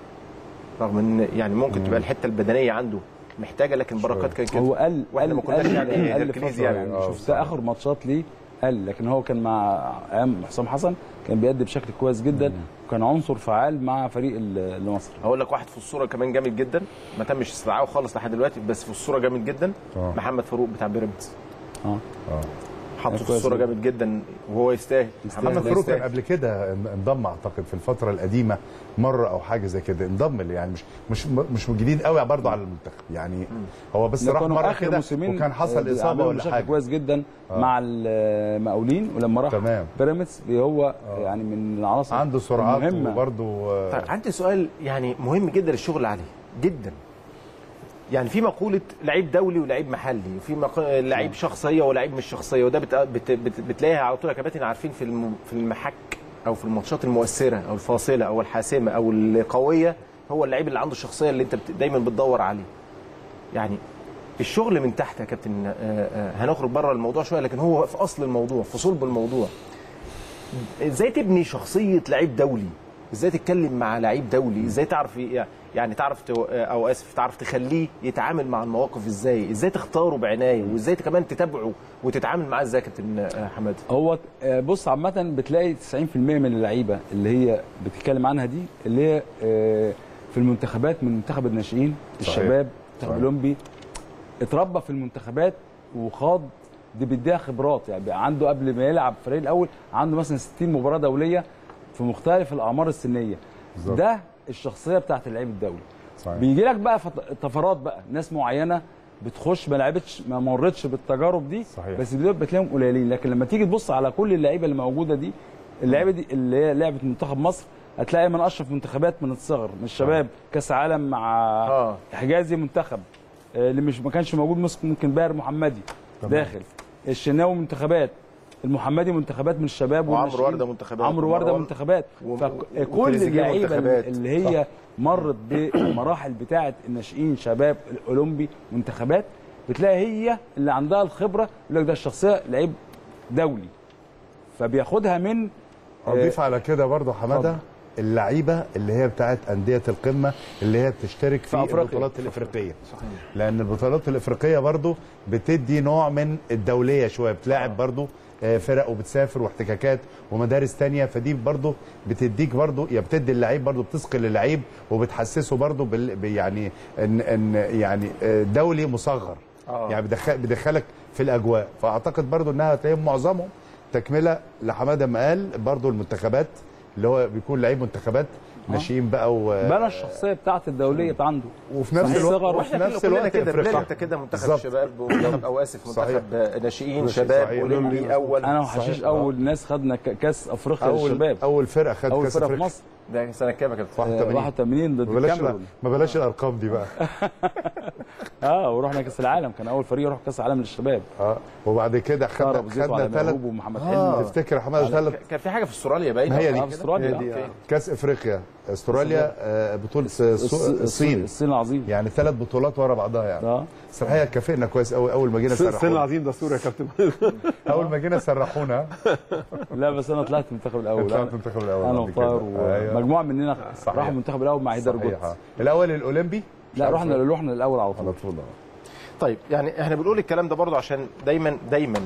رغم ان يعني ممكن تبقى الحته البدنيه عنده محتاجه لكن بركات كان كده هو قال واحنا ما قال كناش قال يعني قال هركليز فترة يعني. يعني آه، شفتها اخر ماتشات ليه قال لكن هو كان مع ايام حسام حسن كان بيأدي بشكل كويس جدا وكان عنصر فعال مع فريق ال- مصر هقول لك واحد في الصوره كمان جامد جدا ما تمش استدعائه خالص لحد دلوقتي بس في الصوره جامد جدا آه. محمد فاروق بتاع بيراميدز اه اه حطه في كويس الصوره جدا. جامد جدا وهو يستاهل محمد فاروق كان قبل كده انضم اعتقد في الفتره القديمه مره او حاجه زي كده انضم يعني مش مش مش جديد قوي برضه على المنتخب يعني هو بس راح كانوا مره آخر كده موسمين وكان حصل آه، اصابه عملوا ولا بشكل حاجه كويس جدا آه. مع المقاولين ولما راح تمام. بيراميدز هو يعني من العناصر عنده سرعات المهمة. وبرضه طيب عندي سؤال يعني مهم جدا الشغل عليه جدا يعني في مقوله لعيب دولي ولعيب محلي وفي مق... لعيب شخصيه ولعيب مش شخصيه وده بت... بت... بت... بتلاقيها على طول يا كباتن عارفين في الم... في المحك او في الماتشات المؤثره او الفاصله او الحاسمه او القويه هو اللعيب اللي عنده الشخصيه اللي انت بت... دايما بتدور عليه يعني الشغل من تحت يا كابتن آه، آه، هنخرج بره الموضوع شويه لكن هو في اصل الموضوع في صلب الموضوع ازاي تبني شخصيه لعيب دولي ازاي تتكلم مع لعيب دولي ازاي تعرف ي- يعني تعرف تو- او اسف تعرف تخليه يتعامل مع المواقف ازاي ازاي تختاره بعنايه وازاي كمان تتابعه وتتعامل معاه ازاي يا كابتن آه، حماده هو آه، بص عامة بتلاقي 90% من اللعيبة اللي هي بتتكلم عنها دي اللي هي آه، في المنتخبات من منتخب الناشئين الشباب المنتخب صحيح. الاولمبي اتربى في المنتخبات وخاض دي بيديها خبرات يعني بقى عنده قبل ما يلعب فريق الاول عنده مثلا 60 مباراة دولية في مختلف الاعمار السنية بالظبط. ده الشخصية بتاعت اللعيب الدولي صحيح. بيجي لك بقى فط- طفرات بقى ناس معينه بتخش ما لعبتش ما مرتش بالتجارب دي صحيح. بس دول بتلاقيهم قليلين لكن لما تيجي تبص على كل اللعيبه اللي موجوده دي اللعيبه دي اللي هي لعبه منتخب مصر هتلاقي من اشرف منتخبات من الصغر من الشباب كاس عالم مع آه. حجازي منتخب آه، اللي مش ما كانش موجود مس- ممكن باهر محمدي داخل الشناوي منتخبات المحمدي منتخبات من الشباب وعمرو والناشئين. وردة منتخبات. عمرو ورده ومروان- منتخبات و- فكل وتريزيجيه اللعيبه منتخبات. اللي هي مرت بالمراحل بتاعه الناشئين شباب الاولمبي منتخبات بتلاقي هي اللي عندها الخبره يقول لك ده الشخصيه لعيب دولي فبياخدها من اضيف على كده برضه حماده اتفضل. اللعيبه اللي هي بتاعت انديه القمه اللي هي بتشترك في, في أفريقيا. البطولات الافريقيه لان البطولات الافريقيه برضه بتدي نوع من الدوليه شويه بتلاعب برضه آه، فرق وبتسافر واحتكاكات ومدارس تانية فدي برضه بتديك برضه يا بتدي اللعيب برضه بتثقل اللعيب وبتحسسه برضه بال ب- يعني ان ان يعني آه، دولي مصغر آه. يعني بدخل بدخلك في الاجواء فاعتقد برضه انها هتلاقيهم معظمهم تكمله لحماده ما قال برضه المنتخبات اللي هو بيكون لعيب منتخبات ناشئين بقى و... بنى الشخصيه بتاعت الدوليه عنده وفي نفس صحيح. الوقت صغر. وفي واحنا نفس كلنا الوقت كده بلال افريقيا انت كده منتخب بالظبط. شباب ومنتخب او اسف صحيح. منتخب ناشئين صحيح. شباب صحيح. اولمبي اول انا وحشيش صحيح. اول ناس خدنا ك- كاس افريقيا اول للشباب اول فرقه خد اول كاس فرقه في أفريقيا. مصر ده سنه كام يا كابتن؟ 81 81 ضد ما بلاش الكاميرون ما بلاش الارقام دي بقى اه ورحنا كاس العالم كان اول فريق يروح كاس العالم للشباب اه وبعد كده طاهر خدنا ابو زيد خدنا وعلى ثلاث مهوب ومحمد اه حلمي تفتكر يا حماده ثلاث كان في حاجه في استراليا باينه ما هي أو دي. حاجة في كده؟ استراليا هي دي، آه. آه. كاس افريقيا استراليا آه، بطوله الص- الصين الصين العظيم يعني ثلاث بطولات ورا بعضها يعني اه الصراحه كافئنا كويس قوي اول ما جينا السن سرحونا العظيم ده صوره يا كابتن اول ما جينا سرحونا لا بس انا طلعت المنتخب الاول طلعت أنا- المنتخب الاول انا بعد كده. وطاهر أيوة. ومجموعه مننا صحيح. راحوا المنتخب الاول مع هيدر جوت صحيح. الاول الاولمبي لا رحنا رحنا الاول على طول على طول آه. طيب يعني احنا بنقول الكلام ده برضو عشان دايما دايما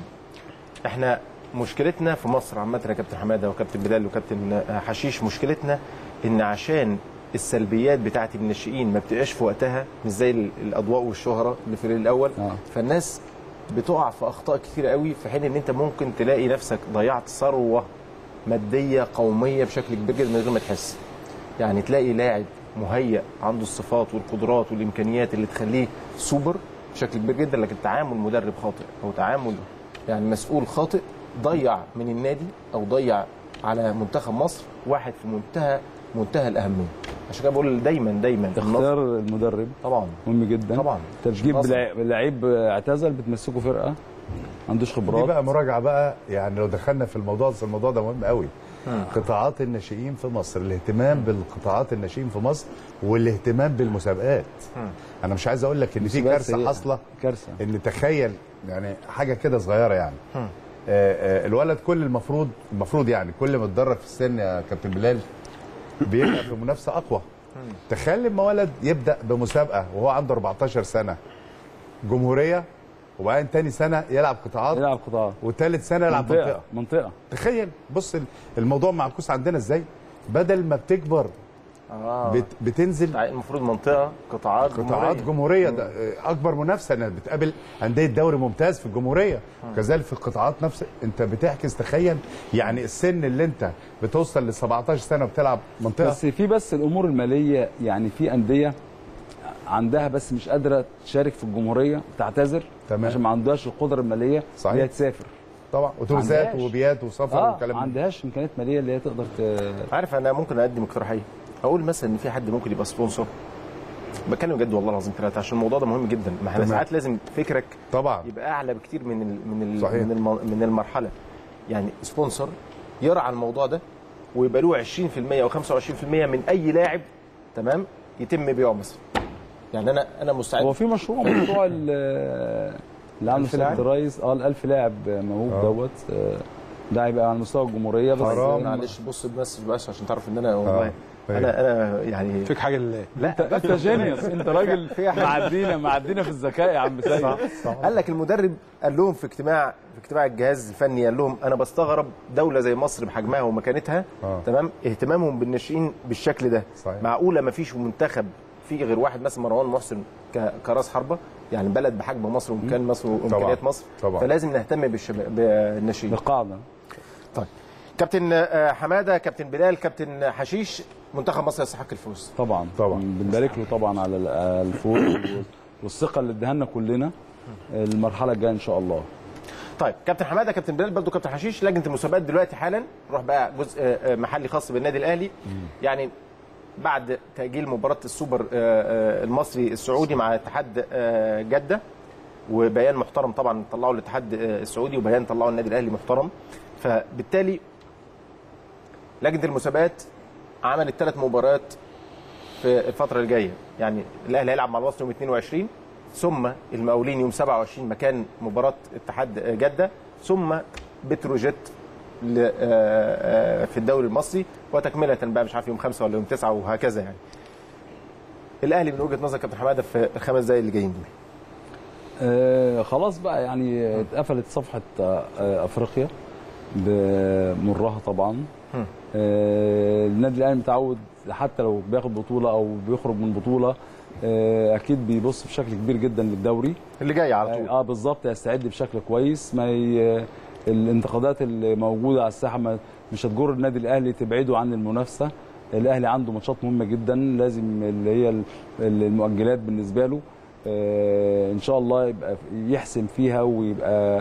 احنا مشكلتنا في مصر عامه يا كابتن حماده وكابتن بلال وكابتن حشيش مشكلتنا ان عشان السلبيات بتاعه الناشئين ما بتبقاش في وقتها مش زي ال- الاضواء والشهره اللي في الفريق الاول آه. فالناس بتقع في اخطاء كتيره قوي في حين ان انت ممكن تلاقي نفسك ضيعت ثروه ماديه قوميه بشكل كبير جدا من غير ما تحس يعني تلاقي لاعب مهيأ عنده الصفات والقدرات والامكانيات اللي تخليه سوبر بشكل كبير جدا لكن تعامل مدرب خاطئ او تعامل يعني مسؤول خاطئ ضيع من النادي او ضيع على منتخب مصر واحد في منتهى منتهى الاهميه عشان كده بقول دايما دايما النصر اختيار المدرب طبعا مهم جدا طبعا. انت بتجيب نصر. لع- لعيب اعتزل بتمسكه فرقه ما عندوش دي خبرات بقى مراجعه بقى يعني لو دخلنا في الموضوع بس الموضوع ده مهم قوي قطاعات الناشئين في مصر الاهتمام بالقطاعات الناشئين في مصر والاهتمام بالمسابقات انا مش عايز اقول لك ان في مسابقات كارثه سيئة. حاصله كارثه ان تخيل يعني حاجه كده صغيره يعني آه آه الولد كل المفروض المفروض يعني كل ما اتدرب في السن يا كابتن بلال بيبقى في منافسه اقوى تخيل لما ولد يبدا بمسابقه وهو عنده 14 سنه جمهوريه وبعدين تاني سنه يلعب قطاعات يلعب قطاع وثالث سنه يلعب منطقه منطقه منطقه تخيل بص الموضوع معكوس عندنا ازاي بدل ما بتكبر اه بت بتنزل المفروض منطقه قطاعات قطاعات جمهورية. جمهوريه ده اكبر منافسه انك بتقابل انديه دوري ممتاز في الجمهوريه كذلك في القطاعات نفس انت بتعكس تخيل يعني السن اللي انت بتوصل ل 17 سنه وبتلعب منطقه بس في بس الامور الماليه يعني في انديه عندها بس مش قادره تشارك في الجمهوريه تعتذر تمام. عشان ما عندهاش القدره الماليه صحيح. اللي هي تسافر طبعا اتوبيسات عندهاش. وبيات وسفر اه وكلام ما من ده. عندهاش امكانيات ماليه اللي هي تقدر ت... عارف انا ممكن اقدم اقتراحيه اقول مثلا ان في حد ممكن يبقى سبونسر بتكلم بجد والله العظيم ثلاثه عشان الموضوع ده مهم جدا ما احنا تمام. ساعات لازم فكرك طبعا يبقى اعلى بكتير من ال من ال صحيح. من, الم من المرحله يعني سبونسر يرعى الموضوع ده ويبقى له 20% او 25% من اي لاعب تمام يتم بيعه مثلا يعني انا انا مستعد هو في مشروع مشروع ال- اللي عامله سياده لاعب؟ الرئيس اه ال 1000 لاعب موهوب آه. دوت آه، ده هيبقى على مستوى الجمهوريه بس حرام. معلش بص بس بس عشان تعرف ان انا والله آه. انا انا يعني فيك حاجه لله لا انت انت جينيوس انت راجل معدينا معدينا في الذكاء يا عم سيد قال لك المدرب قال لهم في اجتماع في اجتماع الجهاز الفني قال لهم انا بستغرب دوله زي مصر بحجمها ومكانتها آه. تمام اهتمامهم بالناشئين بالشكل ده صحيح. معقوله ما فيش منتخب فيه غير واحد مثلا مروان محسن ك- كراس حربه يعني بلد بحجم مصر وامكان مصر وامكانيات مصر طبعا. فلازم نهتم بالشباب بالناشئين القاعده طيب كابتن آه، حماده كابتن بلال كابتن حشيش منتخب مصر يستحق الفوز طبعا طبعا. بنبارك له طبعا على ال- الفوز والثقه اللي اداها لنا كلنا المرحله الجايه ان شاء الله طيب كابتن حماده كابتن بلال برضه كابتن حشيش لجنه المسابقات دلوقتي حالا نروح بقى جزء آه، آه، محلي خاص بالنادي الاهلي يعني بعد تاجيل مباراه السوبر آه، آه، المصري السعودي مع اتحاد آه، جده وبيان محترم طبعا طلعوا الاتحاد آه، السعودي وبيان طلعوا النادي الاهلي محترم فبالتالي لجنه المسابقات عملت ثلاث مباريات في الفتره الجايه يعني الاهلي هيلعب مع الوصل يوم 22 ثم المقاولين يوم 27 مكان مباراه اتحاد جده ثم بتروجيت ل- آه، آه، في الدوري المصري وتكمله بقى مش عارف يوم 5 ولا يوم 9 وهكذا يعني الاهلي من وجهه نظر كابتن حماده في الخمس دقايق اللي جايين دول آه خلاص بقى يعني اتقفلت صفحه آه آه، افريقيا بمرها طبعا آه النادي الاهلي متعود حتى لو بياخد بطوله او بيخرج من بطوله آه اكيد بيبص بشكل كبير جدا للدوري اللي جاي على طول اه بالظبط يستعد بشكل كويس ما ي... الانتقادات اللي موجوده على الساحه ما مش هتجر النادي الاهلي تبعده عن المنافسه الاهلي عنده ماتشات مهمه جدا لازم اللي هي ال- المؤجلات بالنسبه له آه ان شاء الله يبقى يحسم فيها ويبقى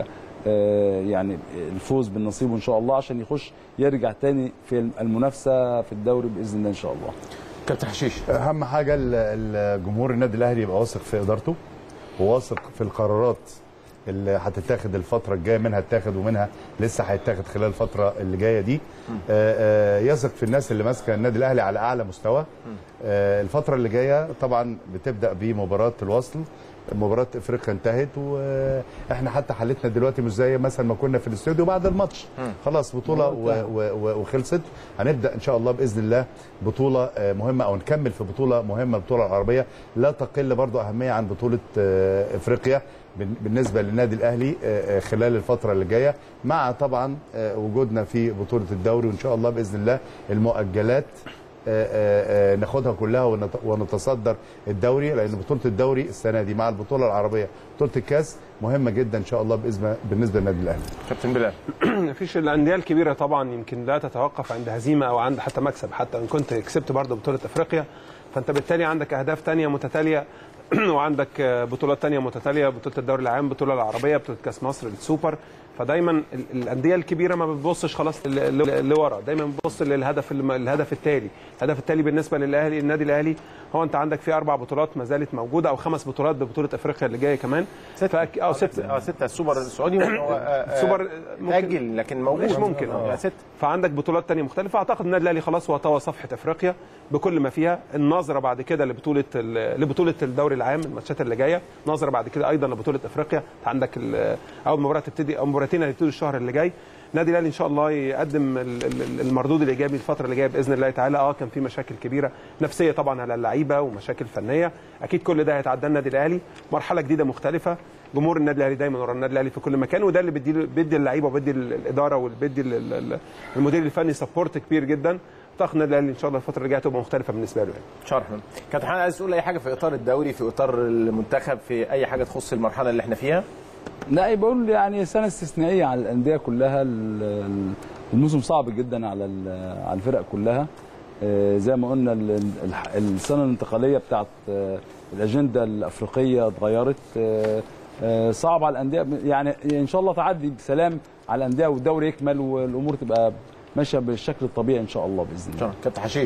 آه يعني الفوز بالنصيب ان شاء الله عشان يخش يرجع تاني في المنافسه في الدوري باذن الله ان شاء الله كابتن حشيش اهم حاجه ال- ال- جمهور النادي الاهلي يبقى واثق في ادارته وواثق في القرارات اللي هتتاخد الفتره الجايه منها اتاخد ومنها لسه هيتاخد خلال الفتره اللي جايه دي آه، آه، يثق في الناس اللي ماسكه النادي الاهلي على اعلى مستوى آه، الفتره اللي جايه طبعا بتبدا بمباراه الوصل مباراه افريقيا انتهت واحنا حتى حالتنا دلوقتي مش زي مثلا ما كنا في الاستوديو بعد الماتش خلاص بطوله و- و- و- وخلصت هنبدا ان شاء الله باذن الله بطوله آه، مهمه او نكمل في بطوله مهمه البطوله العربيه لا تقل برضو اهميه عن بطوله آه، افريقيا بن- بالنسبه للنادي الاهلي آه، آه، خلال الفتره اللي جايه مع طبعا آه، وجودنا في بطوله الدوري وان شاء الله باذن الله المؤجلات آه، آه، آه، ناخدها كلها ونت- ونتصدر الدوري لان بطوله الدوري السنه دي مع البطوله العربيه بطوله الكاس مهمه جدا ان شاء الله باذن بالنسبه للنادي الاهلي كابتن بلال مفيش الانديه الكبيره طبعا يمكن لا تتوقف عند هزيمه او عند حتى مكسب حتى ان كنت كسبت برضه بطوله افريقيا فانت بالتالي عندك اهداف تانية متتاليه وعندك بطولات تانية متتاليه بطوله الدوري العام بطوله العربيه بطوله كاس مصر السوبر فدايما ال- الانديه الكبيره ما بتبصش خلاص ل- ل- لورا دايما بتبص للهدف الم- الهدف التالي الهدف التالي بالنسبه للاهلي النادي الاهلي هو انت عندك في اربع بطولات ما زالت موجوده او خمس بطولات ببطوله افريقيا اللي جايه كمان فأك... او ست اه ستة السوبر السعودي ممكن هو آه، آه، السوبر ممكن- اجل لكن موجود مش ممكن اه اه ستة فعندك بطولات تانية مختلفة اعتقد النادي الاهلي خلاص هو طوى صفحة افريقيا بكل ما فيها النظرة بعد كده لبطولة ال- لبطولة الدوري العام الماتشات اللي جاية نظرة بعد كده ايضا لبطولة افريقيا أنت عندك ال- اول مباراة تبتدي او مباراتين هيبتدوا الشهر اللي جاي النادي الاهلي ان شاء الله يقدم ال- ال- المردود الايجابي الفترة اللي جايه باذن الله تعالى اه كان في مشاكل كبيرة نفسية طبعا على اللعيبة ومشاكل فنية اكيد كل ده هيتعدى النادي الاهلي مرحلة جديدة مختلفة جمهور النادي الاهلي دايما ورا النادي الاهلي في كل مكان وده اللي بيدي بيدي اللعيبه وبيدي ال- الاداره وبيدي ال- ال- المدير الفني سبورت كبير جدا اعتقد النادي الاهلي ان شاء الله الفتره اللي جايه تبقى مختلفه بالنسبه له يعني. شرح كابتن حماد عايز تقول اي حاجه في اطار الدوري في اطار المنتخب في اي حاجه تخص المرحله اللي احنا فيها لا بقول يعني سنه استثنائيه على الانديه كلها ال- ال- الموسم صعب جدا على ال- على الفرق كلها آه، زي ما قلنا ال- ال- السنه الانتقاليه بتاعت آه، الاجنده الافريقيه اتغيرت آه، آه، صعب على الانديه يعني ان شاء الله تعدي بسلام على الانديه والدوري يكمل والامور تبقى ماشيه بالشكل الطبيعي ان شاء الله باذن الله شرح كابتن حشيش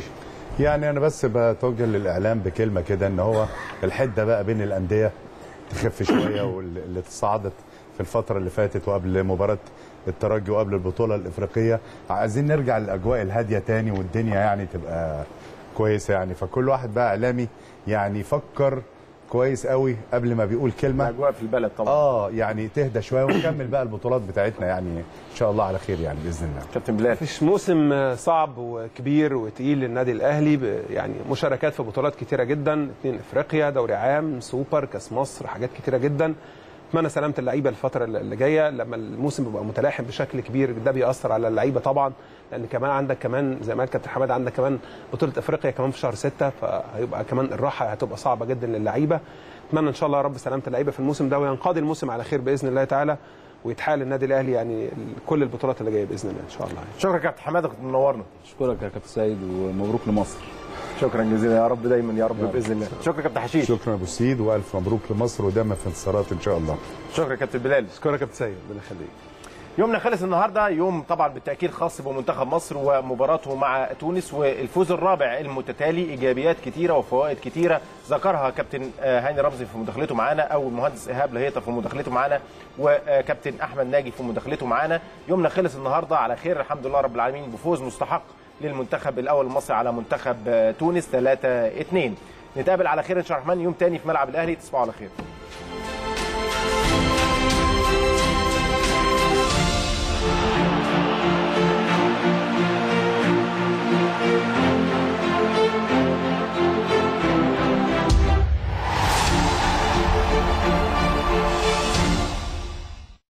يعني انا بس بتوجه للاعلام بكلمه كده ان هو الحده بقى بين الانديه تخف شويه واللي تصاعدت في الفتره اللي فاتت وقبل مباراه الترجي وقبل البطوله الافريقيه عايزين نرجع للاجواء الهاديه تاني والدنيا يعني تبقى كويسه يعني فكل واحد بقى اعلامي يعني يفكر كويس قوي قبل ما بيقول كلمه الاجواء في البلد طبعا اه يعني تهدى شويه ونكمل بقى البطولات بتاعتنا يعني ان شاء الله على خير يعني باذن الله كابتن بلال مفيش موسم صعب وكبير وتقيل للنادي الاهلي ب- يعني مشاركات في بطولات كتيره جدا اثنين افريقيا دوري عام سوبر كاس مصر حاجات كتيره جدا اتمنى سلامه اللعيبه الفتره اللي جايه لما الموسم بيبقى متلاحم بشكل كبير ده بيأثر على اللعيبه طبعا لان كمان عندك كمان زي ما قال كابتن حماد عندك كمان بطوله افريقيا كمان في شهر 6 فهيبقى كمان الراحه هتبقى صعبه جدا للعيبه اتمنى ان شاء الله يا رب سلامه اللعيبه في الموسم ده وينقضي الموسم على خير باذن الله تعالى ويتحال النادي الاهلي يعني كل البطولات اللي جايه باذن الله ان شاء الله شكرا كابتن حماده كنت منورنا اشكرك يا كابتن سيد ومبروك لمصر شكرا جزيلا يا رب دايما يا رب باذن الله شكرا كابتن حشيش شكرا ابو سيد والف مبروك لمصر ودايما في انتصارات ان شاء الله شكرا كابتن بلال اشكرك يا كابتن سيد ربنا يخليك يومنا خلص النهارده يوم طبعا بالتاكيد خاص بمنتخب مصر ومباراته مع تونس والفوز الرابع المتتالي ايجابيات كتيره وفوائد كتيره ذكرها كابتن آه، هاني رمزي في مداخلته معانا او المهندس ايهاب لهيطه في مداخلته معانا وكابتن احمد ناجي في مداخلته معانا يومنا خلص النهارده على خير الحمد لله رب العالمين بفوز مستحق للمنتخب الاول المصري على منتخب آه، تونس 3 2 نتقابل على خير ان شاء الله الرحمن يوم تاني في ملعب الاهلي تصبحوا على خير